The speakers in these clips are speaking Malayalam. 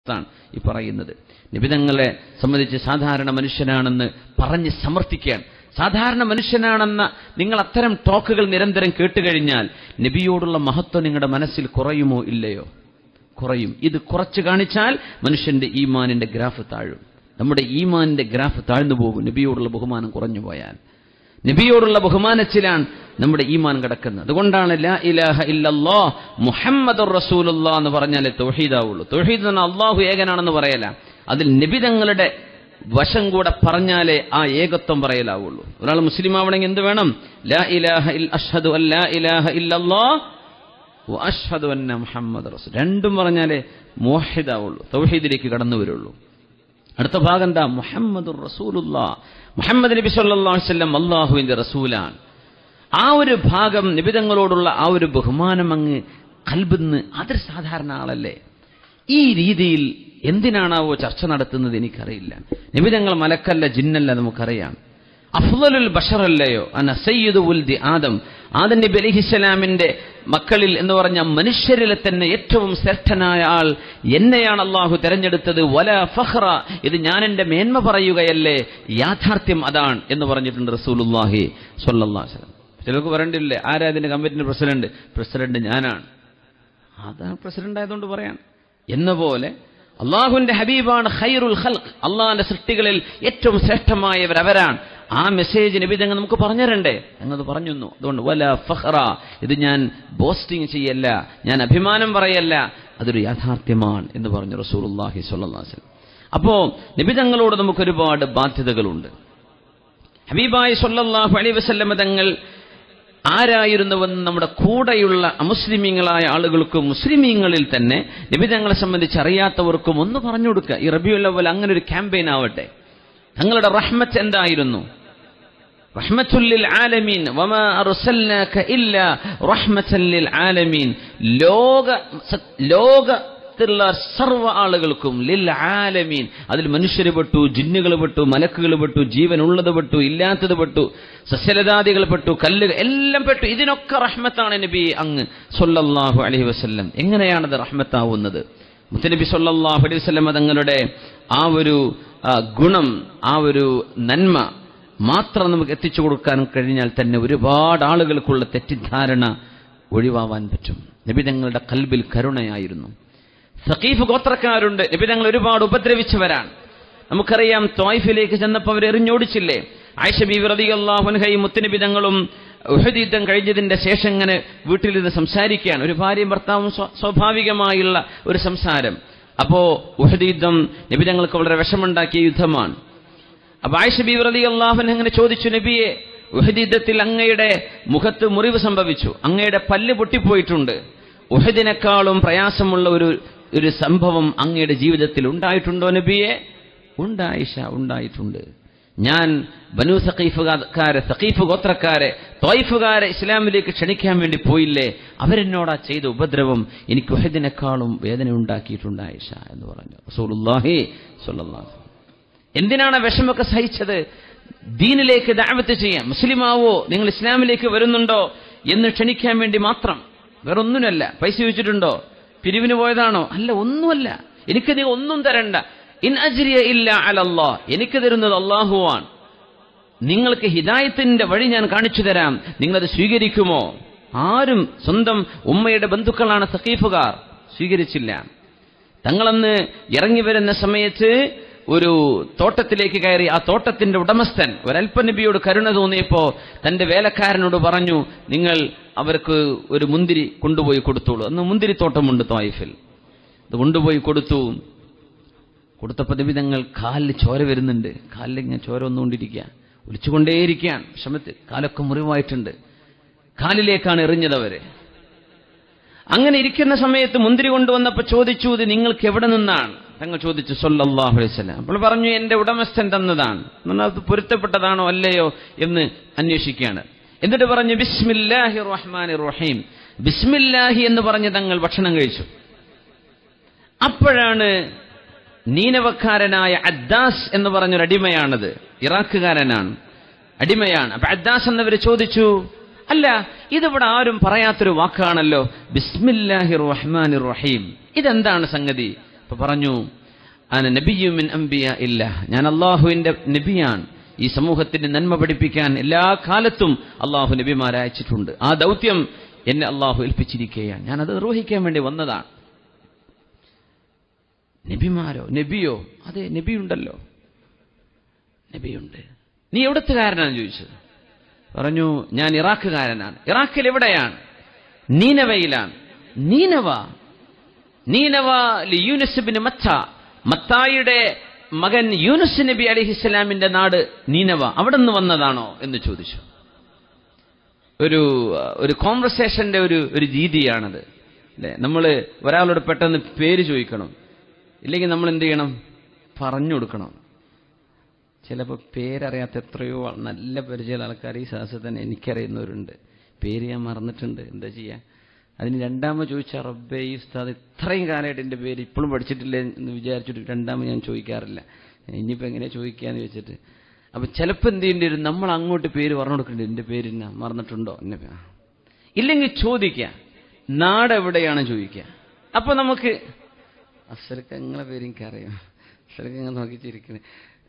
അവസ്ഥയാണ് ഈ പറയുന്നത് നിബിതങ്ങളെ സംബന്ധിച്ച് സാധാരണ മനുഷ്യനാണെന്ന് പറഞ്ഞ് സമർത്ഥിക്കുകയാണ് സാധാരണ മനുഷ്യനാണെന്ന നിങ്ങൾ അത്തരം ടോക്കുകൾ നിരന്തരം കേട്ടുകഴിഞ്ഞാൽ നബിയോടുള്ള മഹത്വം നിങ്ങളുടെ മനസ്സിൽ കുറയുമോ ഇല്ലയോ കുറയും ഇത് കുറച്ച് കാണിച്ചാൽ മനുഷ്യന്റെ ഈമാനിന്റെ ഗ്രാഫ് താഴും നമ്മുടെ ഈമാനിന്റെ ഗ്രാഫ് താഴ്ന്നു പോകും നബിയോടുള്ള ബഹുമാനം കുറഞ്ഞു പോയാൽ നബിയോടുള്ള ബഹുമാനത്തിലാണ് നമ്മുടെ ഈമാൻ കിടക്കുന്നത് അതുകൊണ്ടാണ് ലാ ഇലാഹ ഇല്ലല്ലാ മുഹമ്മദ് റസൂലുള്ള എന്ന് പറഞ്ഞാലേ തൗഹീദാവുള്ളൂ തൗഹീദ് എന്ന് അള്ളാഹു ഏകനാണെന്ന് പറയല അതിൽ നിബിതങ്ങളുടെ വശം കൂടെ പറഞ്ഞാലേ ആ ഏകത്വം പറയലാവുള്ളൂ ഒരാൾ മുസ്ലിം ആവണമെങ്കിൽ എന്ത് വേണം ലാ ഇലാഹ ഇൽ അഷ്ഹദു അൻ ലാ ഇലാഹ ഇല്ലല്ലാ വ അഷ്ഹദു അന്ന മുഹമ്മദ് റസൂൽ രണ്ടും പറഞ്ഞാലേ മോഹിദാവുള്ളൂ തൗഹീദിലേക്ക് കടന്നു വരുള്ളൂ അടുത്ത ഭാഗം എന്താ മുഹമ്മദ് റസൂലുള്ള മുഹമ്മദ് നബി സല്ലല്ലാഹു അലൈഹി വസല്ലം അള്ളാഹുവിന്റെ റസൂലാണ് ആ ഒരു ഭാഗം നിബിതങ്ങളോടുള്ള ആ ഒരു ബഹുമാനം അങ്ങ് കൽബിന്ന് അതൊരു സാധാരണ ആളല്ലേ ഈ രീതിയിൽ എന്തിനാണാവോ ചർച്ച നടത്തുന്നത് എനിക്കറിയില്ല നിബിതങ്ങൾ മലക്കല്ല ജിന്നല്ല നമുക്കറിയാം അഫ്ദലുൽ ബഷറല്ലയോ അന സയ്യിദു ഉൽദി ആദം ആദം നബി അലിഹിസ്സലാമിന്റെ മക്കളിൽ എന്ന് പറഞ്ഞ മനുഷ്യരിലെ തന്നെ ഏറ്റവും ശ്രേഷ്ഠനായ ആൾ എന്നെയാണ് അള്ളാഹു തെരഞ്ഞെടുത്തത് വല ഫഹ്റ ഇത് ഞാൻ എന്റെ മേന്മ പറയുകയല്ലേ യാഥാർത്ഥ്യം അതാണ് എന്ന് പറഞ്ഞിട്ടുണ്ട് റസൂലുല്ലാഹി സ്വല്ലല്ലാഹു അലൈഹി വസല്ലം ചിലർക്ക് പറയണ്ടില്ലേ ആരാ ഇതിന്റെ കമ്മിറ്റിന്റെ പ്രസിഡന്റ് പ്രസിഡന്റ് ഞാനാണ് അതാണ് പ്രസിഡന്റ് ആയതുകൊണ്ട് പറയാൻ എന്ന പോലെ അള്ളാഹുവിന്റെ ഹബീബാണ് ഖൈറുൽ ഖൽഖ് അള്ളാഹിന്റെ സൃഷ്ടികളിൽ ഏറ്റവും ശ്രേഷ്ഠമായവർ അവരാണ് ആ മെസ്സേജ് നബിതങ്ങൾ നമുക്ക് പറഞ്ഞു തരണ്ടേ എന്നത് പറഞ്ഞു തന്നു. അതുകൊണ്ട് വല ഫഹ്റ ഇത് ഞാൻ ബോസ്റ്റിംഗ് ചെയ്യല്ല ഞാൻ അഭിമാനം പറയല്ല അതൊരു യാഥാർത്ഥ്യമാണ് എന്ന് പറഞ്ഞു റസൂലുള്ളാഹി സ്വല്ലല്ലാഹു അലൈഹി വസല്ലം അപ്പോ നബിതങ്ങളോട് നമുക്ക് ഒരുപാട് ബാധ്യതകളുണ്ട് ഹബീബായി സ്വല്ലല്ലാഹു അലൈഹി വസല്ലം തങ്ങൾ ആരായിരുന്നുവെന്ന് നമ്മുടെ കൂടെയുള്ള അമുസ്ലിമീങ്ങളായ ആളുകൾക്കും മുസ്ലിമീങ്ങളിൽ തന്നെ നിബിതങ്ങളെ സംബന്ധിച്ച് അറിയാത്തവർക്കും ഒന്ന് പറഞ്ഞു കൊടുക്കുക ഈ റബിയുൽ അവൽ അങ്ങനെ ഒരു ക്യാമ്പയിൻ ആവട്ടെ തങ്ങളുടെ റഹ്മത്ത് എന്തായിരുന്നു റഹ്മത്തുല്ലിൽ ആലമീൻ വമാ അർസൽനാക ഇല്ലാ റഹ്മത്തല്ലിൽ ആലമീൻ ലോക സ- ലോകത്തുള്ള സർവ്വ ആളുകൾക്കും ലിൽ ആലമീൻ അതിൽ മനുഷ്യർ പെട്ടു ജിന്നുകൾ പെട്ടു മലക്കുകൾ പെട്ടു ജീവനുള്ളത് പെട്ടു ഇല്ലാത്തത് പെട്ടു സസ്യലതാദികൾ പെട്ടു കല്ലുകൾ എല്ലാം പെട്ടു ഇതിനൊക്കെ റഹ്മത്താണ് നബി അങ്ങ് സൊല്ലല്ലാഹു അലൈഹി വസല്ലം എങ്ങനെയാണത് റഹ്മത്താവുന്നത് മുത്തനബി സല്ലല്ലാഹു അലൈഹി വസല്ലം തങ്ങളുടെ ആ ഒരു ആ, ഗുണം ആ ഒരു നന്മ മാത്രം നമുക്ക് എത്തിച്ചു കൊടുക്കാൻ കഴിഞ്ഞാൽ തന്നെ ഒരുപാട് ആളുകൾക്കുള്ള തെറ്റിദ്ധാരണ ഒഴിവാവാൻ പറ്റും നബി തങ്ങളുടെ കൽബിൽ കരുണയായിരുന്നു സഖീഫ് ഗോത്രക്കാരുണ്ട് നബി തങ്ങൾ ഒരുപാട് ഉപദ്രവിച്ചവരാണ് നമുക്കറിയാം തോയ്ഫിലേക്ക് ചെന്നപ്പോൾ അവർ എറിഞ്ഞോടിച്ചില്ലേ ആയിഷ ബീവി റളിയല്ലാഹുൻഹയും മുത്തുനബി തങ്ങളും ഉഹദ് യുദ്ധം കഴിഞ്ഞതിന്റെ ശേഷം ഇങ്ങനെ വീട്ടിലിരുന്ന് സംസാരിക്കുകയാണ് ഒരു ഭാര്യയും ഭർത്താവും സ്വ- സ്വാഭാവികമായുള്ള ഒരു സംസാരം അപ്പോ ഉഹദ് യുദ്ധം നബി തങ്ങൾക്ക് വളരെ വിഷമുണ്ടാക്കിയ യുദ്ധമാണ് അപ്പൊ ആയിഷ ബീവി റളിയല്ലാഹു അൻഹ ഇങ്ങനെ ചോദിച്ചു നബിയെ ഉഹദ് യുദ്ധത്തിൽ അങ്ങയുടെ മുഖത്ത് മുറിവ് സംഭവിച്ചു അങ്ങയുടെ പല്ല് പൊട്ടിപ്പോയിട്ടുണ്ട് ഉഹദിനേക്കാളും പ്രയാസമുള്ള ഒരു ഒരു സംഭവം അങ്ങയുടെ ജീവിതത്തിൽ ഉണ്ടായിട്ടുണ്ടോ നബിയെ ഉണ്ട് ആയിഷ ഉണ്ടായിട്ടുണ്ട് ഞാൻ ബനു സഖീഫുകാരെ സഖീഫ് ഗോത്രക്കാരെ തോയിഫുകാരെ ഇസ്ലാമിലേക്ക് ക്ഷണിക്കാൻ വേണ്ടി പോയില്ലേ അവരെന്നോടാ ചെയ്ത ഉപദ്രവം എനിക്ക് ഉഹദിനേക്കാളും വേദന ഉണ്ടാക്കിയിട്ടുണ്ട് ആയിഷ എന്ന് പറഞ്ഞു റസൂലുള്ളാഹി സ്വല്ലല്ലാഹു അലൈഹി വസല്ലം. എന്തിനാണ് ആ വിഷമൊക്കെ സഹിച്ചത് ദീനിലേക്ക് ദാവത്ത് ചെയ്യാം മുസ്ലിമാവോ നിങ്ങൾ ഇസ്ലാമിലേക്ക് വരുന്നുണ്ടോ എന്ന് ക്ഷണിക്കാൻ വേണ്ടി മാത്രം വേറൊന്നിനല്ല പൈസ ചോദിച്ചിട്ടുണ്ടോ പിരിവിന് പോയതാണോ അല്ല ഒന്നുമല്ല എനിക്ക് നീ ഒന്നും തരണ്ട ഇൻ അജ്രിയ ഇല്ല അലല്ലാ എനിക്ക് തരുന്നത് അള്ളാഹുവാണ് നിങ്ങൾക്ക് ഹിദായത്തിന്റെ വഴി ഞാൻ കാണിച്ചു തരാം നിങ്ങളത് സ്വീകരിക്കുമോ ആരും സ്വന്തം ഉമ്മയുടെ ബന്ധുക്കളാണ് സഖീഫുകാർ സ്വീകരിച്ചില്ല തങ്ങളന്ന് ഇറങ്ങി വരുന്ന സമയത്ത് ഒരു തോട്ടത്തിലേക്ക് കയറി ആ തോട്ടത്തിന്റെ ഉടമസ്ഥൻ ഒരൽപ്പനബിയോട് കരുണ തോന്നിയപ്പോ തന്റെ വേലക്കാരനോട് പറഞ്ഞു നിങ്ങൾ അവർക്ക് ഒരു മുന്തിരി കൊണ്ടുപോയി കൊടുത്തോളൂ അന്ന് മുന്തിരിത്തോട്ടമുണ്ട് തോയിഫിൽ അത് കൊണ്ടുപോയി കൊടുത്തു കൊടുത്തപ്പോൾ നബി തങ്ങൾ കാലിൽ ചോര വരുന്നുണ്ട് കാലിൽ ഇങ്ങനെ ചോര വന്നുകൊണ്ടിരിക്കുക ഒലിച്ചുകൊണ്ടേയിരിക്കുകയാണ് വിഷമത്തിൽ കാലൊക്കെ മുറിവായിട്ടുണ്ട് കാലിലേക്കാണ് എറിഞ്ഞതവര് അങ്ങനെ ഇരിക്കുന്ന സമയത്ത് മുന്തിരി കൊണ്ടുവന്നപ്പോൾ ചോദിച്ചു ഇത് നിങ്ങൾക്ക് എവിടെ നിന്നാണ് തങ്ങൾ ചോദിച്ചു സല്ലല്ലാഹു അലൈഹി വസല്ലം അപ്പോൾ പറഞ്ഞു എന്റെ ഉടമസ്ഥൻ തന്നതാണ് എന്നാൽ അത് പൊരുത്തപ്പെട്ടതാണോ അല്ലയോ എന്ന് അന്വേഷിക്കുകയാണ് എന്നിട്ട് പറഞ്ഞു ബിസ്മില്ലാഹി റഹ്മാനി റഹീം ബിസ്മില്ലാഹി എന്ന് പറഞ്ഞ് തങ്ങൾ ഭക്ഷണം കഴിച്ചു അപ്പോഴാണ് നീനവക്കാരനായ അദ്ദാസ് എന്ന് പറഞ്ഞൊരു അടിമയാണത് ഇറാഖുകാരനാണ് അടിമയാണ് അപ്പൊ അദ്ദാസ് എന്നവർ ചോദിച്ചു അല്ല ഇതിവിടെ ആരും പറയാത്തൊരു വാക്കാണല്ലോ ബിസ്മില്ലാഹി റഹ്മാനി റഹീം ഇതെന്താണ് സംഗതി അപ്പൊ പറഞ്ഞു അന നബിയുമിൻ അംബിയ ഇല്ല ഞാൻ അള്ളാഹുവിന്റെ നബിയാണ് ഈ സമൂഹത്തിന് നന്മ പഠിപ്പിക്കാൻ എല്ലാ കാലത്തും അള്ളാഹു നബിമാരെ അയച്ചിട്ടുണ്ട് ആ ദൗത്യം എന്നെ അള്ളാഹു ഏൽപ്പിച്ചിരിക്കുകയാണ് ഞാൻ അത് നിർവഹിക്കാൻ വേണ്ടി വന്നതാണ് നബിമാരോ നബിയോ അതെ നബിയുണ്ടല്ലോ നബിയുണ്ട് നീ എവിടത്തുകാരനാണ് ചോദിച്ചത് പറഞ്ഞു ഞാൻ ഇറാഖുകാരനാണ് ഇറാഖിൽ എവിടെയാണ് നീനവയിലാണ് നീനവ നീനവ യൂനസുബിന് മത്ത മത്തായിയുടെ മകൻ യൂനുസ് നബി അലിഹിസ്ലാമിന്റെ നാട് നീനവ അവിടെ നിന്ന് വന്നതാണോ എന്ന് ചോദിച്ചു ഒരു ഒരു കോൺവെർസേഷന്റെ ഒരു ഒരു രീതിയാണത് അല്ലെ നമ്മൾ ഒരാളോട് പെട്ടെന്ന് പേര് ചോദിക്കണം ഇല്ലെങ്കിൽ നമ്മൾ എന്ത് ചെയ്യണം പറഞ്ഞു കൊടുക്കണം ചിലപ്പോൾ പേരറിയാത്ത എത്രയോ നല്ല പരിചയമുള്ള ആൾക്കാർ ഈ സദസ്സിൽ തന്നെ എനിക്കറിയുന്നവരുണ്ട് പേര് ഞാൻ മറന്നിട്ടുണ്ട് എന്താ ചെയ്യാ അതിന് രണ്ടാമത് ചോദിച്ചാൽ റബ്ബേ ഈ ഉസ്താദ് ഇത്രയും കാലമായിട്ട് എൻ്റെ പേര് ഇപ്പോഴും പഠിച്ചിട്ടില്ലേ എന്ന് വിചാരിച്ചിട്ട് രണ്ടാമത് ഞാൻ ചോദിക്കാറില്ല ഇനിയിപ്പോൾ എങ്ങനെ ചോദിക്കാന്ന് വെച്ചിട്ട് അപ്പം ചിലപ്പോൾ എന്ത് ചെയ്യേണ്ടി വരും നമ്മൾ അങ്ങോട്ട് പേര് പറഞ്ഞു കൊടുക്കേണ്ടി എൻ്റെ പേര് എന്നാ മറന്നിട്ടുണ്ടോ എന്നെ പേ- ഇല്ലെങ്കിൽ ചോദിക്കുക നാട് എവിടെയാണ് ചോദിക്കുക അപ്പോൾ നമുക്ക് അസലക്ക് നിങ്ങളെ പേര് എനിക്കറിയാം അസലക്ക് ഇങ്ങനെ നോക്കി ചിരിക്കണേ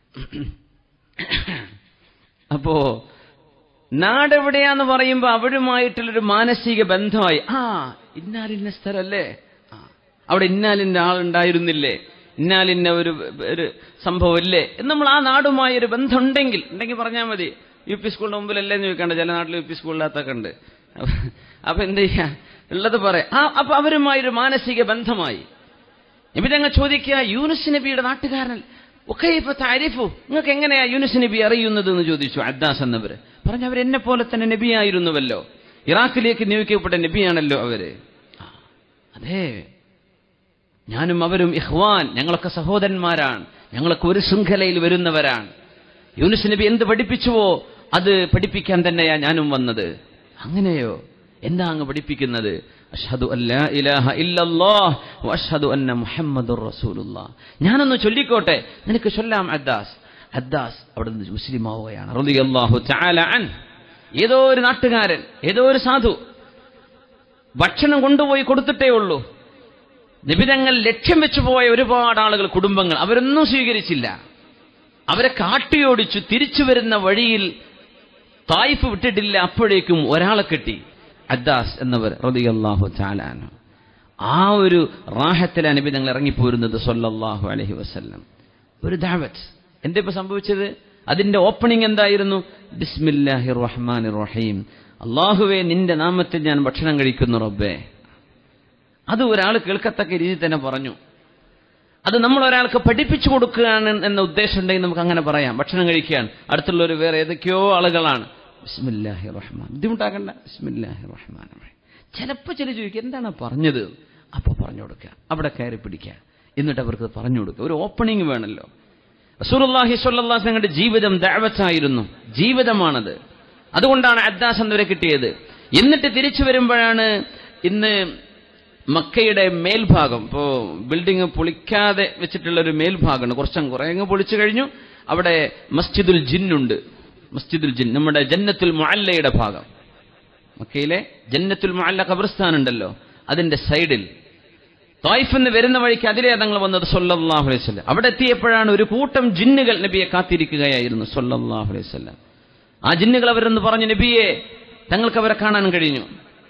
അപ്പോ നാടെവിടെയാന്ന് പറയുമ്പോ അവരുമായിട്ടുള്ളൊരു മാനസിക ബന്ധമായി ആ ഇന്നാലിന്ന സ്ഥലല്ലേ ആ, അവിടെ ഇന്നാലിന്റെ ആളുണ്ടായിരുന്നില്ലേ ഇന്നാലിന്ന ഒരു ഒരു സംഭവമില്ലേ എന്ന് നമ്മൾ ആ നാടുമായി ഒരു ബന്ധം ഉണ്ടെങ്കിൽ ഉണ്ടെങ്കിൽ പറഞ്ഞാൽ മതി യു പി സ്കൂളിന്റെ മുമ്പിലല്ലേ എന്ന് ചോദിക്കണ്ട ചില നാട്ടിൽ യു പി സ്കൂളിനകത്തൊക്കെ ഉണ്ട് അപ്പൊ എന്ത് ചെയ്യാ ഉള്ളത് പറയാം ആ അപ്പൊ അവരുമായൊരു മാനസിക ബന്ധമായി നബി തങ്ങൾ ചോദിക്കുക യൂനുസ് നബിയുടെ നാട്ടുകാരൻ ഒക്കെ ഇപ്പൊ താരിഫു നിങ്ങൾക്ക് എങ്ങനെയാ യൂനുസ് നബി അറിയുന്നത് എന്ന് ചോദിച്ചു അദ്ദാസ് എന്നവര് പറഞ്ഞു അവർ എന്നെ പോലെ തന്നെ നബിയായിരുന്നുവല്ലോ ഇറാഖിലേക്ക് നിയോഗിക്കപ്പെട്ട നബിയാണല്ലോ അവര് ആ, അതെ ഞാനും അവരും ഇഹ്വാൻ ഞങ്ങളൊക്കെ സഹോദരന്മാരാണ് ഞങ്ങളൊക്കെ ഒരു ശൃംഖലയിൽ വരുന്നവരാണ് യൂനുസ് നബി എന്ത് പഠിപ്പിച്ചുവോ അത് പഠിപ്പിക്കാൻ തന്നെയാ ഞാനും വന്നത് അങ്ങനെയോ എന്താ അങ്ങ് പഠിപ്പിക്കുന്നത് അഷ്ഹദു അല്ലാ ഇലാഹ ഇല്ലല്ലാഹ് വഅഷ്ഹദു അന്ന മുഹമ്മദുർ റസൂലുള്ളാഹ് ഞാനൊന്ന് ചൊല്ലിക്കോട്ടെ നിനക്ക് ചൊല്ലാം അദ്ദാസ് അദ്ദാസ് അവിടെ നിന്ന് മുസ്ലിം ആവുകയാണ് റളിയല്ലാഹു തആല അൻ ഏതോ ഒരു നാട്ടുകാരൻ ഏതോ ഒരു സാധു ഭക്ഷണം കൊണ്ടുപോയി കൊടുത്തിട്ടേ ഉള്ളൂ നിബിതങ്ങൾ ലക്ഷ്യം വെച്ചു പോയ ഒരുപാട് ആളുകൾ കുടുംബങ്ങൾ അവരൊന്നും സ്വീകരിച്ചില്ല അവരെ കാട്ടിയോടിച്ചു തിരിച്ചു വരുന്ന വഴിയിൽ തായിഫ് വിട്ടിട്ടില്ല അപ്പോഴേക്കും ഒരാളെ കിട്ടി അദ്ദാസ് എന്നവർ റളിയല്ലാഹു ചാലാനു ആ ഒരു റാഹത്തിലാണ് നബി ഞങ്ങൾ ഇറങ്ങിപ്പോരുന്നത് സല്ലല്ലാഹു അലൈഹി വസല്ലം ഒരു ദാവത്ത് എന്താ ഇപ്പൊ സംഭവിച്ചത് അതിന്റെ ഓപ്പണിംഗ് എന്തായിരുന്നു ബിസ്മില്ലാഹിർ റഹ്മാനിർ റഹീം അള്ളാഹുവേ നിന്റെ നാമത്തിൽ ഞാൻ ഭക്ഷണം കഴിക്കുന്നു റബ്ബേ അത് ഒരാൾ കേൾക്കത്തക്ക രീതിയിൽ തന്നെ പറഞ്ഞു അത് നമ്മൾ ഒരാൾക്ക് പഠിപ്പിച്ചു കൊടുക്കുകയാണ് എന്ന ഉദ്ദേശം ഉണ്ടെങ്കിൽ നമുക്ക് അങ്ങനെ പറയാം ഭക്ഷണം കഴിക്കുകയാണ് അടുത്തുള്ളവർ വേറെ ഏതൊക്കെയോ ആളുകളാണ് ബിസ്മില്ലാഹി റഹ്മാൻ ബുദ്ധിമുട്ടാക്കണ്ട ബിസ്മില്ലാഹി റഹ്മാൻ റഹീം ചിലപ്പോൾ ചില ചോദിക്കുക എന്താണ് പറഞ്ഞത് അപ്പോൾ പറഞ്ഞു കൊടുക്കുക അവിടെ കയറി പിടിക്കുക എന്നിട്ട് അവർക്ക് അത് പറഞ്ഞു കൊടുക്കുക ഒരു ഓപ്പണിംഗ് വേണമല്ലോ റസൂലുള്ളാഹി സ്വല്ലല്ലാഹു തങ്ങളുടെ ജീവിതം ദഅവത്തായിരുന്നു ജീവിതമാണത് അതുകൊണ്ടാണ് അദ്ദാസ് എന്നവരെ കിട്ടിയത് എന്നിട്ട് തിരിച്ചു വരുമ്പോഴാണ് ഇന്ന് മക്കയുടെ മേൽഭാഗം ഇപ്പോ ബിൽഡിംഗ് പൊളിക്കാതെ വെച്ചിട്ടുള്ള ഒരു മേൽഭാഗമുണ്ട് കുറച്ചും കുറെ അങ്ങ് പൊളിച്ചു കഴിഞ്ഞു അവിടെ മസ്ജിദുൽ ജിന്നുണ്ട് മസ്ജിദുൽ ജിൻ നമ്മുടെ ജന്നത്തുൽ മുഅല്ലയുടെ ഭാഗം മക്കയിലെ ജന്നത്തുൽ മുഅല്ല ഖബർസ്ഥാൻ ഉണ്ടല്ലോ അതിന്റെ സൈഡിൽ തായിഫ് എന്ന് വരുന്ന വഴിക്ക് അതിലെ തങ്ങൾ വന്നത് സൊല്ലാഹു അലൈഹി സ്വല്ലം അവിടെ എത്തിയപ്പോഴാണ് ഒരു കൂട്ടം ജിന്നുകൾ നബിയെ കാത്തിരിക്കുകയായിരുന്നു സൊല്ലാഹു അലൈഹി സ്വല്ലം ആ ജിന്നുകൾ അവരെന്ന് പറഞ്ഞു നബിയെ തങ്ങൾക്ക് അവരെ കാണാൻ കഴിഞ്ഞു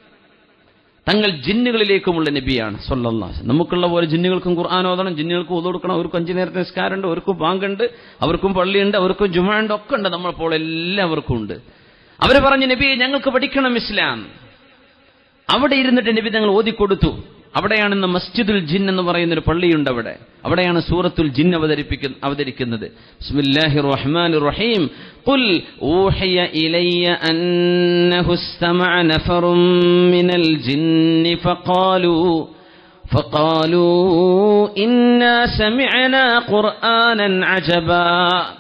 തങ്ങൾ ജിന്നുകളിലേക്കുമുള്ള നബിയാണ് സൊല്ലാസ് നമുക്കുള്ള പോലെ ജിന്നുകൾക്കും ഖുർആൻ ഓതണം ജിന്നുകൾക്ക് ഒതു കൊടുക്കണം അവർക്കും അഞ്ചു നേരത്തെ നിസ്കാരമുണ്ട് അവർക്കും ബാങ്കുണ്ട് അവർക്കും പള്ളിയുണ്ട് അവർക്കും ജുമാണ്ട് ഒക്കെ ഉണ്ട് നമ്മളപ്പോൾ എല്ലാവർക്കും ഉണ്ട് അവർ പറഞ്ഞു നബിയെ ഞങ്ങൾക്ക് പഠിക്കണം ഇസ്ലാം അവിടെ ഇരുന്നിട്ട് നബി തങ്ങൾ ഓതിക്കൊടുത്തു അവിടെയാണ് ഇന്ന് മസ്ജിദുൽ ജിൻ എന്ന് പറയുന്ന ഒരു പള്ളിയുണ്ട് അവിടെ അവിടെയാണ് സൂറത്തുൽ ജിൻ അവതരിപ്പിക്കുന്ന അവതരിക്കുന്നത് ബിസ്മില്ലാഹിർ റഹ്മാനിർ റഹീം ഖുൽ ഊഹിയ ഇലയ്യ അന്നഹു ഇസ്തമഅ നഫറും മിനൽ ജിന്നി ഫഖാലൂ فقالوا إنا سمعنا قرآنا عجبا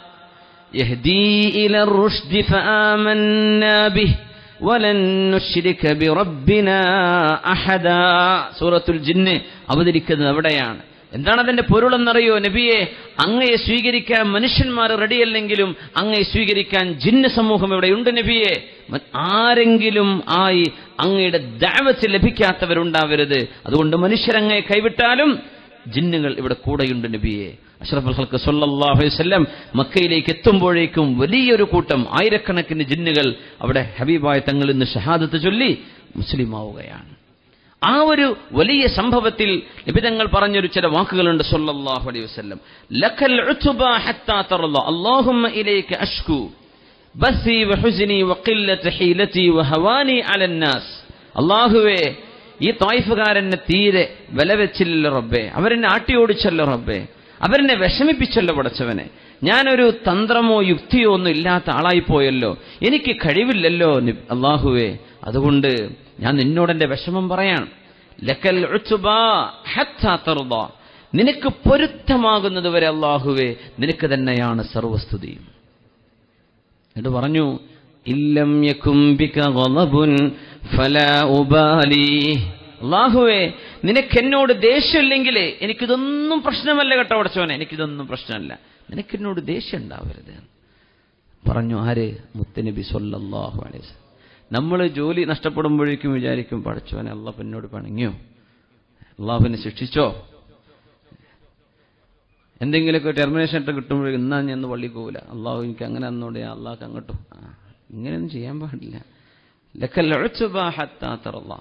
يهدي إلى الرشد فآمنا به ولن نشرك بربنا أحدا സൂറത്തുൽ ജിന്ന് അവതരിക്കുന്നത് അവിടെയാണ് എന്താണ് അതിന്റെ പൊരുളെന്നറിയോ നബിയെ അങ്ങയെ സ്വീകരിക്കാൻ മനുഷ്യന്മാർ റെഡിയല്ലെങ്കിലും അങ്ങയെ സ്വീകരിക്കാൻ ജിന്ന് സമൂഹം ഇവിടെയുണ്ട് നബിയെ മ- ആരെങ്കിലും ആയി അങ്ങയുടെ ദാവത്ത് ലഭിക്കാത്തവരുണ്ടാവരുത് അതുകൊണ്ട് മനുഷ്യരങ്ങയെ കൈവിട്ടാലും ജിന്നുകൾ ഇവിടെ കൂടെയുണ്ട് നബിയെ അഷ്റഫുൽ ഹൽക്ക് സല്ലല്ലാഹു അലൈഹി വസല്ലം മക്കയിലേക്ക് എത്തുമ്പോഴേക്കും വലിയൊരു കൂട്ടം ആയിരക്കണക്കിന് ജിന്നുകൾ അവിടെ ഹബീബായ തങ്ങളിൽ നിന്ന് ഷഹാദത്ത് ചൊല്ലി മുസ്ലിമാവുകയാണ് ആ ഒരു വലിയ സംഭവത്തിൽ നിബിതങ്ങൾ പറഞ്ഞൊരു ചില വാക്കുകളുണ്ട് സല്ലല്ലാഹു അലൈഹി വസല്ലം ലക്കൽ ഉത്ബ ഹത്താ തറല്ല അല്ലാഹുമ്മ ഇലൈക അഷ്കു ബസി വഹുസ്നി വഖില്ലത ഹീലതി വഹവാനി അലൻ നാസ് അല്ലാഹുവേ ഈ തായിഫുകാരെന്നെ തീരെ വില വെച്ചില്ലല്ലോ റബ്ബേ അവരെന്നെ ആട്ടി ഓടിച്ചല്ലോ റബ്ബേ അവരെന്നെ വിഷമിപ്പിച്ചല്ലോ പടച്ചവനെ ഞാനൊരു തന്ത്രമോ യുക്തിയോ ഒന്നും ഇല്ലാത്ത ആളായിപ്പോയല്ലോ എനിക്ക് കഴിവില്ലല്ലോ നി- അള്ളാഹുവേ അതുകൊണ്ട് ഞാൻ നിന്നോടെന്റെ വിഷമം പറയാൻ ലക്കൽ ഉത്ബാ ഹത്താ തർദാ. നിനക്ക് പൊരുത്തമാകുന്നത് വരെ അള്ളാഹുവേ നിനക്ക് തന്നെയാണ് സർവസ്തുതിയും എന്നിട്ട് പറഞ്ഞു ഇല്ലം യകും ബിക ഗളബുൻ ഫലാ ഉബാലി അള്ളാഹുവേ നിനക്ക് എന്നോട് ദേഷ്യമില്ലെങ്കിലേ എനിക്കിതൊന്നും പ്രശ്നമല്ല കേട്ടോ അടച്ചോനെ എനിക്കിതൊന്നും പ്രശ്നമല്ല നിനക്ക് എന്നോട് ദേഷ്യം ഉണ്ടാവരുത് പറഞ്ഞു ആര് മുത്തനബി സല്ലല്ലാഹു അലൈഹി വസല്ലം നമ്മൾ ജോലി നഷ്ടപ്പെടുമ്പോഴേക്കും വിചാരിക്കും പഠിച്ചോനെ അള്ളാഹ് എന്നോട് പിണങ്ങിയോ അള്ളാഹുവിനെ ശിക്ഷിച്ചോ എന്തെങ്കിലുമൊക്കെ ടെർമിനേഷൻ ഇട്ട് കിട്ടുമ്പോഴേക്കും എന്നാ ഞാൻ ഇന്ന് പള്ളിക്ക് പോകില്ല അള്ളാഹു എനിക്ക് അങ്ങനെ അന്നോട് ഞാൻ അള്ളാഹ് അങ്ങോട്ടും ആ ഇങ്ങനെയൊന്നും ചെയ്യാൻ പാടില്ല ലക്കൽ ഉഅ്തുബ ഹത്താ തറല്ലാ.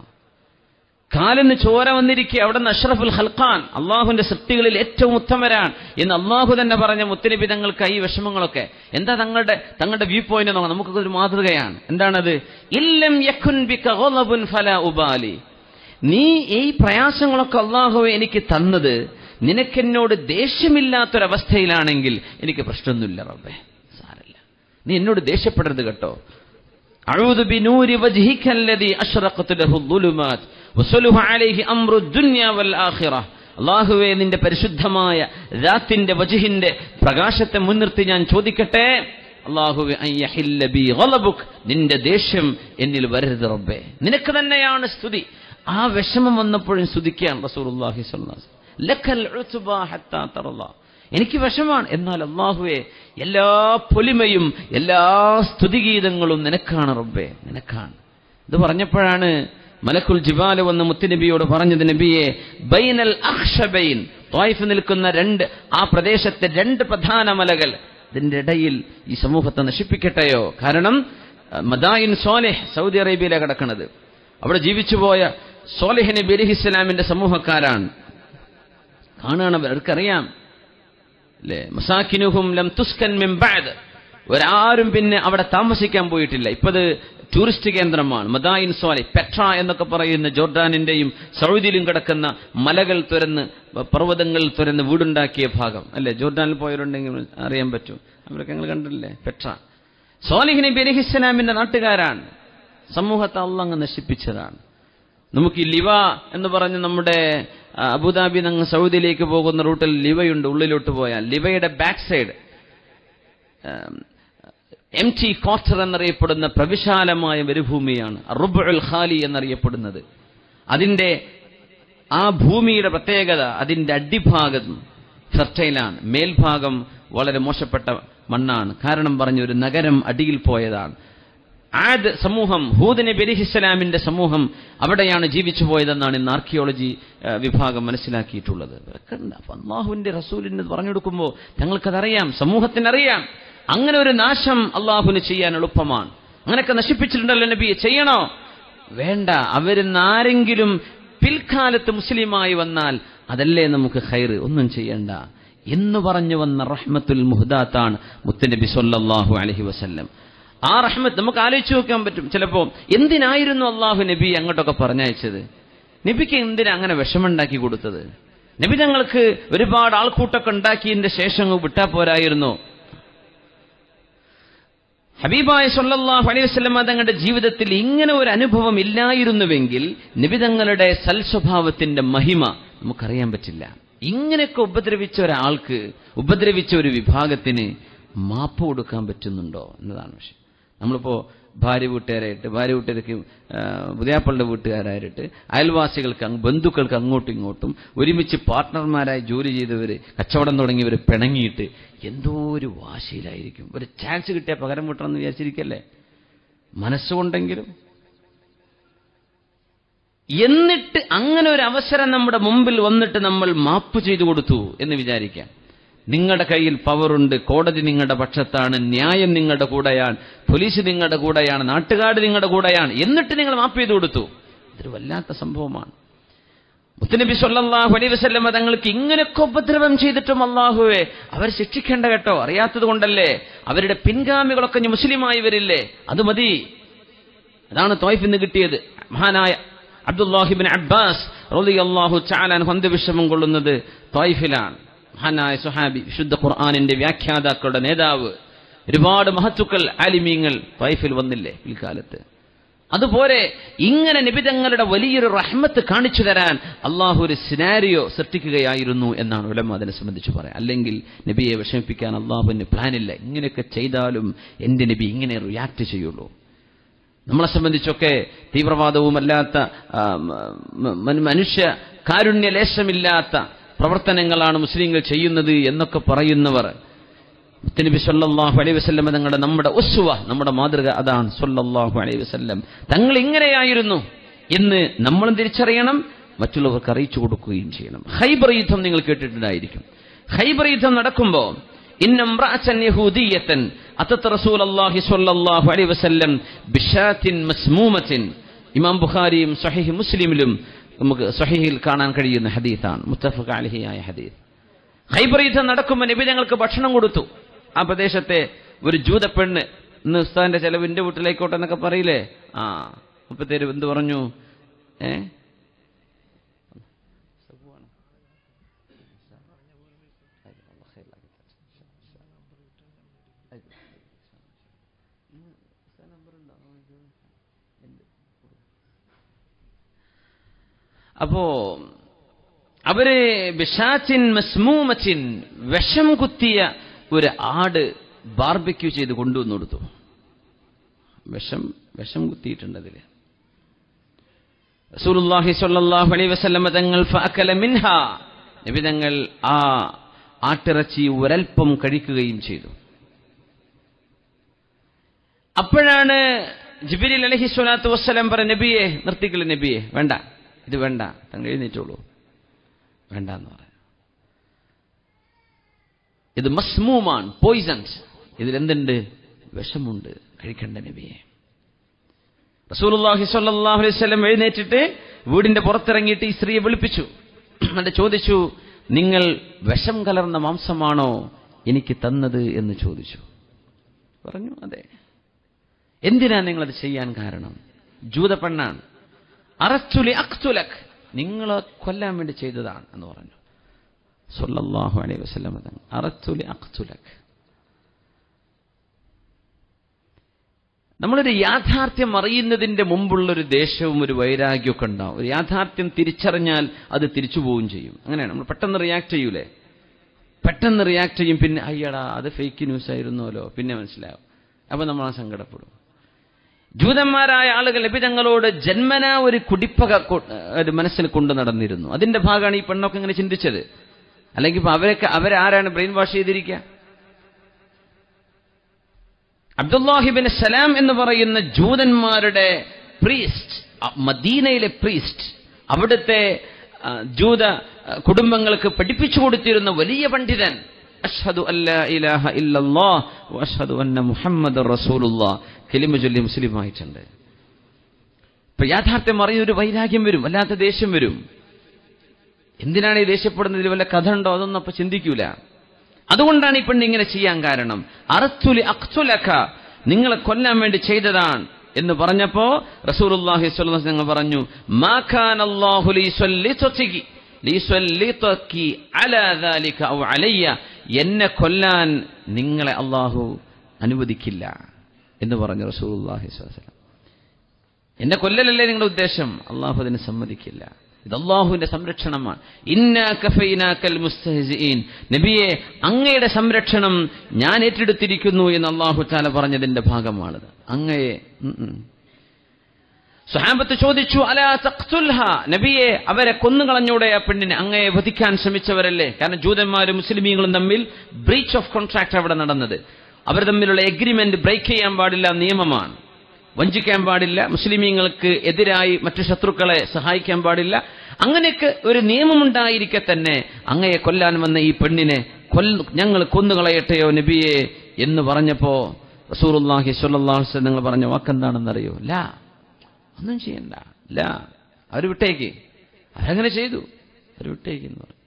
കാലിന് ചോര വന്നിരിക്കെ അവിടെ നിന്ന് അഷ്റഫുൽ ഹൽഖാൻ അള്ളാഹുവിന്റെ സൃഷ്ടികളിൽ ഏറ്റവും ഉത്തമരാൻ എന്ന് അള്ളാഹു തന്നെ പറഞ്ഞ മുത്തനബി തങ്ങൾക്ക് ഈ വിഷമങ്ങളൊക്കെ എന്താ തങ്ങളുടെ തങ്ങളുടെ വ്യൂ പോയിന്റ് നോക്കാം നമുക്കൊക്കെ ഒരു മാതൃകയാണ് എന്താണത് ഇല്ലം യക്കുൻ ബിക ഗളബുൻ ഫലാ ഉബാലി നീ ഈ പ്രയാസങ്ങളൊക്കെ അള്ളാഹു എനിക്ക് തന്നത് നിനക്കെന്നോട് ദേഷ്യമില്ലാത്തൊരവസ്ഥയിലാണെങ്കിൽ എനിക്ക് പ്രശ്നമൊന്നുമില്ല റബ്ബേ സാരല്ല നീ എന്നോട് ദേഷ്യപ്പെടരുത് കേട്ടോ أعوذ بنور وجهك الذي أشرقت له الظلمات وصلح عليه أمر الدنيا والآخرة അള്ളാഹുവെ നിന്റെ പരിശുദ്ധമായ രാത്തിന്റെ വജുഹിന്റെ പ്രകാശത്തെ മുൻനിർത്തി ഞാൻ ചോദിക്കട്ടെ അള്ളാഹുവെ അൻ യഹില്ല ബി ഗളബുക്. നിന്റെ ദേഷ്യം എന്നിൽ വരരുത് റബ്ബേ നിനക്ക് തന്നെയാണ് സ്തുതി ആ വിഷമം വന്നപ്പോഴും സ്തുതിക്കാൻ റസൂലുള്ളാഹി സ്വല്ലല്ലാഹു അലൈഹി വസല്ലം. ലക്കൽ ഉത്ബ ഹത്താ തറല്ലാ. എനിക്ക് വിഷമാണ് എന്നാൽ അള്ളാഹുവെ എല്ലാ പൊലിമയും എല്ലാ സ്തുതിഗീതങ്ങളും നിനക്കാണ് റബ്ബേ നിനക്കാണ് ഇത് പറഞ്ഞപ്പോഴാണ് മലക്കുൽ ജിബാല് വന്ന് മുത്തുനബിയോട് പറഞ്ഞത് നബിയെ ബൈനൽ അക്ഷബൈൻ ത്വായിഫ് നിൽക്കുന്ന രണ്ട് ആ പ്രദേശത്തെ രണ്ട് പ്രധാന മലകൾ ഇതിന്റെ ഇടയിൽ ഈ സമൂഹത്തെ നശിപ്പിക്കട്ടെയോ കാരണം അഹ്, മദായിൻ സോലെഹ് സൗദി അറേബ്യയിലെ കിടക്കുന്നത് അവിടെ ജീവിച്ചുപോയ സോലെഹ് നബി അലി ഇസ്ലാമിന്റെ സമൂഹക്കാരാണ് കാണുകയാണ് അവർ. അവർക്കറിയാം അല്ലേ മസാക്കിനുഹും ലം തുസ്കൻ മിൻ ബഅദ് ഒരാരും പിന്നെ അവിടെ താമസിക്കാൻ പോയിട്ടില്ല ഇപ്പത് ടൂറിസ്റ്റ് കേന്ദ്രമാണ് മദായിൻ സോലെ പെട്ര എന്നൊക്കെ പറയുന്ന ജോർഡാനിന്റെയും സൗദിയിലും കിടക്കുന്ന മലകൾ തുരന്ന് പർവ്വതങ്ങൾ തുരന്ന് വീടുണ്ടാക്കിയ ഭാഗം അല്ലേ ജോർഡാനിൽ പോയവരുണ്ടെങ്കിൽ അറിയാൻ പറ്റും അവരൊക്കെ ഞങ്ങൾ കണ്ടില്ലേ പെട്ര സോലിഹ് നബി അലൈഹി ഇസ്ലാമിന്റെ നാട്ടുകാരാണ് സമൂഹത്തെ അള്ള അങ്ങ് നശിപ്പിച്ചതാണ് നമുക്ക് ഈ ലിവ എന്ന് പറഞ്ഞ് നമ്മുടെ ആ, അബുദാബി നിന്ന് സൗദിയിലേക്ക് പോകുന്ന റൂട്ടിൽ ലിവയുണ്ട് ഉള്ളിലോട്ട് പോയാൽ ലിവയുടെ back side empty quarter എന്നറിയപ്പെടുന്ന പ്രവിശാലമായ മരുഭൂമിയാണ് റുബുൽ ഖാലി എന്നറിയപ്പെടുന്നത് അതിന്റെ ആ ഭൂമിയുടെ പ്രത്യേകത അതിന്റെ അടിഭാഗം ഫെർട്ടൈലാണ് മേൽഭാഗം വളരെ മോശപ്പെട്ട മണ്ണാണ് കാരണം പറഞ്ഞു ഒരു നഗരം അടിയിൽ പോയതാണ് ആദ് സമൂഹം ഹൂദ് നബി അലൈഹി ഇസ്ലാമിന്റെ സമൂഹം അവിടെയാണ് ജീവിച്ചു പോയതെന്നാണ് ഇന്ന് ആർക്കിയോളജി ഏഹ്, വിഭാഗം മനസ്സിലാക്കിയിട്ടുള്ളത് ഇവരൊക്കെ ഉണ്ട്. അപ്പൊ അള്ളാഹുവിന്റെ റസൂലിന് പറഞ്ഞു കൊടുക്കുമ്പോൾ തങ്ങൾക്കതറിയാം സമൂഹത്തിനറിയാം അങ്ങനെ ഒരു നാശം അള്ളാഹുവിന് ചെയ്യാൻ എളുപ്പമാണ് അങ്ങനെയൊക്കെ നശിപ്പിച്ചിട്ടുണ്ടല്ലോ നബിയെ ചെയ്യണോ വേണ്ട അവരിന്ന് ആരെങ്കിലും പിൽക്കാലത്ത് മുസ്ലിമായി വന്നാൽ അതല്ലേ നമുക്ക് ഖൈറ് ഒന്നും ചെയ്യണ്ട എന്ന് പറഞ്ഞു വന്ന റഹ്മത്തുൽ മുഹദാത്താണ് മുത്തുനബി സല്ലല്ലാഹു അലൈഹി വസല്ലം ആ റഹ്മത്ത് നമുക്ക് ആലോചിച്ച് നോക്കാൻ പറ്റും ചിലപ്പോൾ എന്തിനായിരുന്നു അള്ളാഹു നബി അങ്ങോട്ടൊക്കെ പറഞ്ഞയച്ചത് നബിക്ക് എന്തിനാ അങ്ങനെ വിഷമുണ്ടാക്കി കൊടുത്തത് നബി തങ്ങൾക്ക് ഒരുപാട് ആൾക്കൂട്ടൊക്കെ ഉണ്ടാക്കിയതിന്റെ ശേഷം അങ്ങ് വിട്ടാ പോരായിരുന്നു ഹബീബായ സല്ലല്ലാഹു അലൈഹി വസല്ലം തങ്ങളുടെ ജീവിതത്തിൽ ഇങ്ങനെ ഒരു അനുഭവം ഇല്ലായിരുന്നുവെങ്കിൽ നിബിതങ്ങളുടെ സൽസ്വഭാവത്തിന്റെ മഹിമ നമുക്കറിയാൻ പറ്റില്ല ഇങ്ങനെയൊക്കെ ഉപദ്രവിച്ച ഒരാൾക്ക് ഉപദ്രവിച്ച ഒരു വിഭാഗത്തിന് മാപ്പ് കൊടുക്കാൻ പറ്റുന്നുണ്ടോ എന്നതാണ് വിഷയം നമ്മളിപ്പോ ഭാര്യ വീട്ടുകാരായിട്ട് ഭാര്യ വീട്ടുകാർക്ക് പുതിയാപ്പളുടെ വീട്ടുകാരായിട്ട് അയൽവാസികൾക്ക് അങ്ങ് ബന്ധുക്കൾക്ക് അങ്ങോട്ടും ഇങ്ങോട്ടും ഒരുമിച്ച് പാർട്ട്ണർമാരായി ജോലി ചെയ്തവർ കച്ചവടം തുടങ്ങിയവർ പിണങ്ങിയിട്ട് എന്തോ ഒരു വാശിയിലായിരിക്കും ഒരു ചാൻസ് കിട്ടിയാൽ പകരം വീട്ടണമെന്ന് വിചാരിച്ചിരിക്കല്ലേ മനസ്സുകൊണ്ടെങ്കിലും എന്നിട്ട് അങ്ങനെ ഒരു അവസരം നമ്മുടെ മുമ്പിൽ വന്നിട്ട് നമ്മൾ മാപ്പ് ചെയ്തു കൊടുത്തു എന്ന് വിചാരിക്കാം നിങ്ങളുടെ കയ്യിൽ പവറുണ്ട് കോടതി നിങ്ങളുടെ പക്ഷത്താണ് ന്യായം നിങ്ങളുടെ കൂടെയാണ് പോലീസ് നിങ്ങളുടെ കൂടെയാണ് നാട്ടുകാർ നിങ്ങളുടെ കൂടെയാണ് എന്നിട്ട് നിങ്ങൾ മാപ്പ് ചെയ്തു കൊടുത്തു ഇതൊരു വല്ലാത്ത സംഭവമാണ് മുത്തനബി സല്ലല്ലാഹു അലൈഹി വസല്ലമ തങ്ങൾക്ക് ഇങ്ങനെയൊക്കെ ഉപദ്രവം ചെയ്തിട്ടും അള്ളാഹുവെ അവർ ശിക്ഷിക്കേണ്ട കേട്ടോ അറിയാത്തത് കൊണ്ടല്ലേ അവരുടെ പിൻഗാമികളൊക്കെ ഇനി മുസ്ലിമായി വരില്ലേ അത് മതി അതാണ് തോയ്ഫ് ഇന്ന് കിട്ടിയത് മഹാനായ അബ്ദുല്ലാഹിബിൻ അബ്ബാസ് റളിയല്ലാഹു ചാലാൻ ഹന്ദവിഷമം കൊള്ളുന്നത് തോയ്ഫിലാണ് മഹാനായ സുഹാബി വിശുദ്ധ ഖുർആാനിന്റെ വ്യാഖ്യാതാക്കളുടെ നേതാവ് ഒരുപാട് മഹത്തുക്കൾ ആലിമീങ്ങൾ തോയ്ഫിൽ വന്നില്ലേ പിൽക്കാലത്ത് അതുപോലെ ഇങ്ങനെ നിബിതങ്ങളുടെ വലിയൊരു റഹ്മത്ത് കാണിച്ചു തരാൻ അള്ളാഹു ഒരു സിനാരിയോ സൃഷ്ടിക്കുകയായിരുന്നു എന്നാണ് ഉലമ അതിനെ സംബന്ധിച്ച് പറയാം അല്ലെങ്കിൽ നബിയെ വിഷമിപ്പിക്കാൻ അള്ളാഹുവിന് പ്ലാനില്ല ഇങ്ങനെയൊക്കെ ചെയ്താലും എന്റെ നബി ഇങ്ങനെ റിയാക്ട് ചെയ്യുള്ളൂ നമ്മളെ സംബന്ധിച്ചൊക്കെ തീവ്രവാദവുമല്ലാത്ത ആ, മ- മ- മനുഷ്യ കാരുണ്യലേശമില്ലാത്ത പ്രവർത്തനങ്ങളാണ് മുസ്ലിങ്ങൾ ചെയ്യുന്നത് എന്നൊക്കെ പറയുന്നവർ മുത്തനബി സല്ലല്ലാഹു അലൈഹി വസല്ലം തങ്ങളുടെ നമ്മുടെ ഉസ്വ നമ്മുടെ മാതൃക അതാണ് സല്ലല്ലാഹു അലൈഹി വസല്ലം തങ്ങൾ ഇങ്ങനെയായിരുന്നു എന്ന് നമ്മളും തിരിച്ചറിയണം മറ്റുള്ളവർക്ക് അറിയിച്ചു കൊടുക്കുകയും ചെയ്യണം ഹൈബർ യുദ്ധം നിങ്ങൾ കേട്ടിട്ടുണ്ടായിരിക്കും ഹൈബർ യുദ്ധം നടക്കുമ്പോൾ ഇന്നംറഅൻ യഹൂദിയത്തൻ അത്തത്ത് റസൂലല്ലാഹി സ്വല്ലല്ലാഹു അലൈഹി വസല്ലം ബിഷാത്തിൻ മസ്മൂമത്തിൻ ഇമാം ബുഖാരിയും സഹീഹ് മുസ്ലിമിലും നമുക്ക് സഹീഹിൽ കാണാൻ കഴിയുന്ന ഹദീസാണ് മുത്തഫഖ് അലഹിയായ ഹദീസ് ഹൈബർ യുദ്ധം നടക്കുമ്പോൾ നബി ഞങ്ങൾക്ക് ഭക്ഷണം കൊടുത്തു ആ പ്രദേശത്തെ ഒരു ജൂത പെണ്ണ് ഇന്ന് ഉസ്താദിന്റെ ചെലവ് എന്റെ വീട്ടിലേക്കോട്ടെ എന്നൊക്കെ പറയില്ലേ ആ മുപ്പത്തേര് എന്ത് പറഞ്ഞു ഏ അപ്പോ അവര് ബിഷാച്ചിൻ മസ്മൂമച്ചിൻ വിഷം കുത്തിയ ഒരു ആട് ബാർബിക്യൂ ചെയ്ത് കൊണ്ടുവന്നു കൊടുത്തു വിഷം വിഷം കുത്തിയിട്ടുണ്ട് അതില് റസൂലുള്ളാഹി സ്വല്ലല്ലാഹു അലൈഹി വസല്ലമ തങ്ങൾ ഫഅക്കല മിൻഹ നബി തങ്ങൾ ആ ആട്ടിറച്ചി ഒരൽപ്പം കഴിക്കുകയും ചെയ്തു അപ്പോഴാണ് ജിബിരിൽ അലഹി സ്വലാത്തു വസ്സലാം പറ നബിയെ നിർത്തിക്കളി നബിയെ വേണ്ട ഇത് വേണ്ട തങ്ങൾ എഴുന്നേറ്റുള്ളൂ വേണ്ട എന്ന് പറയാം ഇത് മസ്മൂമാണ് പോയിസൺസ് ഇതിലെന്തുണ്ട് വിഷമുണ്ട് കഴിക്കേണ്ട നബിയെ റസൂലുള്ളാഹി സ്വല്ലല്ലാഹു അലൈഹി വസല്ലം എഴുന്നേറ്റിട്ട് വീടിന്റെ പുറത്തിറങ്ങിയിട്ട് ഈ സ്ത്രീയെ വിളിപ്പിച്ചു എന്നിട്ട് ചോദിച്ചു നിങ്ങൾ വിഷം കലർന്ന മാംസമാണോ എനിക്ക് തന്നത് എന്ന് ചോദിച്ചു പറഞ്ഞു അതെ എന്തിനാ നിങ്ങളത് ചെയ്യാൻ കാരണം ജൂത പെണ്ണാണ് അറച്ചുലി അക്തുലക് നിങ്ങളെ കൊല്ലാൻ വേണ്ടി ചെയ്തതാണ് എന്ന് പറഞ്ഞു സല്ലല്ലാഹു അലൈഹി വസല്ലം തങ്ങൾ അറച്ചുലി അക്തുലക് നമ്മളൊരു യാഥാർത്ഥ്യം അറിയുന്നതിന്റെ മുമ്പുള്ള ഒരു ദേഷ്യവും ഒരു വൈരാഗ്യമൊക്കെ ഉണ്ടാവും ഒരു യാഥാർത്ഥ്യം തിരിച്ചറിഞ്ഞാൽ അത് തിരിച്ചു പോവുകയും ചെയ്യും അങ്ങനെയാണ് നമ്മൾ പെട്ടെന്ന് റിയാക്ട് ചെയ്യൂലേ പെട്ടെന്ന് റിയാക്ട് ചെയ്യും പിന്നെ അയ്യടാ അത് ഫേക്ക് ന്യൂസ് ആയിരുന്നല്ലോ പിന്നെ മനസ്സിലാവും അപ്പൊ നമ്മൾ ആ സങ്കടപ്പെടും ജൂതന്മാരായ ആളുകൾ ലഭിതങ്ങളോട് ജന്മന ഒരു കുടിപ്പക കൊ- ഒരു മനസ്സിൽ കൊണ്ടു നടന്നിരുന്നു അതിന്റെ ഭാഗമാണ് ഈ പെണ്ണൊക്കെ ഇങ്ങനെ ചിന്തിച്ചത് അല്ലെങ്കിൽ ഇപ്പൊ അവരൊക്കെ അവരാരാണ് ബ്രെയിൻ വാഷ് ചെയ്തിരിക്കുക അബ്ദുല്ലാഹിബിൻ സലാം എന്ന് പറയുന്ന ജൂതന്മാരുടെ പ്രീസ്റ്റ് മദീനയിലെ പ്രീസ്റ്റ് അവിടുത്തെ ആ, ജൂത ആ, കുടുംബങ്ങൾക്ക് പഠിപ്പിച്ചു കൊടുത്തിരുന്ന വലിയ പണ്ഡിതൻ അഷ്ഹദു അല്ലാ ഇലാഹ ഇല്ലല്ലാഹ് വ അഷ്ഹദു അന്ന മുഹമ്മദ് റസൂലുള്ളാഹ് കലിമ ചൊല്ലി മുസ്ലിം ആയിട്ടുണ്ട് ഇപ്പൊ യാഥാർത്ഥ്യം അറിയുന്ന ഒരു വൈരാഗ്യം വരും വല്ലാത്ത ദേഷ്യം വരും എന്തിനാണ് ഈ ദേഷ്യപ്പെടുന്നതിൽ വല്ല കഥ ഉണ്ടോ അതൊന്നും അപ്പൊ ചിന്തിക്കൂല അതുകൊണ്ടാണ് ഈ പെണ്ണ് ഇങ്ങനെ ചെയ്യാൻ കാരണം അറത്തുലി അക്തുലഖ നിങ്ങളെ കൊല്ലാൻ വേണ്ടി ചെയ്തതാണ് എന്ന് പറഞ്ഞപ്പോ റസൂലുള്ളാഹി സ്വല്ലല്ലാഹു അലൈഹി വസല്ലം പറഞ്ഞു മാ കാന അല്ലാഹു ലിസ്വല്ലിതകി ലിസ്വല്ലിതകി അലാ ദാലിക ഔ അലയ്യ എന്നെ കൊല്ലാൻ നിങ്ങളെ അല്ലാഹു അനുവദിക്കില്ല എന്ന് പറഞ്ഞു റസൂലുള്ളാഹി സ്വല്ലല്ലാഹു അലൈഹി വസല്ലം എന്നെ കൊല്ലലല്ലേ നിങ്ങളുടെ ഉദ്ദേശം അള്ളാഹു അതിന് സമ്മതിക്കില്ല ഇത് അള്ളാഹുവിന്റെ സംരക്ഷണമാണ് ഇന്നാ കഫൈനാക്കൽ മുസ്തഹ്സിഈൻ നബിയെ അങ്ങയുടെ സംരക്ഷണം ഞാൻ ഏറ്റെടുത്തിരിക്കുന്നു എന്ന് അള്ളാഹു താല പറഞ്ഞതിന്റെ ഭാഗമാണിത് അങ്ങയെ ഉം ഉം. സ്വഹാബത്ത് ചോദിച്ചു അലാ തഖ്തുൽഹ നബിയെ അവരെ കൊന്നുകളഞ്ഞൂടെ ആ പെണ്ണിനെ അങ്ങയെ വധിക്കാൻ ശ്രമിച്ചവരല്ലേ കാരണം ജൂതന്മാരും മുസ്ലിമീങ്ങളും തമ്മിൽ ബ്രീച്ച് ഓഫ് കോൺട്രാക്ട് അവിടെ നടന്നത് അവർ തമ്മിലുള്ള എഗ്രിമെന്റ് ബ്രേക്ക് ചെയ്യാൻ പാടില്ല നിയമമാണ് വഞ്ചിക്കാൻ പാടില്ല മുസ്ലിമീങ്ങൾക്ക് എതിരായി മറ്റു ശത്രുക്കളെ സഹായിക്കാൻ പാടില്ല അങ്ങനെയൊക്കെ ഒരു നിയമമുണ്ടായിരിക്കെ തന്നെ അങ്ങയെ കൊല്ലാൻ വന്ന ഈ പെണ്ണിനെ കൊല്ല ഞങ്ങൾ കൊന്നുകളയട്ടെയോ നബിയെ എന്ന് പറഞ്ഞപ്പോ റസൂറുല്ലാഹി സ്വല്ലാഹു നിങ്ങൾ പറഞ്ഞ വാക്കെന്താണെന്നറിയോ ലാ ഒന്നും ചെയ്യണ്ട ലാ അവർ വിട്ടേക്ക് അവരങ്ങനെ ചെയ്തു അവർ വിട്ടേക്ക് എന്ന് പറഞ്ഞു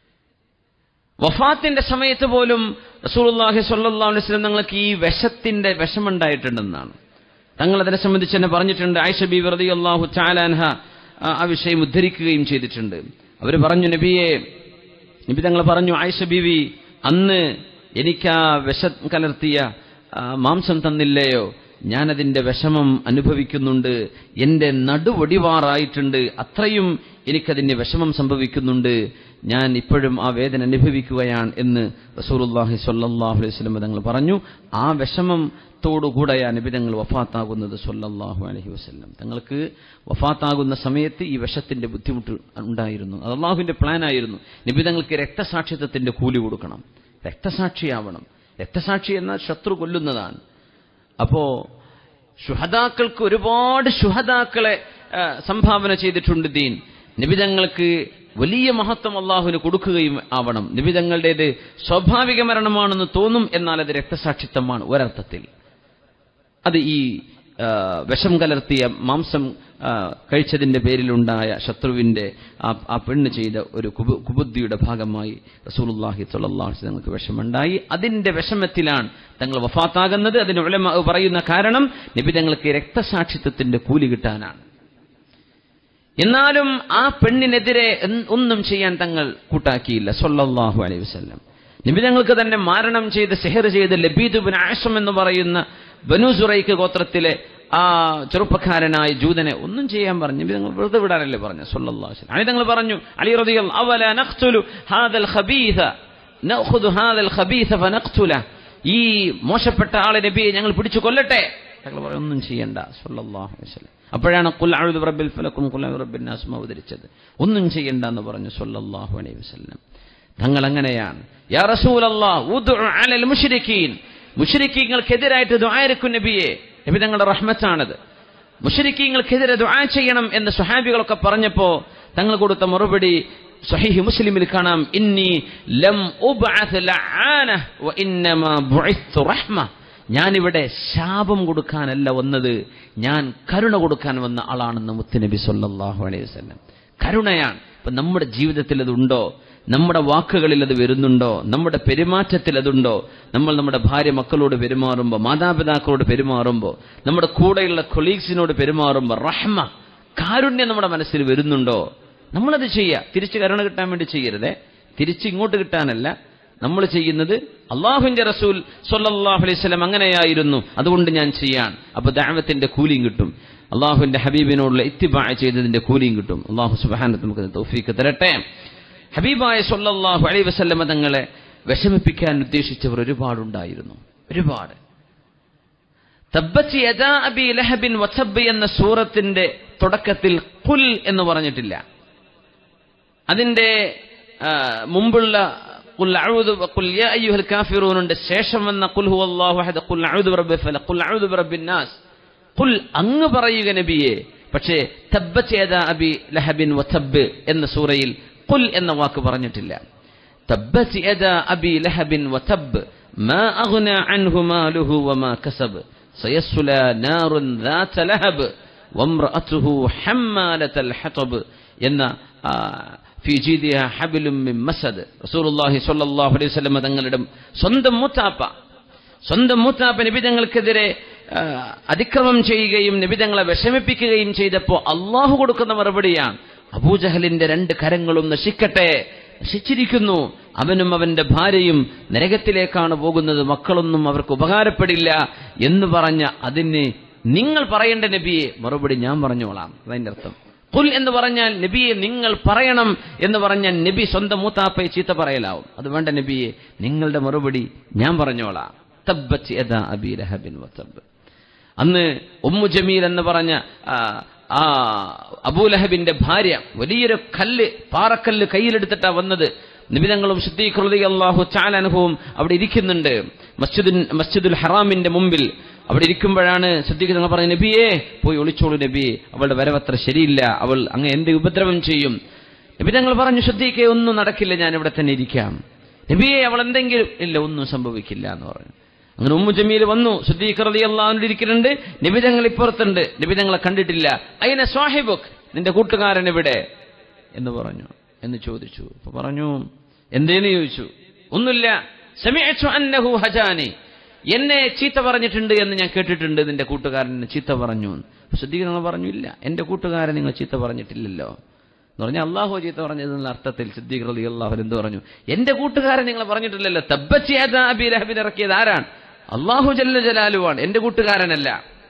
വഫാത്തിന്റെ സമയത്ത് പോലും റസൂലുള്ളാഹി സ്വല്ലല്ലാഹു അലൈഹി വസല്ലം തങ്ങൾക്ക് ഈ വിഷത്തിന്റെ വിഷമുണ്ടായിട്ടുണ്ടെന്നാണ് തങ്ങൾ അതിനെ സംബന്ധിച്ച് തന്നെ പറഞ്ഞിട്ടുണ്ട് ആയിഷ ബി റളിയല്ലാഹു തആല അൻഹ ആ- ആ വിഷയം ഉദ്ധരിക്കുകയും ചെയ്തിട്ടുണ്ട് അവർ പറഞ്ഞു നബിയെ നബി തങ്ങൾ പറഞ്ഞു ആയിഷ ബീവി അന്ന് എനിക്ക് ആ വിഷം കലർത്തിയ ആ, മാംസം തന്നില്ലയോ ഞാനതിന്റെ വിഷമം അനുഭവിക്കുന്നുണ്ട് എന്റെ നടുവൊടിവാറായിട്ടുണ്ട് അത്രയും എനിക്കതിന്റെ വിഷമം സംഭവിക്കുന്നുണ്ട് ഞാൻ ഇപ്പോഴും ആ വേദന അനുഭവിക്കുകയാണ് എന്ന് റസൂലുള്ളാഹി സ്വല്ലല്ലാഹു അലൈഹി വസല്ലം തങ്ങൾ പറഞ്ഞു ആ വിഷമത്തോടുകൂടെയാണ് നിബിതങ്ങൾ വഫാത്താകുന്നത് സ്വല്ലല്ലാഹു അലൈഹി വസല്ലം തങ്ങൾക്ക് വഫാത്താകുന്ന സമയത്ത് ഈ വിഷത്തിന്റെ ബുദ്ധിമുട്ട് ഉണ്ടായിരുന്നു അത് അള്ളാഹുവിന്റെ പ്ലാൻ ആയിരുന്നു നിബിതങ്ങൾക്ക് രക്തസാക്ഷിത്വത്തിന്റെ കൂലി കൊടുക്കണം രക്തസാക്ഷിയാവണം രക്തസാക്ഷി എന്നാൽ ശത്രു കൊല്ലുന്നതാണ് അപ്പോ ശുഹദാക്കൾക്ക് ഒരുപാട് ശുഹദാക്കളെ ആ, സംഭാവന ചെയ്തിട്ടുണ്ട് ദീൻ നിബിതങ്ങൾക്ക് വലിയ മഹത്വം അള്ളാഹുവിന് കൊടുക്കുകയും ആവണം നിബിതങ്ങളുടേത് സ്വാഭാവിക മരണമാണെന്ന് തോന്നും എന്നാൽ അത് രക്തസാക്ഷിത്വമാണ് ഒരർത്ഥത്തിൽ അത് ഈ ആ, വിഷം കലർത്തിയ മാംസം ആ, കഴിച്ചതിന്റെ പേരിലുണ്ടായ ശത്രുവിന്റെ ആ ആ പെണ്ണ് ചെയ്ത ഒരു കുബു കുബുദ്ധിയുടെ ഭാഗമായി റസൂലുള്ളാഹി സ്വല്ലല്ലാഹു അലൈഹി തങ്ങൾക്ക് വിഷമുണ്ടായി അതിന്റെ വിഷമത്തിലാണ് തങ്ങൾ വഫാത്താകുന്നത് അതിന് ഉലമ പറയുന്ന കാരണം നബി തങ്ങൾക്ക് രക്തസാക്ഷിത്വത്തിന്റെ കൂലി കിട്ടാനാണ് എന്നാലും ആ പെണ്ണിനെതിരെ എന്ത് ഒന്നും ചെയ്യാൻ തങ്ങൾ കൂട്ടാക്കിയില്ല സൊല്ലാഹു അലൈഹി വസല്ലം നബി തങ്ങൾക്ക് തന്നെ മാരണം ചെയ്ത് സെഹർ ചെയ്ത് ലബീദുബിൻ ആഷം എന്ന് പറയുന്ന ബനു സുറൈക്ക് ഗോത്രത്തിലെ ആ ചെറുപ്പക്കാരനായ ജൂതനെ ഒന്നും ചെയ്യാൻ പറഞ്ഞു നബി തങ്ങൾ വെറുതെ വിടാനല്ലേ പറഞ്ഞു സല്ലല്ലാഹു അലൈഹി വസല്ലം അലി തങ്ങൾ പറഞ്ഞു അലി റളിയല്ലാഹു അവല നഖ്തുലു ഹാദൽ ഖബീഥ നഖുദു ഹാദൽ ഖബീഥ ഫനഖ്തുല ഈ മോശപ്പെട്ട ആളെ നബിയെ ഞങ്ങൾ പിടിച്ചു കൊല്ലട്ടെ തങ്ങൾ പറയും ഒന്നും ചെയ്യണ്ട സല്ലല്ലാഹു അലൈഹി വസല്ലം അപ്പോഴാണ് കുൽ അഴുദ് റബ്ബിൽ ഫലക്കും കുൽ അഊദു റബ്ബിൻ നാസും അവതരിച്ചത് ഒന്നും ചെയ്യണ്ട എന്ന് പറഞ്ഞു സല്ലല്ലാഹു അലൈഹി വസല്ലം തങ്ങൾ അങ്ങനെയാണ് യാ റസൂലല്ലാഹ് ഉദ്ഉ അലൽ മുശ്രിക്കീൻ മുശ്രിക്കീങ്ങൾക്കെതിരായിട്ട് ദുആയിരിക്കും നബിയെ നബി തങ്ങളുടെ റഹ്മത്താണത് മുശ്രിക്കീങ്ങൾക്കെതിരെ ദുആ ചെയ്യണം എന്ന് സ്വഹാബികളൊക്കെ പറഞ്ഞപ്പോ തങ്ങൾ കൊടുത്ത മറുപടി സ്വഹീഹ് മുസ്ലിമിൽ കാണാം ഇന്നി ലം ഉബ്അത്ത് ലആന വ ഇന്നമാ ബുഇത്തു റഹ്മ ഞാനിവിടെ ശാപം കൊടുക്കാനല്ല വന്നത് ഞാൻ കരുണ കൊടുക്കാൻ വന്ന ആളാണെന്ന് മുത്തുനബി സല്ലല്ലാഹു അലൈഹി വസല്ലം കരുണയാണ് ഇപ്പൊ നമ്മുടെ ജീവിതത്തിൽ അതുണ്ടോ നമ്മുടെ വാക്കുകളിൽ അത് വരുന്നുണ്ടോ നമ്മുടെ പെരുമാറ്റത്തിൽ അതുണ്ടോ നമ്മൾ നമ്മുടെ ഭാര്യ മക്കളോട് പെരുമാറുമ്പോൾ മാതാപിതാക്കളോട് പെരുമാറുമ്പോൾ നമ്മുടെ കൂടെയുള്ള കൊളീഗ്സിനോട് പെരുമാറുമ്പോൾ റഹ്മ കാരുണ്യം നമ്മുടെ മനസ്സിൽ വരുന്നുണ്ടോ നമ്മളത് ചെയ്യുക തിരിച്ച് കരുണ കിട്ടാൻ വേണ്ടി ചെയ്യരുതേ തിരിച്ച് ഇങ്ങോട്ട് കിട്ടാനല്ല നമ്മൾ ചെയ്യുന്നത് അള്ളാഹുവിന്റെ റസൂൽ സല്ലല്ലാഹു അലൈഹി വസല്ലം അങ്ങനെയായിരുന്നു അതുകൊണ്ട് ഞാൻ ചെയ്യാൻ അപ്പൊ ദഅവത്തിന്റെ കൂലിയും കിട്ടും അള്ളാഹുവിന്റെ ഹബീബിനോടുള്ള ഇത്തിബാ ചെയ്തതിന്റെ കൂലിയും കിട്ടും അള്ളാഹു സുബ്ഹാനഹു നമുക്ക് തൗഫീക്ക് തരട്ടെ ഹബീബായ സല്ലല്ലാഹു അലൈഹി വസല്ലം തങ്ങളെ വിഷമിപ്പിക്കാൻ ഉദ്ദേശിച്ചവർ ഒരുപാടുണ്ടായിരുന്നു ഒരുപാട് തബ്ബത്ത് യദാ അബി ലഹബിൻ വസബ് എന്ന സൂറത്തിന്റെ തുടക്കത്തിൽ കുൽ എന്ന് പറഞ്ഞിട്ടില്ല അതിന്റെ ആ, മുമ്പുള്ള ഖുൽ അഊദു ഖുൽ യാ അയ്യുഹൽ കാഫിറൂൻ ഉണ്ട് ശേഷം വന്ന ഖുൽ ഹുവല്ലാഹു അഹദ് ഖുൽ അഊദു ബിറബ്ബിൽ ഫലഖ് ഖുൽ അഊദു ബിറബ്ബിൻ നാസ് ഖുൽ അങ്ങ് പറയുക നബിയെ പക്ഷേ തബ്ബത്ത് യദാ അബി ലഹബിൻ വതബ്ബ് എന്ന സൂറയിൽ ഖുൽ എന്ന വാക്ക് പറഞ്ഞിട്ടില്ല തബ്ബത്ത് യദാ അബി ലഹബിൻ വതബ്ബ് ما أغنى عنه ماله وما كسب سيصلى نار ذات لهب وامرأته حمالة الحطب എന്ന ആ, ഫി ജീദിഹ ഹബിലും മിൻ മസദ് റസൂലുള്ളാഹി സ്വല്ലല്ലാഹു അലൈഹി വസല്ലം തങ്ങളുടെ സ്വന്തം മൂത്താപ്പ സ്വന്തം മൂത്താപ്പ നിബിതങ്ങൾക്കെതിരെ ആ, അതിക്രമം ചെയ്യുകയും നിബിതങ്ങളെ വിഷമിപ്പിക്കുകയും ചെയ്തപ്പോൾ അള്ളാഹു കൊടുക്കുന്ന മറുപടിയാണ് അബൂജഹലിന്റെ രണ്ട് കരങ്ങളും നശിക്കട്ടെ നശിച്ചിരിക്കുന്നു അവനും അവന്റെ ഭാര്യയും നരകത്തിലേക്കാണ് പോകുന്നത് മക്കളൊന്നും അവർക്ക് ഉപകാരപ്പെടില്ല എന്ന് പറഞ്ഞ അതിന് നിങ്ങൾ പറയേണ്ട നബിയെ മറുപടി ഞാൻ പറഞ്ഞോളാം അതിന്റെ അർത്ഥം കുൽ എന്ന് പറഞ്ഞാൽ നബിയെ നിങ്ങൾ പറയണം എന്ന് പറഞ്ഞാൽ നബി സ്വന്തം മൂത്താപ്പയെ ചീത്ത പറയലാവും അത് വേണ്ട നബിയെ നിങ്ങളുടെ മറുപടി ഞാൻ പറഞ്ഞോളാം തബ്ബത്ത് യദാ അബീ ലഹബിൻ വതബ്ബ് അന്ന് ഉമ്മു ജമീൽ എന്ന് പറഞ്ഞ ആ, ആ അബൂലഹബിന്റെ ഭാര്യ വലിയൊരു കല്ല് പാറക്കല്ല് കയ്യിലെടുത്തിട്ടാ വന്നത് നിബിതങ്ങളും ശുദ്ധീകൃതി അള്ളാഹു ചാലനുഭവം അവിടെ ഇരിക്കുന്നുണ്ട് മസ്ജിദുൽ മസ്ജിദുൽ ഹറാമിന്റെ മുമ്പിൽ അവിടെ ഇരിക്കുമ്പോഴാണ് സിദ്ദീഖ് തങ്ങൾ പറഞ്ഞ നബിയെ പോയി ഒളിച്ചോളൂ നബിയെ അവളുടെ വരവത്ര ശരിയില്ല അവൾ അങ്ങ് എന്ത് ഉപദ്രവം ചെയ്യും നബി തങ്ങൾ പറഞ്ഞു ശ്രദ്ധിക്കെ ഒന്നും നടക്കില്ല ഞാൻ ഇവിടെ തന്നെ ഇരിക്കാം നബിയെ അവൾ എന്തെങ്കിലും ഇല്ല ഒന്നും സംഭവിക്കില്ല എന്ന് പറഞ്ഞു അങ്ങനെ ഉമ്മു ജമീൽ വന്നു സുദ്ദീഖ് റതി അള്ളാഹുവിന്റെ ഇരിക്കുന്നുണ്ട് നിബിതങ്ങൾ ഇപ്പുറത്തുണ്ട് നിബിതങ്ങളെ കണ്ടിട്ടില്ല അയിന സ്വാഹിബുക്ക് നിന്റെ കൂട്ടുകാരൻ എവിടെ എന്ന് പറഞ്ഞു എന്ന് ചോദിച്ചു അപ്പൊ പറഞ്ഞു എന്തേന്ന് ചോദിച്ചു ഒന്നുമില്ല സമിഅ്തു അന്നഹു ഹജാനി എന്നെ ചീത്ത പറഞ്ഞിട്ടുണ്ട് എന്ന് ഞാൻ കേട്ടിട്ടുണ്ട് നിന്റെ കൂട്ടുകാരൻ എന്നെ ചീത്ത പറഞ്ഞു സുദ്ദീഖ് നിങ്ങൾ പറഞ്ഞു ഇല്ല എന്റെ കൂട്ടുകാരൻ നിങ്ങൾ ചീത്ത പറഞ്ഞിട്ടില്ലല്ലോ എന്ന് പറഞ്ഞാൽ അള്ളാഹു ചീത്ത പറഞ്ഞത് എന്നുള്ള അർത്ഥത്തിൽ സിദ്ദീഖ് റലി അള്ളാഹു എന്ത് പറഞ്ഞു എന്റെ കൂട്ടുകാരൻ നിങ്ങൾ പറഞ്ഞിട്ടില്ലല്ലോ തബ്ബച്ചിയാബിൻ ഇറക്കിയത് ആരാണ് അള്ളാഹു ജല്ല ജലാലുവാണ് എന്റെ കൂട്ടുകാരനല്ല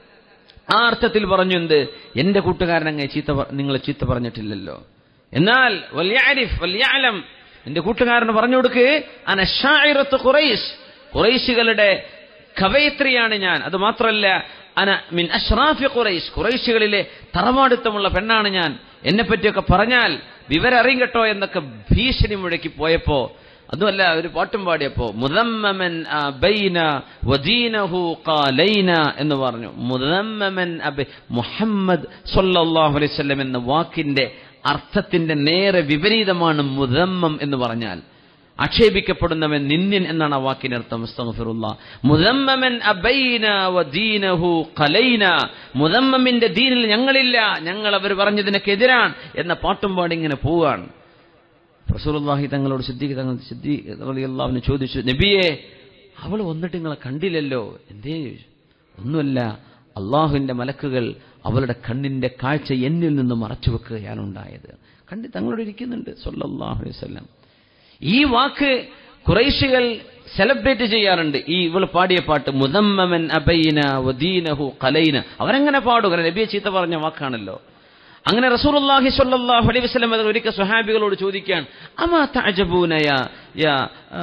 ആ അർത്ഥത്തിൽ പറഞ്ഞു എന്ത് എന്റെ കൂട്ടുകാരൻ അങ്ങനെ ചീത്ത നിങ്ങൾ ചീത്ത പറഞ്ഞിട്ടില്ലല്ലോ എന്നാൽ വല്യാരിഫ് വല്യാലം എന്റെ കൂട്ടുകാരന് പറഞ്ഞു കൊടുക്ക് അനഷായിറത്ത് ഖുറൈശ് ഖുറൈശികളുടെ കവയിത്രിയാണ് ഞാൻ അത് മാത്രമല്ല അന മിൻ അഷ്റാഫി ഖുറൈശ് ഖുറൈശികളിലെ തറവാടുത്തമുള്ള പെണ്ണാണ് ഞാൻ എന്നെ പറ്റിയൊക്കെ പറഞ്ഞാൽ വിവരം അറിയും കേട്ടോ എന്നൊക്കെ ഭീഷണി മുഴക്കി പോയപ്പോ അതുമല്ല ഒരു പാട്ടും പാടിയപ്പോ മുദമ്മമൻ അബൈന വദീനഹു ഖാലൈന എന്ന് പറഞ്ഞു മുദമ്മമൻ അബൈ മുഹമ്മദ് സല്ലല്ലാഹു അലൈഹി വസല്ലം എന്ന വാക്കിന്റെ അർത്ഥത്തിന്റെ നേരെ വിപരീതമാണ് മുദമ്മം എന്ന് പറഞ്ഞാൽ ആക്ഷേപിക്കപ്പെടുന്നവൻ നിന്യൻ എന്നാണ് ആ വാക്കിന്റെ അർത്ഥം അസ്തഗ്ഫിറുല്ലാ മുദമ്മമൻ അബൈന വദീനഹു ഖലൈന മുദമ്മമിന്റെ ദീനിൽ ഞങ്ങളില്ല ഞങ്ങൾ അവർ പറഞ്ഞതിനൊക്കെ എതിരാണ് എന്ന പാട്ടും പാടി ഇങ്ങനെ പോവാണ് റസൂലുള്ളാഹി തങ്ങളോട് സിദ്ദീഖ് തങ്ങൾ സിദ്ദീഖ് റളിയല്ലാഹുവിനെ ചോദിച്ചു നബിയെ അവൾ വന്നിട്ട് നിങ്ങളെ കണ്ടില്ലല്ലോ എന്തേ ചോദിച്ചു ഒന്നുമല്ല അള്ളാഹുവിന്റെ മലക്കുകൾ അവളുടെ കണ്ണിന്റെ കാഴ്ച എന്നിൽ നിന്ന് മറച്ചു വെക്കുകയാണ് ഉണ്ടായത് കണ്ടി തങ്ങളോട് ഇരിക്കുന്നുണ്ട് സല്ലല്ലാഹു അലൈഹി വസല്ലം ഈ വാക്ക് കുറൈശികൾ സെലിബ്രേറ്റ് ചെയ്യാറുണ്ട് ഈ ഇവൾ പാടിയ പാട്ട് മുദമ്മമൻ അബൈന വദീനഹു ഖലൈന അവരങ്ങനെ പാടുക നബിയെ ചീത്ത പറഞ്ഞ വാക്കാണല്ലോ അങ്ങനെ റസൂലുള്ളാഹി സ്വല്ലല്ലാഹു അലൈഹി വസല്ലം അത് ഒരിക്കൽ സ്വഹാബികളോട് ചോദിക്കാൻ അമാ തഅജബൂന യാ യാ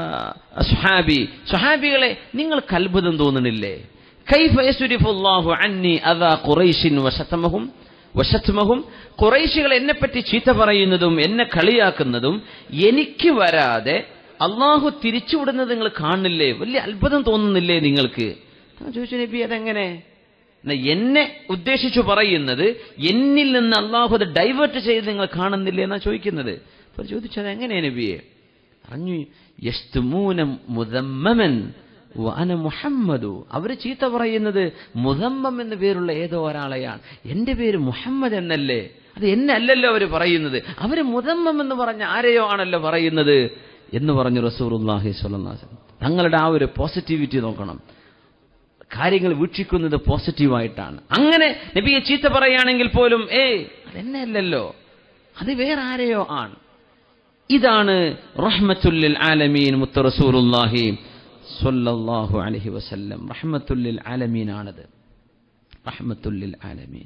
സ്വഹാബി സ്വഹാബികളെ നിങ്ങൾക്ക് അത്ഭുതം തോന്നുന്നില്ലേ കൈഫ യസ്രിഫുല്ലാഹു അന്നി അദാ ഖുറൈശിൻ വശതമഹും വശത്മഹും കുറേശികൾ എന്നെപ്പറ്റി ചീത്ത പറയുന്നതും എന്നെ കളിയാക്കുന്നതും എനിക്ക് വരാതെ അള്ളാഹു തിരിച്ചുവിടുന്നത് നിങ്ങൾ കാണുന്നില്ലേ വലിയ അത്ഭുതം തോന്നുന്നില്ലേ നിങ്ങൾക്ക് ചോദിച്ചു നബി അതെങ്ങനെ എന്നെ ഉദ്ദേശിച്ചു പറയുന്നത് എന്നിൽ നിന്ന് അള്ളാഹു അത് ഡൈവേർട്ട് ചെയ്ത് നിങ്ങൾ കാണുന്നില്ലേ എന്നാ ചോദിക്കുന്നത് അപ്പൊ ചോദിച്ചത് എങ്ങനെയാ നബിയെ പറഞ്ഞു യസ്തുമൂന മുദമ്മമൻ അന മുഹമ്മദു അവർ ചീത്ത പറയുന്നത് മുദമ്മം എന്ന പേരുള്ള ഏതോ ഒരാളെയാണ് എന്റെ പേര് മുഹമ്മദ് എന്നല്ലേ അത് എന്നെ അല്ലല്ലോ അവർ പറയുന്നത് അവര് മുദമ്മം എന്ന് പറഞ്ഞ ആരെയോ ആണല്ലോ പറയുന്നത് എന്ന് പറഞ്ഞു റസൂറുല്ലാഹി സ്വലം തങ്ങളുടെ ആ ഒരു പോസിറ്റിവിറ്റി നോക്കണം കാര്യങ്ങൾ വീക്ഷിക്കുന്നത് പോസിറ്റീവായിട്ടാണ് അങ്ങനെ നബിയെ ചീത്ത പറയുകയാണെങ്കിൽ പോലും ഏയ് അതെന്നെ അല്ലല്ലോ അത് വേറെ ആരെയോ ആണ് ഇതാണ് റഹ്മത്തുല്ലിൽ ആലമീൻ മുത്ത റസൂറുല്ലാഹി സല്ലല്ലാഹു അലൈഹി വസല്ലം റഹ്മത്തുല്ലിൽ ആലമീനാണത് റഹ്മത്തുല്ലിൽ ആലമീൻ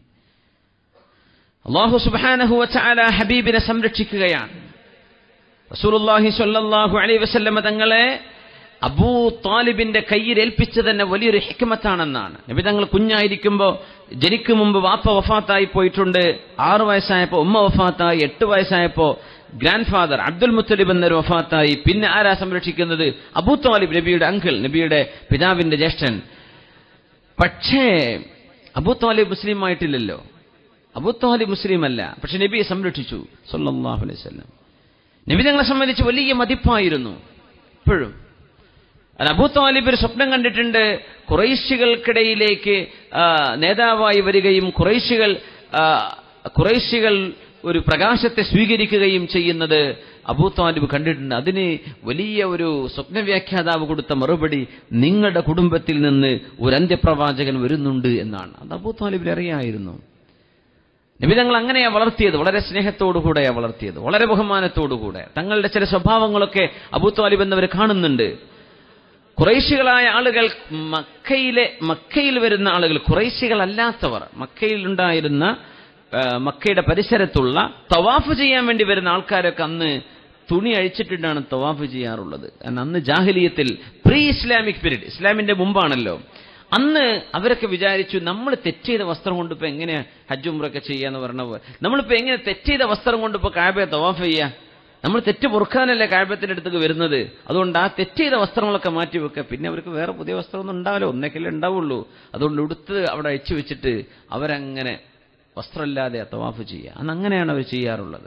അള്ളാഹു സുബ്ഹാനഹു വതആല ഹബീബിനെ സംരക്ഷിക്കുകയാണ് റസൂലുള്ളാഹി സ്വല്ലല്ലാഹു അലൈഹി വസല്ലം തങ്ങളെ അബൂ താലിബിന്റെ കയ്യിൽ ഏൽപ്പിച്ച തന്നെ വലിയൊരു ഹിക്മത്താണെന്നാണ് നബി തങ്ങൾ കുഞ്ഞായിരിക്കുമ്പോൾ ജനിക്കും മുമ്പ് വാപ്പ വഫാത്തായി പോയിട്ടുണ്ട് ആറു വയസ്സായപ്പോ ഉമ്മ വഫാത്തായി എട്ട് വയസ്സായപ്പോ ഗ്രാൻഡ് ഫാദർ അബ്ദുൽ മുത്തലിബ് എന്നൊരു വഫാത്തായി പിന്നെ ആരാ സംരക്ഷിക്കുന്നത് അബൂ താലിബ് നബിയുടെ അങ്കിൾ നബിയുടെ പിതാവിന്റെ ജ്യേഷ്ഠൻ പക്ഷേ അബൂ താലിബ് മുസ്ലിം ആയിട്ടില്ലല്ലോ അബൂ താലിബ് മുസ്ലിം അല്ല പക്ഷെ നബിയെ സംരക്ഷിച്ചു സല്ലല്ലാഹു അലൈഹി വസല്ലം നബി തങ്ങളെ സംബന്ധിച്ച് വലിയ മതിപ്പായിരുന്നു ഇപ്പോഴും അത് അബൂ താലിബ് ഒരു സ്വപ്നം കണ്ടിട്ടുണ്ട് കുറേശികൾക്കിടയിലേക്ക് നേതാവായി വരികയും കുറേശികൾ കുറേശികൾ ഒരു പ്രകാശത്തെ സ്വീകരിക്കുകയും ചെയ്യുന്നത് അബൂ താലിബ് കണ്ടിട്ടുണ്ട് അതിന് വലിയ ഒരു സ്വപ്നവ്യാഖ്യാതാവ് കൊടുത്ത മറുപടി നിങ്ങളുടെ കുടുംബത്തിൽ നിന്ന് ഒരു അന്ത്യപ്രവാചകൻ വരുന്നുണ്ട് എന്നാണ് അത് അബൂ താലിബിൽ അറിയായിരുന്നു നബി തങ്ങൾ അങ്ങനെയാ വളർത്തിയത് വളരെ സ്നേഹത്തോടുകൂടെയാ വളർത്തിയത് വളരെ ബഹുമാനത്തോടുകൂടെ തങ്ങളുടെ ചില സ്വഭാവങ്ങളൊക്കെ അബൂ താലിബ് എന്നവർ കാണുന്നുണ്ട് കുറേശികളായ ആളുകൾ മക്കയിലെ മക്കയിൽ വരുന്ന ആളുകൾ കുറേശികളല്ലാത്തവർ മക്കയിൽ ഉണ്ടായിരുന്ന മക്കയുടെ പരിസരത്തുള്ള തവാഫ് ചെയ്യാൻ വേണ്ടി വരുന്ന ആൾക്കാരൊക്കെ അന്ന് തുണി അഴിച്ചിട്ടിട്ടാണ് തവാഫ് ചെയ്യാറുള്ളത് കാരണം അന്ന് ജാഹിലിയത്തിൽ പ്രീ ഇസ്ലാമിക് പീരീഡ് ഇസ്ലാമിന്റെ മുമ്പാണല്ലോ അന്ന് അവരൊക്കെ വിചാരിച്ചു നമ്മൾ തെറ്റ് ചെയ്ത വസ്ത്രം കൊണ്ട് ഇപ്പൊ എങ്ങനെ ഹജ്ജ് ഉംറൊക്കെ ചെയ്യാന്ന് പറഞ്ഞ പോലെ നമ്മളിപ്പോ എങ്ങനെ തെറ്റ് ചെയ്ത വസ്ത്രം കൊണ്ട് ഇപ്പൊ കാബയെ തവാഫ് ചെയ്യാ നമ്മൾ തെറ്റ് പൊറുക്കാനല്ലേ കാഴ്പത്തിന്റെ അടുത്തേക്ക് വരുന്നത് അതുകൊണ്ട് ആ തെറ്റ് ചെയ്ത വസ്ത്രങ്ങളൊക്കെ മാറ്റി വെക്കുക പിന്നെ അവർക്ക് വേറെ പുതിയ വസ്ത്രമൊന്നും ഉണ്ടാവില്ല ഒന്നേക്കല്ലേ ഉണ്ടാവുള്ളൂ അതുകൊണ്ട് ഉടുത്ത് അവിടെ അയച്ചു വെച്ചിട്ട് അവരങ്ങനെ വസ്ത്രമില്ലാതെ തവാഫ് ചെയ്യുക അന്ന് അങ്ങനെയാണ് അവർ ചെയ്യാറുള്ളത്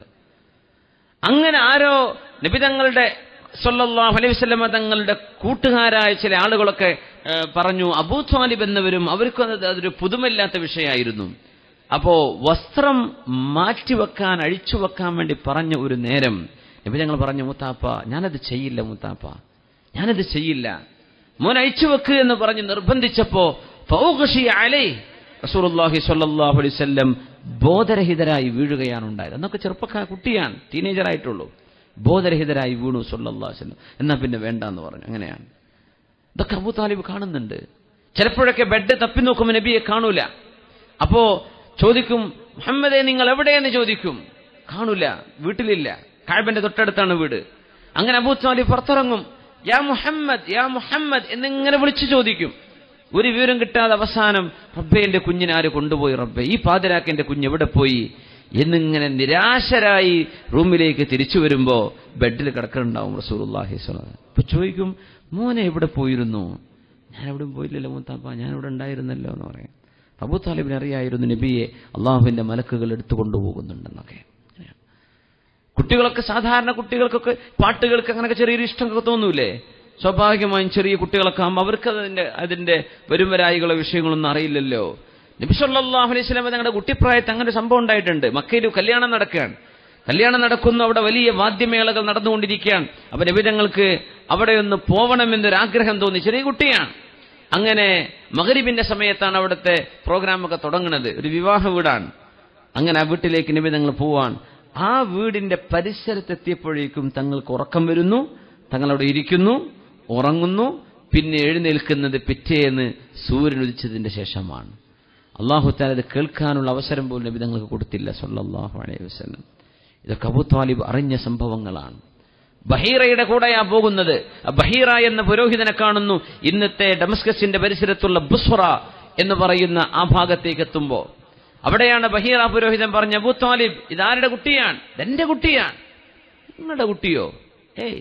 അങ്ങനെ ആരോ നബിതങ്ങളുടെ സല്ലല്ലാഹു അലൈഹി വസല്ലമ തങ്ങളുടെ കൂട്ടുകാരായ ചില ആളുകളൊക്കെ ഏഹ്, പറഞ്ഞു അബൂ ത്വാലിബ് എന്നവരും അവർക്ക് അത് അതൊരു പുതുമയില്ലാത്ത വിഷയമായിരുന്നു അപ്പോ വസ്ത്രം മാറ്റിവെക്കാൻ അഴിച്ചു വെക്കാൻ വേണ്ടി പറഞ്ഞ ഒരു നേരം നബി ഞങ്ങൾ പറഞ്ഞു മുത്താപ്പ ഞാനത് ചെയ്യില്ല മുത്താപ്പ ഞാനത് ചെയ്യില്ല മോൻ അഴിച്ചു വെക്ക് എന്ന് പറഞ്ഞ് നിർബന്ധിച്ചപ്പോ ഫൗഖഷി അലൈ റസൂലുള്ളാഹി സ്വല്ലല്ലാഹു അലൈഹി വസല്ലം ബോധരഹിതരായി വീഴുകയാണ് ഉണ്ടായത് അന്നൊക്കെ ചെറുപ്പക്കാർ കുട്ടിയാണ് ടീനേജർ ആയിട്ടുള്ളൂ ബോധരഹിതരായി വീണു സല്ലല്ലാഹു അലൈഹി വസല്ലം എന്നാ പിന്നെ വേണ്ട എന്ന് പറഞ്ഞു അങ്ങനെയാണ് ഇതൊക്കെ അബൂ താലിബ് കാണുന്നുണ്ട് ചിലപ്പോഴൊക്കെ ബെഡ് തപ്പി നോക്കുമ്പോൾ നബിയെ കാണൂല അപ്പോ ചോദിക്കും മുഹമ്മദെ നിങ്ങൾ എവിടെയെന്ന് ചോദിക്കും കാണൂല വീട്ടിലില്ല കാഴ്ബന്റെ തൊട്ടടുത്താണ് വീട് അങ്ങനെ അബൂ താലിബ് പുറത്തിറങ്ങും യാ മുഹമ്മദ് യാ മുഹമ്മദ് എന്നിങ്ങനെ വിളിച്ചു ചോദിക്കും ഒരു വിവരം കിട്ടാതെ അവസാനം റബ്ബെ എന്റെ കുഞ്ഞിനെ ആര് കൊണ്ടുപോയി റബ്ബെ ഈ പാതിരാക്ക് എന്റെ കുഞ്ഞ് എവിടെ പോയി എന്നിങ്ങനെ നിരാശരായി റൂമിലേക്ക് തിരിച്ചു വരുമ്പോ ബെഡിൽ കിടക്കുന്നുണ്ടാവും റസൂലുള്ളാഹി സ്വല്ലല്ലാഹു അലൈഹി വസല്ലം. അപ്പൊ ചോദിക്കും മോനെ എവിടെ പോയിരുന്നു ഞാൻ എവിടെയും പോയില്ലല്ലോ മൂത്താപ്പ ഞാൻ ഇവിടെ ഉണ്ടായിരുന്നല്ലോ എന്ന് പറയും അബൂ താലിബിന് അറിയായിരുന്നു നബിയെ അള്ളാഹുവിന്റെ മലക്കുകൾ എടുത്തു കൊണ്ടുപോകുന്നുണ്ടെന്നൊക്കെ അങ്ങനെയാണ്. കുട്ടികളൊക്കെ സാധാരണ കുട്ടികൾക്കൊക്കെ പാട്ടുകൾക്ക് അങ്ങനെയൊക്കെ ചെറിയൊരു ഇഷ്ടമൊക്കെ തോന്നൂലേ സ്വാഭാവികമായും ചെറിയ കുട്ടികളൊക്കെ ആകുമ്പോൾ അവർക്ക് അതിന്റെ അതിന്റെ വരുംവരായികളോ വിഷയങ്ങളൊന്നും അറിയില്ലല്ലോ നബിസല്ലാഹു അലൈഹി സ്വലാം തങ്ങളുടെ കുട്ടിപ്രായത്തിൽ അങ്ങനെ ഒരു സംഭവം ഉണ്ടായിട്ടുണ്ട് മക്കയിൽ കല്യാണം നടക്കുകയാണ് കല്യാണം നടക്കുന്നു അവിടെ വലിയ വാദ്യമേളകൾ നടന്നുകൊണ്ടിരിക്കുകയാണ് അപ്പൊ നബിതങ്ങൾക്ക് അവിടെ ഒന്ന് പോവണമെന്നൊരാഗ്രഹം തോന്നി ചെറിയ കുട്ടിയാണ് അങ്ങനെ മകരിബിന്റെ സമയത്താണ് അവിടുത്തെ പ്രോഗ്രാമൊക്കെ തുടങ്ങുന്നത് ഒരു വിവാഹ വീടാണ് അങ്ങനെ ആ വീട്ടിലേക്ക് നിബിധങ്ങൾ പോവാൻ ആ വീടിന്റെ പരിസരത്തെത്തിയപ്പോഴേക്കും തങ്ങൾക്ക് ഉറക്കം വരുന്നു തങ്ങൾ അവിടെ ഇരിക്കുന്നു ഉറങ്ങുന്നു പിന്നെ എഴുന്നേൽക്കുന്നത് പിറ്റേന്ന് സൂര്യൻ ഉദിച്ചതിന്റെ ശേഷമാണ് അള്ളാഹു താല ഇത് കേൾക്കാനുള്ള അവസരം പോലും നബി തങ്ങൾക്ക് കൊടുത്തില്ല സല്ലല്ലാഹു അലൈഹി വസല്ലം ഇതൊക്കെ അബൂ താലിബ് അറിഞ്ഞ സംഭവങ്ങളാണ് ബഹീറയുടെ കൂടെയാ പോകുന്നത് ആ ബഹീറ എന്ന പുരോഹിതനെ കാണുന്നു ഇന്നത്തെ ഡമസ്കസിന്റെ പരിസരത്തുള്ള ബുസ്റ എന്ന് പറയുന്ന ആ ഭാഗത്തേക്ക് എത്തുമ്പോ അവിടെയാണ് ബഹീറ പുരോഹിതൻ പറഞ്ഞ അബൂ താലിബ് ഇതാരുടെ കുട്ടിയാണ് ഇതെന്റെ കുട്ടിയാണ് നിങ്ങളുടെ കുട്ടിയോ ഏയ്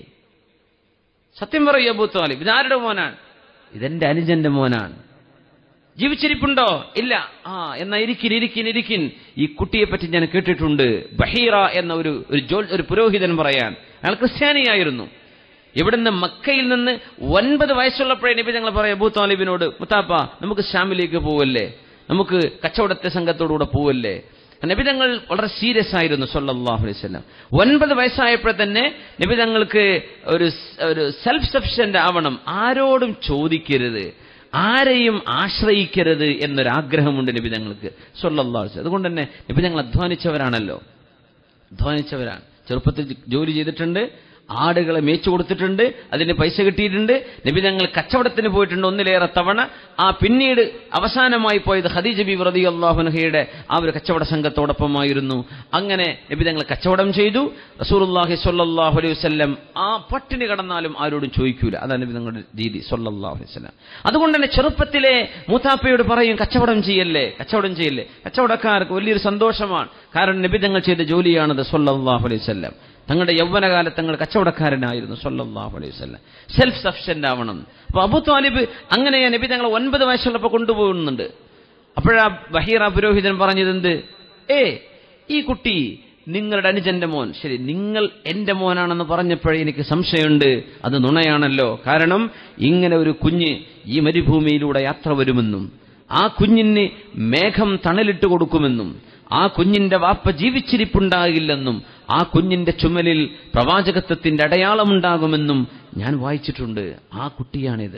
സത്യം പറയൂ അബൂ താലിബ് ഇതാരുടെ മോനാണ് ഇതെന്റെ അനുജന്റെ മോനാണ് ജീവിച്ചിരിപ്പുണ്ടോ ഇല്ല ആ എന്നാ ഇരിക്കിൻ ഇരിക്കിൻ ഇരിക്കിൻ ഈ കുട്ടിയെ പറ്റി ഞാൻ കേട്ടിട്ടുണ്ട് ബഹീറ എന്ന ഒരു ഒരു ജോൽ ഒരു പുരോഹിതൻ പറയാൻ അയാൾ ക്രിസ്ത്യാനിയായിരുന്നു ഇവിടുന്ന് മക്കയിൽ നിന്ന് ഒൻപത് വയസ്സുള്ളപ്പോഴേ നബി ഞങ്ങൾ പറയാം അബൂ താലിബിനോട് മുത്താപ്പ നമുക്ക് ഷാമിലേക്ക് പോവല്ലേ നമുക്ക് കച്ചവടത്തെ സംഘത്തോടുകൂടെ പോവല്ലേ നബിതങ്ങൾ വളരെ സീരിയസ് ആയിരുന്നു സല്ലല്ലാഹു അലൈഹി വസല്ലം ഒൻപത് വയസ്സായപ്പോൾ തന്നെ നബിതങ്ങൾക്ക് ഒരു സ്- ഒരു സെൽഫ് സഫിഷ്യന്റ് ആവണം ആരോടും ചോദിക്കരുത് ആരെയും ആശ്രയിക്കരുത് എന്നൊരാഗ്രഹമുണ്ട് നബി ഞങ്ങൾക്ക് സല്ലല്ലാഹു അലൈഹി വസല്ലം അതുകൊണ്ട് തന്നെ നബി ഞങ്ങൾ അധ്വാനിച്ചവരാണല്ലോ അധ്വാനിച്ചവരാണ് ചെറുപ്പത്തിൽ ജോലി ചെയ്തിട്ടുണ്ട് ആടുകളെ മേച്ചു കൊടുത്തിട്ടുണ്ട് അതിന് പൈസ കിട്ടിയിട്ടുണ്ട് നബി ഞങ്ങൾ കച്ചവടത്തിന് പോയിട്ടുണ്ട് ഒന്നിലേറെ തവണ ആ പിന്നീട് അവസാനമായി പോയത് ഖദീജ ബി റതി അള്ളാഹുനഹയുടെ ആ ഒരു കച്ചവട സംഘത്തോടൊപ്പമായിരുന്നു അങ്ങനെ നബി ഞങ്ങൾ കച്ചവടം ചെയ്തു റസൂലുള്ളാഹി സ്വല്ലല്ലാഹു അലൈഹി വസല്ലം ആ പട്ടിണി കടന്നാലും ആരോടും ചോദിക്കൂല അതാണ് നബി ഞങ്ങളുടെ രീതി സ്വല്ലല്ലാഹു അലൈഹി വസല്ലം അതുകൊണ്ട് തന്നെ ചെറുപ്പത്തിലെ മൂത്താപ്പയോട് പറയും കച്ചവടം ചെയ്യല്ലേ കച്ചവടം ചെയ്യല്ലേ കച്ചവടക്കാർക്ക് വലിയൊരു സന്തോഷമാണ് കാരണം നബി തങ്ങൾ ചെയ്ത ജോലിയാണത് സ്വല്ലല്ലാഹു അലൈഹി വസല്ലം തങ്ങളുടെ യൗവനകാലത്ത് തങ്ങൾ കച്ചവടക്കാരനായിരുന്നു സല്ലല്ലാഹു അലൈഹി വസല്ലം സെൽഫ് സഫിഷ്യന്റ് ആവണം അപ്പൊ അബു താലിബ് അങ്ങനെ നബി തങ്ങൾ ഒൻപത് വയസ്സുള്ളപ്പോൾ കൊണ്ടുപോകുന്നുണ്ട് അപ്പോഴാ ബഹീറ പുരോഹിതൻ പറഞ്ഞതെന്ത് ഏ ഈ കുട്ടി നിങ്ങളുടെ അനുജന്റെ മോൻ ശരി നിങ്ങൾ എന്റെ മോനാണെന്ന് പറഞ്ഞപ്പോഴേ എനിക്ക് സംശയമുണ്ട് അത് നുണയാണല്ലോ കാരണം ഇങ്ങനെ ഒരു കുഞ്ഞ് ഈ മരുഭൂമിയിലൂടെ യാത്ര വരുമെന്നും ആ കുഞ്ഞിന് മേഘം തണലിട്ട് കൊടുക്കുമെന്നും ആ കുഞ്ഞിന്റെ വാപ്പ ജീവിച്ചിരിപ്പുണ്ടാകില്ലെന്നും ആ കുഞ്ഞിന്റെ ചുമലിൽ പ്രവാചകത്വത്തിന്റെ അടയാളമുണ്ടാകുമെന്നും ഞാൻ വായിച്ചിട്ടുണ്ട് ആ കുട്ടിയാണിത്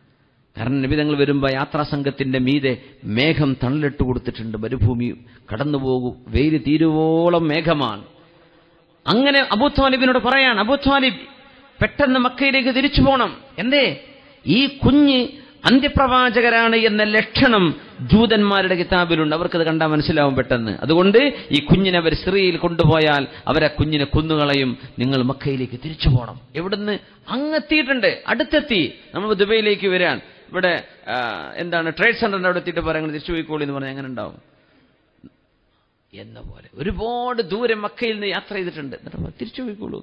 കാരണം നബിതങ്ങൾ വരുമ്പോൾ യാത്രാസംഘത്തിന്റെ മീതെ മേഘം തണലിട്ട് കൊടുത്തിട്ടുണ്ട് മരുഭൂമി കടന്നുപോകും വെയിൽ തീരുവോളം മേഘമാണ് അങ്ങനെ അബൂത്വാലിബിനോട് പറയാൻ അബൂത്വാലിബ് പെട്ടെന്ന് മക്കയിലേക്ക് തിരിച്ചു പോകണം എന്തേ ഈ കുഞ്ഞ് അന്ത്യപ്രവാചകരാണ് എന്ന ലക്ഷണം ജൂതന്മാരുടെ കിതാബിലുണ്ട് അവർക്കത് കണ്ടാൽ മനസ്സിലാവും പെട്ടെന്ന് അതുകൊണ്ട് ഈ കുഞ്ഞിനെ അവർ സിറിയയിൽ കൊണ്ടുപോയാൽ അവരെ കുഞ്ഞിനെ കൊന്നുകളയും നിങ്ങൾ മക്കയിലേക്ക് തിരിച്ചു പോകണം എവിടുന്ന് അങ്ങെത്തിയിട്ടുണ്ട് അടുത്തെത്തി നമ്മൾ ദുബൈയിലേക്ക് വരാൻ ഇവിടെ ആ, എന്താണ് ട്രേഡ് സെന്ററിന്റെ അവിടെ എത്തിയിട്ട് പറയുന്നത് തിരിച്ചു പോയിക്കോളി എന്ന് പറഞ്ഞാൽ എങ്ങനെ ഉണ്ടാവും എന്ന പോലെ ഒരുപാട് ദൂരെ മക്കയിൽ നിന്ന് യാത്ര ചെയ്തിട്ടുണ്ട് എന്നിട്ട് പറയും, തിരിച്ചു പോയിക്കോളൂ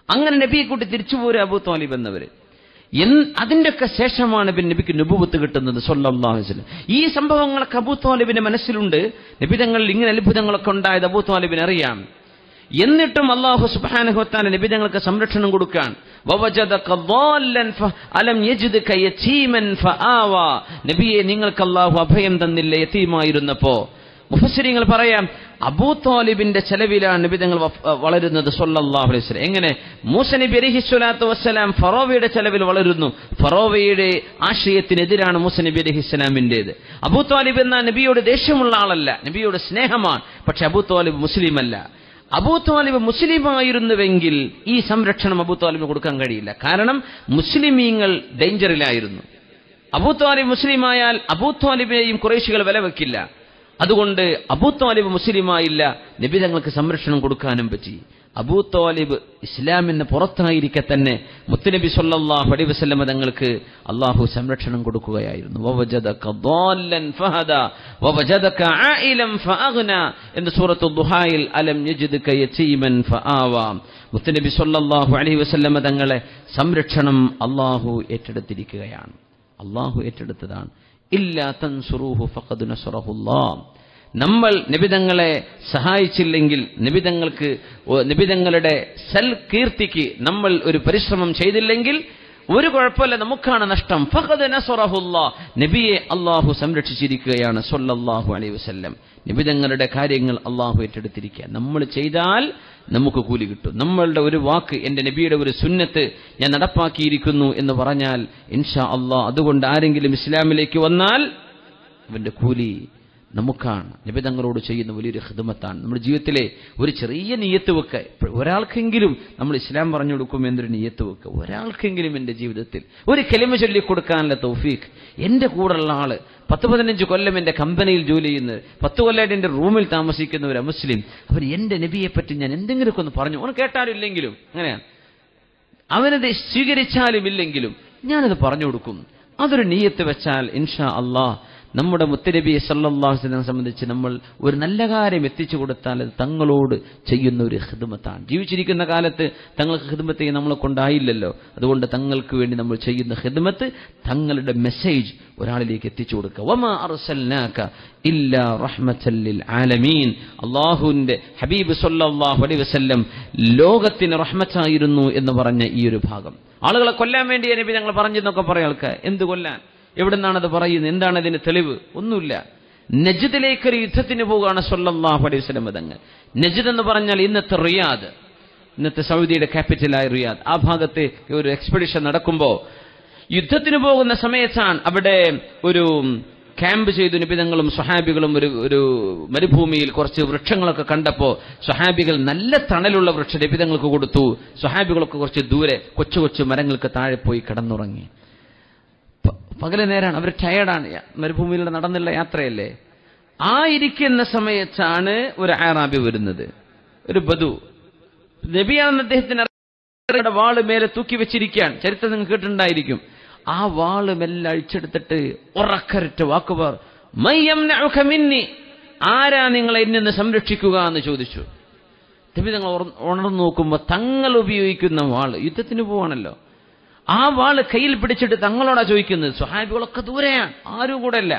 അങ്ങനെ നബിയെ കൂട്ടി തിരിച്ചു പോരും അബൂ താലിബ് എന്നവര് എൻ- അതിന്റെയൊക്കെ ശേഷമാണ് പിന്നെ നബിക്ക് നുബുവത്ത് കിട്ടുന്നത് സല്ലല്ലാഹു അലൈഹി വസല്ലം ഈ സംഭവങ്ങളൊക്കെ അബൂ താലിബിന്റെ മനസ്സിലുണ്ട് നബി തങ്ങളിൽ ഇങ്ങനെ അത്ഭുതങ്ങളൊക്കെ ഉണ്ടായത് അബൂ താലിബിന് അറിയാം എന്നിട്ടും അള്ളാഹു സുബ്ഹാനഹു നബി തങ്ങൾക്ക് സംരക്ഷണം കൊടുക്കാൻ വവജദക ضالًا ف- അലം യജിദ്ക യതീമൻ ഫആവാ നബിയെ നിങ്ങൾക്ക് അള്ളാഹു അഭയം തന്നില്ല യതീമായിരുന്നപ്പോ മുഫസ്സിരിങ്ങൾ പറയാം അബൂ താലിബിന്റെ ചെലവിലാണ് നബി തങ്ങൾ വഫ്- വളരുന്നത് സല്ലല്ലാഹു അലൈഹി വസല്ലം എങ്ങനെ മൂസ നബി അലൈഹി സ്വലാത്തു വസ്സലാം ഫറോവയുടെ ചെലവിൽ വളരുന്നു ഫറോവയുടെ ആശയത്തിനെതിരാണ് മൂസ നബി അലൈഹി സ്വലാമിന്റേത് അബൂ താലിബ് എന്ന നബിയോട് ദേഷ്യമുള്ള ആളല്ല നബിയോട് സ്നേഹമാണ് പക്ഷെ അബൂ താലിബ് മുസ്ലിം അല്ല അബൂ താലിബ് മുസ്ലിമായിരുന്നുവെങ്കിൽ ഈ സംരക്ഷണം അബൂ താലിബിന് കൊടുക്കാൻ കഴിയില്ല കാരണം മുസ്ലിമീങ്ങൾ ഡേഞ്ചറിലായിരുന്നു അബൂ താലിബ് മുസ്ലിമായാൽ അബൂ താലിബിനെയും കുറേശികൾ വില വെക്കില്ല അതുകൊണ്ട് അബൂ താലിബ് മുസ്ലിമായില്ല നബി തങ്ങൾക്ക് സംരക്ഷണം കൊടുക്കാനും പറ്റി അബൂ താലിബ് ഇസ്ലാമിന് പുറത്തായിരിക്കെ തന്നെ മുത്തുനബി സല്ലല്ലാഹു അലൈഹി വസല്ലമ തങ്ങൾക്ക് അള്ളാഹു സംരക്ഷണം കൊടുക്കുകയായിരുന്നു വവജദക ضالًا فهدى ووجدك عائلا فأغنى എന്ന് സൂറത്തു ദുഹായിൽ അലം യജിദ്ക യതീമൻ ഫആവാ മുത്തുനബി സല്ലല്ലാഹു അലൈഹി വസല്ലമ തങ്ങളെ സംരക്ഷണം അള്ളാഹു ഏറ്റെടുത്തിരിക്കുകയാണ് അള്ളാഹു ഏറ്റെടുത്തതാണ് ഇല്ലാ തൻസുറൂഹു ഫഖദ് നസറഹുല്ലാഹ് നമ്മൾ നിബിതങ്ങളെ സഹായിച്ചില്ലെങ്കിൽ നിബിതങ്ങൾക്ക് നിബിതങ്ങളുടെ സൽ കീർത്തിക്ക് നമ്മൾ ഒരു പരിശ്രമം ചെയ്തില്ലെങ്കിൽ ഒരു കുഴപ്പമില്ല നമുക്കാണ് നഷ്ടം ഫഖദ് നസറഹുല്ലാ നബിയെ അള്ളാഹു സംരക്ഷിച്ചിരിക്കുകയാണ് സല്ലല്ലാഹു അലൈഹി വസല്ലം നിബിതങ്ങളുടെ കാര്യങ്ങൾ അള്ളാഹു ഏറ്റെടുത്തിരിക്കുക നമ്മൾ ചെയ്താൽ നമുക്ക് കൂലി കിട്ടും നമ്മളുടെ ഒരു വാക്ക് എൻ്റെ നബിയുടെ ഒരു സുന്നത്ത് ഞാൻ നടപ്പാക്കിയിരിക്കുന്നു എന്ന് പറഞ്ഞാൽ ഇൻഷാ അള്ളാഹ് അതുകൊണ്ട് ആരെങ്കിലും ഇസ്ലാമിലേക്ക് വന്നാൽ അവന്റെ കൂലി നമുക്കാണ് നബി തങ്ങളോട് ചെയ്യുന്ന വലിയൊരു ഹിദമത്താണ് നമ്മുടെ ജീവിതത്തിലെ ഒരു ചെറിയ നീയത്ത് വെക്ക ഇപ്പ- ഒരാൾക്കെങ്കിലും നമ്മൾ ഇസ്ലാം പറഞ്ഞു കൊടുക്കും എന്നൊരു നീയത്ത് വെക്ക ഒരാൾക്കെങ്കിലും എൻ്റെ ജീവിതത്തിൽ ഒരു കെലിമ ചൊല്ലി കൊടുക്കാനുള്ള തൗഫീഖ് എൻ്റെ കൂടെയുള്ള ആള് പത്ത് പതിനഞ്ച് കൊല്ലം എൻ്റെ കമ്പനിയിൽ ജോലി ചെയ്യുന്നത് പത്ത് കൊല്ലമായിട്ട് എൻ്റെ റൂമിൽ താമസിക്കുന്ന ഒരു മുസ്ലിം അവർ എൻ്റെ നബിയെ പറ്റി ഞാൻ എന്തെങ്കിലുമൊക്കെ ഒന്ന് പറഞ്ഞു ഓന് കേട്ടാലും ഇല്ലെങ്കിലും അങ്ങനെയാണ് അവനത് സ്വീകരിച്ചാലും ഇല്ലെങ്കിലും ഞാനത് പറഞ്ഞു കൊടുക്കും അതൊരു നീയത്ത് വെച്ചാൽ ഇൻഷാ അള്ളാഹ് നമ്മുടെ മുത്തനബി സല്ലാഹുസിനെ സംബന്ധിച്ച് നമ്മൾ ഒരു നല്ല കാര്യം എത്തിച്ചു കൊടുത്താൽ അത് തങ്ങളോട് ചെയ്യുന്ന ഒരു ഹിദമത്താണ് ജീവിച്ചിരിക്കുന്ന കാലത്ത് തങ്ങൾക്ക് ഹിദമത്ത് ചെയ്യാൻ നമ്മളെ കൊണ്ടായില്ലല്ലോ അതുകൊണ്ട് തങ്ങൾക്ക് വേണ്ടി നമ്മൾ ചെയ്യുന്ന ഹിദമത്ത് തങ്ങളുടെ മെസ്സേജ് ഒരാളിലേക്ക് എത്തിച്ചു കൊടുക്കുക വമാ അർസൽനാക ഇല്ലാ റഹ്മത്തൽ ലിൽ ആലമീൻ അള്ളാഹുവിന്റെ ഹബീബ് സല്ലല്ലാഹു അലൈഹി വസല്ലം ലോകത്തിന് റഹ്മത്തായിരുന്നു എന്ന് പറഞ്ഞ ഈ ഒരു ഭാഗം ആളുകളെ കൊല്ലാൻ വേണ്ടി നബി ഞങ്ങൾ പറഞ്ഞെന്നൊക്കെ പറയാം ആൾക്കാർ എന്ത് കൊല്ലാൻ എവിടുന്നാണ് അത് പറയുന്നത് എന്താണ് അതിന് തെളിവ് ഒന്നുമില്ല നജിദിലേക്ക് ഒരു യുദ്ധത്തിന് പോവുകയാണ് സല്ലല്ലാഹു അലൈഹി വസല്ലം തങ്ങൾ നജിദ് എന്ന് പറഞ്ഞാൽ ഇന്നത്തെ റിയാദ് ഇന്നത്തെ സൗദിയുടെ ക്യാപിറ്റലായ റിയാദ് ആ ഭാഗത്ത് ഒരു എക്സ്പെഡിഷൻ നടക്കുമ്പോൾ യുദ്ധത്തിന് പോകുന്ന സമയത്താണ് അവിടെ ഒരു ക്യാമ്പ് ചെയ്തു നിബിതങ്ങളും സ്വഹാബികളും ഒരു ഒരു മരുഭൂമിയിൽ കുറച്ച് വൃക്ഷങ്ങളൊക്കെ കണ്ടപ്പോൾ സ്വഹാബികൾ നല്ല തണലുള്ള വൃക്ഷ നിബിതങ്ങൾക്ക് കൊടുത്തു സ്വഹാബികളൊക്കെ കുറച്ച് ദൂരെ കൊച്ചു കൊച്ചു മരങ്ങൾക്ക് താഴെ പോയി കിടന്നുറങ്ങി പ- പകല് നേരാണ് അവർ ടയർഡാണ് യ- മരുഭൂമിയിലൂടെ നടന്നുള്ള യാത്രയല്ലേ ആ ഇരിക്കുന്ന സമയത്താണ് ഒരു ആറാബി വരുന്നത് ഒരു ബധു നബിയാണെന്ന് അദ്ദേഹത്തിന് അറിയാം. വാള് മേലെ തൂക്കി വെച്ചിരിക്കാൻ ചരിത്രം നിങ്ങൾ കേട്ടിട്ടുണ്ടായിരിക്കും ആ വാള് മെല്ലെ അഴിച്ചെടുത്തിട്ട് ഉറക്കരറ്റ വാക്കുപർ മയ്യംനഉക മിന്നി ആരാ നിങ്ങളെ എന്നിൽ നിന്ന് സംരക്ഷിക്കുക എന്ന് ചോദിച്ചു നബി നിങ്ങൾ ഉറ- ഉണർന്നു നോക്കുമ്പോൾ തങ്ങൾ ഉപയോഗിക്കുന്ന വാള് യുദ്ധത്തിന് പോവാണല്ലോ ആ വാള് കയ്യിൽ പിടിച്ചിട്ട് തങ്ങളോടാ ചോദിക്കുന്നത് സ്വഹാബികളൊക്കെ ദൂരെയാണ് ആരും കൂടെ അല്ല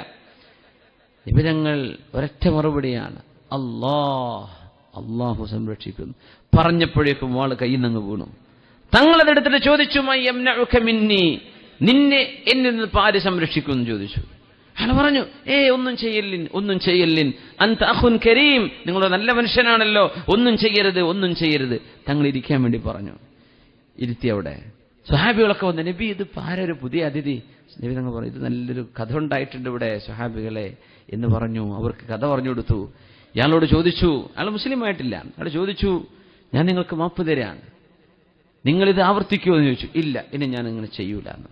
നിബിതങ്ങൾ ഒരൊറ്റ മറുപടിയാണ് അല്ലാഹ് അള്ളാഹു സംരക്ഷിക്കുന്നു പറഞ്ഞപ്പോഴേക്കും വാള് കയ്യിൽ നിന്ന് വീണു തങ്ങളതെടുത്തിട്ട് ചോദിച്ചു "മൻ യംനഉക മിന്നി നിന്നെ എന്നിൽ നിന്ന് ഇപ്പൊ ആര് സംരക്ഷിക്കും എന്ന് ചോദിച്ചു അയാൾ പറഞ്ഞു ഏ ഒന്നും ചെയ്യല്ലിൻ ഒന്നും ചെയ്യല്ലിൻ അന്ത അഖുൻ കരീം നിങ്ങളുടെ നല്ല മനുഷ്യനാണല്ലോ ഒന്നും ചെയ്യരുത് ഒന്നും ചെയ്യരുത് തങ്ങൾ ഇരിക്കാൻ വേണ്ടി പറഞ്ഞു ഇരുത്തി അവിടെ സ്വഹാബികളൊക്കെ വന്നു നബി ഇത് ആരൊരു പുതിയ അതിഥി നബി തങ്ങൾ പറഞ്ഞു ഇത് നല്ലൊരു കഥ ഉണ്ടായിട്ടുണ്ട് ഇവിടെ സ്വഹാബികളെ എന്ന് പറഞ്ഞു അവർക്ക് കഥ പറഞ്ഞു കൊടുത്തു ഇയാളോട് ചോദിച്ചു അയാൾ മുസ്ലിം ആയിട്ടില്ല അയാൾ ചോദിച്ചു ഞാൻ നിങ്ങൾക്ക് മാപ്പ് തരാണ് നിങ്ങളിത് ആവർത്തിക്കുമോ എന്ന് ചോദിച്ചു ഇല്ല ഇനി ഞാൻ ഇങ്ങനെ ചെയ്യൂല എന്ന്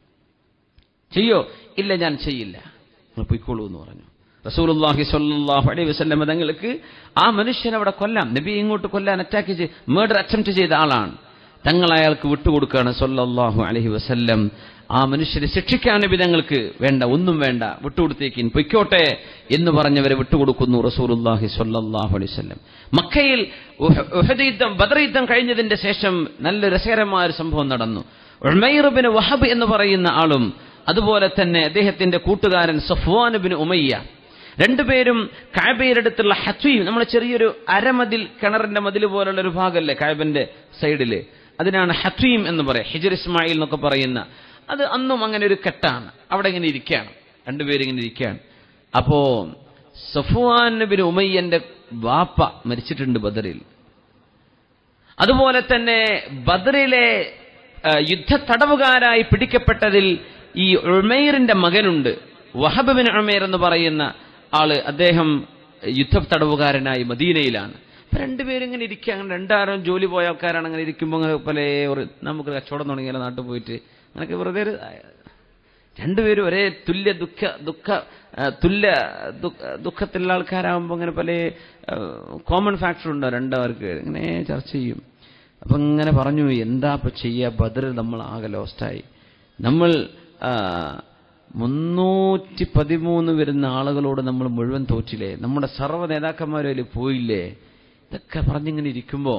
ചെയ്യോ ഇല്ല ഞാൻ ചെയ്യില്ല നിങ്ങൾ പൊയ്ക്കോളൂ എന്ന് പറഞ്ഞു റസൂലുള്ളാഹി സ്വല്ലല്ലാഹു അലൈഹി വസല്ലം തങ്ങൾക്ക് ആ മനുഷ്യനെ അവിടെ കൊല്ലാം നബി ഇങ്ങോട്ട് കൊല്ലാൻ അറ്റാക്ക് ചെയ്ത് മേഡർ അറ്റംപ്റ്റ് ചെയ്ത ആളാണ് തങ്ങൾ അയാൾക്ക് വിട്ടുകൊടുക്കുകയാണ് സല്ലല്ലാഹു അലൈഹി വസല്ലം ആ മനുഷ്യരെ ശിക്ഷിക്കാൻ നബി തങ്ങൾക്ക് വേണ്ട ഒന്നും വേണ്ട വിട്ടുകൊടുത്തേക്കിൻ പൊയ്ക്കോട്ടെ എന്ന് പറഞ്ഞവരെ വിട്ടുകൊടുക്കുന്നു റസൂലുള്ളാഹി സ്വല്ലല്ലാഹു അലൈഹി വസല്ലം മക്കയിൽ ഉഹ- ഉഹദ് യുദ്ധം ബദർ യുദ്ധം കഴിഞ്ഞതിന്റെ ശേഷം നല്ല രസകരമായ ഒരു സംഭവം നടന്നു ഉമൈർ ബിൻ വഹബ് എന്ന് പറയുന്ന ആളും അതുപോലെ തന്നെ അദ്ദേഹത്തിന്റെ കൂട്ടുകാരൻ സഫ്വാൻ ബിൻ ഉമയ്യ രണ്ടുപേരും കാബയുടെ അടുത്തുള്ള ഹത്വീം നമ്മൾ ചെറിയൊരു അരമതിൽ കിണറിന്റെ മതിൽ പോലുള്ള ഒരു ഭാഗമല്ലേ കാബന്റെ സൈഡില് അതിനാണ് ഹത്വീം എന്ന് പറയാം ഹിജർ ഇസ്മായിൽ എന്നൊക്കെ പറയുന്ന അത് അന്നും അങ്ങനെ ഒരു കെട്ടാണ് അവിടെ ഇങ്ങനെ ഇരിക്കുകയാണ് രണ്ടുപേരും ഇങ്ങനെ ഇരിക്കുകയാണ് അപ്പോ സഫുവാൻ ബിൻ ഉമയ്യന്റെ വാപ്പ മരിച്ചിട്ടുണ്ട് ബദറിൽ അതുപോലെ തന്നെ ബദറിലെ ആ, യുദ്ധ തടവുകാരായി പിടിക്കപ്പെട്ടതിൽ ഈ ഉമൈറിന്റെ മകനുണ്ട് വഹബ് ബിൻ ഉമൈർ എന്ന് പറയുന്ന ആള് അദ്ദേഹം യുദ്ധ തടവുകാരനായി മദീനയിലാണ് അപ്പൊ രണ്ടുപേരും ഇങ്ങനെ ഇരിക്കുക അങ്ങനെ രണ്ടാരും ജോലി പോയ ആൾക്കാരാണ് അങ്ങനെ ഇരിക്കുമ്പോൾ അങ്ങനെ പല ഒരു നമുക്ക് കച്ചവടം തുടങ്ങിയാലോ നാട്ടിൽ പോയിട്ട് അങ്ങനെയൊക്കെ വെറുതെ ഒരു രണ്ടുപേരും ഒരേ തുല്യ ദുഃഖ ദുഃഖ ആ, തുല്യ ദുഃഖ- ദുഃഖത്തിലുള്ള ആൾക്കാരാകുമ്പോൾ അങ്ങനെ പല കോമൺ ഫാക്ടർ ഉണ്ടോ രണ്ടവർക്ക് ഇങ്ങനെ ചർച്ച ചെയ്യും അപ്പൊ ഇങ്ങനെ പറഞ്ഞു എന്താ ഇപ്പൊ ചെയ്യുക ബദറിൽ നമ്മൾ ആകെ ലോസ്റ്റായി നമ്മൾ ആ, മുന്നൂറ്റി പതിമൂന്ന് വരുന്ന ആളുകളോട് നമ്മൾ മുഴുവൻ തോറ്റില്ലേ നമ്മുടെ സർവ്വ നേതാക്കന്മാരും അതിൽ പോയില്ലേ ഇതൊക്കെ പറഞ്ഞിങ്ങനെ ഇരിക്കുമ്പോ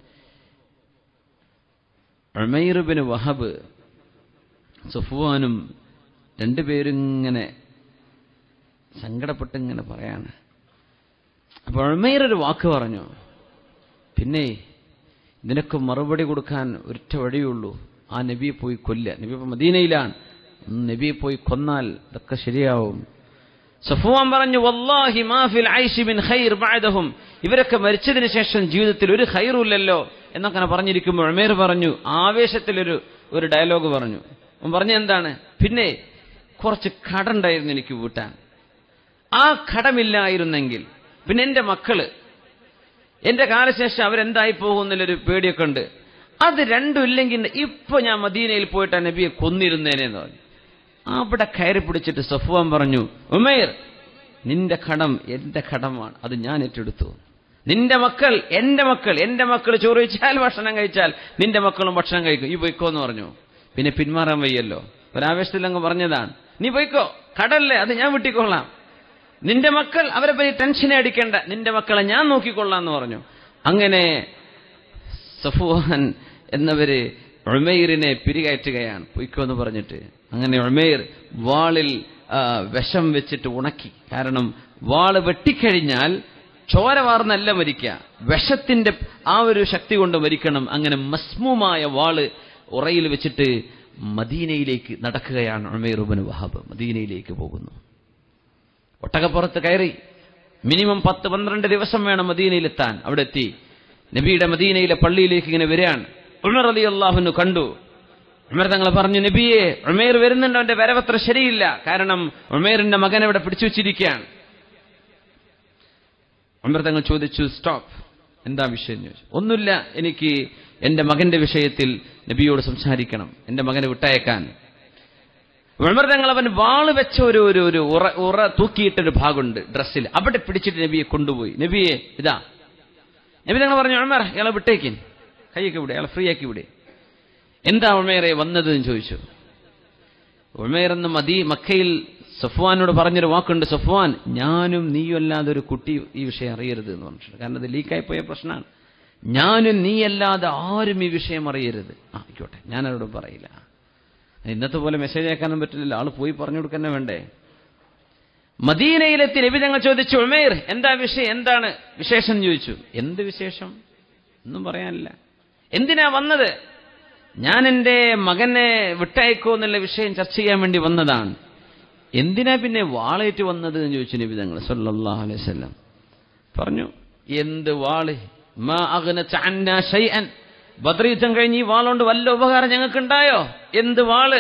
ഉമൈറുബിന് വഹബ് സുഫുവാനും രണ്ടുപേരും ഇങ്ങനെ സങ്കടപ്പെട്ട് ഇങ്ങനെ പറയാണ് അപ്പൊ ഉമൈർ ഒരു വാക്ക് പറഞ്ഞു പിന്നെ ഇതിനൊക്കെ മറുപടി കൊടുക്കാൻ ഒറ്റ വഴിയുള്ളൂ ആ നബിയെ പോയി കൊല്ല നബി ഇപ്പൊ മദീനയിലാണ് ഒന്ന് നബിയെ പോയി കൊന്നാൽ ഇതൊക്കെ ശരിയാവും സഫുവാൻ പറഞ്ഞു വല്ലാഹി മാഫിൽ ഐഷി മിൻ ഖൈർ ബഅദഹും ഇവരൊക്കെ മരിച്ചതിന് ശേഷം ജീവിതത്തിൽ ഒരു ഖൈറുമില്ലല്ലോ എന്നൊക്കെ പറഞ്ഞിരിക്കുമ്പോൾ ഉമേർ പറഞ്ഞു ആവേശത്തിലൊരു ഒരു ഡയലോഗ് പറഞ്ഞു അവൻ പറഞ്ഞ എന്താണ് പിന്നെ കുറച്ച് കടണ്ടായിരുന്നു എനിക്ക് വീട്ടാൻ ആ കടമില്ലായിരുന്നെങ്കിൽ പിന്നെ എന്റെ മക്കള് എന്റെ കാലശേഷം അവരെന്തായി പോകുന്നതിലൊരു പേടിയൊക്കെ ഉണ്ട് അത് രണ്ടും ഇല്ലെങ്കിൽ ഇപ്പൊ ഞാൻ മദീനയിൽ പോയിട്ട് ആ നബിയെ കൊന്നിരുന്നേനെന്ന് പറഞ്ഞു അവിടെ കയറി പിടിച്ചിട്ട് സഫുവാൻ പറഞ്ഞു ഉമേർ നിന്റെ കടം എന്റെ കടമാണ് അത് ഞാൻ ഏറ്റെടുത്തു നിന്റെ മക്കൾ എന്റെ മക്കൾ എന്റെ മക്കൾ ചോറ് കഴിച്ചാൽ ഭക്ഷണം കഴിച്ചാൽ നിന്റെ മക്കളും ഭക്ഷണം കഴിക്കും ഈ പൊയ്ക്കോ എന്ന് പറഞ്ഞു പിന്നെ പിന്മാറാൻ വയ്യല്ലോ ഒരാവേശത്തിൽ അങ്ങ് പറഞ്ഞതാണ് നീ പൊയ്ക്കോ കടല്ലേ അത് ഞാൻ വിട്ടിക്കൊള്ളാം നിന്റെ മക്കൾ അവരെ പറ്റി ടെൻഷനെ അടിക്കേണ്ട നിന്റെ മക്കളെ ഞാൻ നോക്കിക്കൊള്ളാം എന്ന് പറഞ്ഞു അങ്ങനെ സഫുവാൻ എന്നവര് ഉമൈറിനെ പിരികയറ്റുകയാണ് പൊയ്ക്കോ എന്ന് പറഞ്ഞിട്ട് അങ്ങനെ ഉമൈർ വാളിൽ ആ, വിഷം വെച്ചിട്ട് ഉണക്കി കാരണം വാള് വെട്ടിക്കഴിഞ്ഞാൽ ചോര വാർന്നല്ല മരിക്കുക വിഷത്തിന്റെ ആ ഒരു ശക്തി കൊണ്ട് മരിക്കണം അങ്ങനെ മസ്മുമായ വാള് ഉറയിൽ വെച്ചിട്ട് മദീനയിലേക്ക് നടക്കുകയാണ് ഉമൈറുബിന് വഹാബ് മദീനയിലേക്ക് പോകുന്നു ഒട്ടകപ്പുറത്ത് കയറി മിനിമം പത്ത് പന്ത്രണ്ട് ദിവസം വേണം മദീനയിലെത്താൻ അവിടെ എത്തി നബിയുടെ മദീനയിലെ പള്ളിയിലേക്ക് ഇങ്ങനെ വരികയാണ് ഉമർ അലി അള്ളാഹുന് കണ്ടു ഉമർ തങ്ങൾ പറഞ്ഞു നബിയെ ഉമേർ വരുന്നുണ്ട് അവന്റെ വരവത്ര ശരിയില്ല കാരണം ഉമേറിന്റെ മകൻ അവിടെ പിടിച്ചു വെച്ചിരിക്കുകയാണ് ഉമർ തങ്ങൾ ചോദിച്ചു സ്റ്റോപ്പ് എന്താ വിഷയം എന്ന് ചോദിച്ചു ഒന്നുമില്ല എനിക്ക് എന്റെ മകന്റെ വിഷയത്തിൽ നബിയോട് സംസാരിക്കണം എന്റെ മകനെ വിട്ടയക്കാൻ ഉമർ തങ്ങൾ അവൻ വാള് വെച്ച ഒരു ഒരു ഒരു ഉറ ഉറ തൂക്കിയിട്ടൊരു ഭാഗമുണ്ട് ഡ്രസ്സിൽ അവിടെ പിടിച്ചിട്ട് നബിയെ കൊണ്ടുപോയി നബിയെ ഇതാ നബി തങ്ങൾ പറഞ്ഞു ഉമർ ഇയാളെ വിട്ടേക്കിൻ കൈയൊക്കെ വിടെ അയാളെ ഫ്രീ ആക്കി വിടെ എന്താ ഉമേറെ വന്നത് എന്ന് ചോദിച്ചു ഉമേർ എന്ന് മദി മക്കയിൽ സഫ്വാനോട് പറഞ്ഞൊരു വാക്കുണ്ട് സഫ്വാൻ ഞാനും നീയും അല്ലാതെ ഒരു കുട്ടി ഈ വിഷയം അറിയരുത് എന്ന് പറഞ്ഞിട്ടുണ്ട് കാരണം അത് ലീക്കായി പോയ പ്രശ്നമാണ് ഞാനും നീയല്ലാതെ ആരും ഈ വിഷയം അറിയരുത് ആ ആയിക്കോട്ടെ ഞാനവരോട് പറയില്ല ഇന്നത്തെ പോലെ മെസ്സേജ് അയക്കാനും പറ്റില്ലല്ലോ ആള് പോയി പറഞ്ഞു കൊടുക്കന്നെ വേണ്ടേ മദീനയിലെത്തി നബി ഞങ്ങൾ ചോദിച്ചു ഉമേർ എന്താ വിഷയം എന്താണ് വിശേഷം എന്ന് ചോദിച്ചു എന്ത് വിശേഷം ഒന്നും പറയാനില്ല എന്തിനാ വന്നത് ഞാൻ എൻ്റെ മകനെ വിട്ടയക്കോ എന്നുള്ള വിഷയം ചർച്ച ചെയ്യാൻ വേണ്ടി വന്നതാണ് എന്തിനാ പിന്നെ വാളേറ്റ് വന്നത് എന്ന് ചോദിച്ചു നബി തങ്ങൾ സല്ലല്ലാഹു അലൈഹി വസല്ലം പറഞ്ഞു എന്ത് വാള് മാ അഗ്നത അന്നാ ശൈഅൻ ബദ്ർ യുദ്ധം കഴിഞ്ഞ് ഈ വാളുകൊണ്ട് വല്ല ഉപകാരം ഞങ്ങൾക്ക് ഉണ്ടായോ എന്ത് വാള്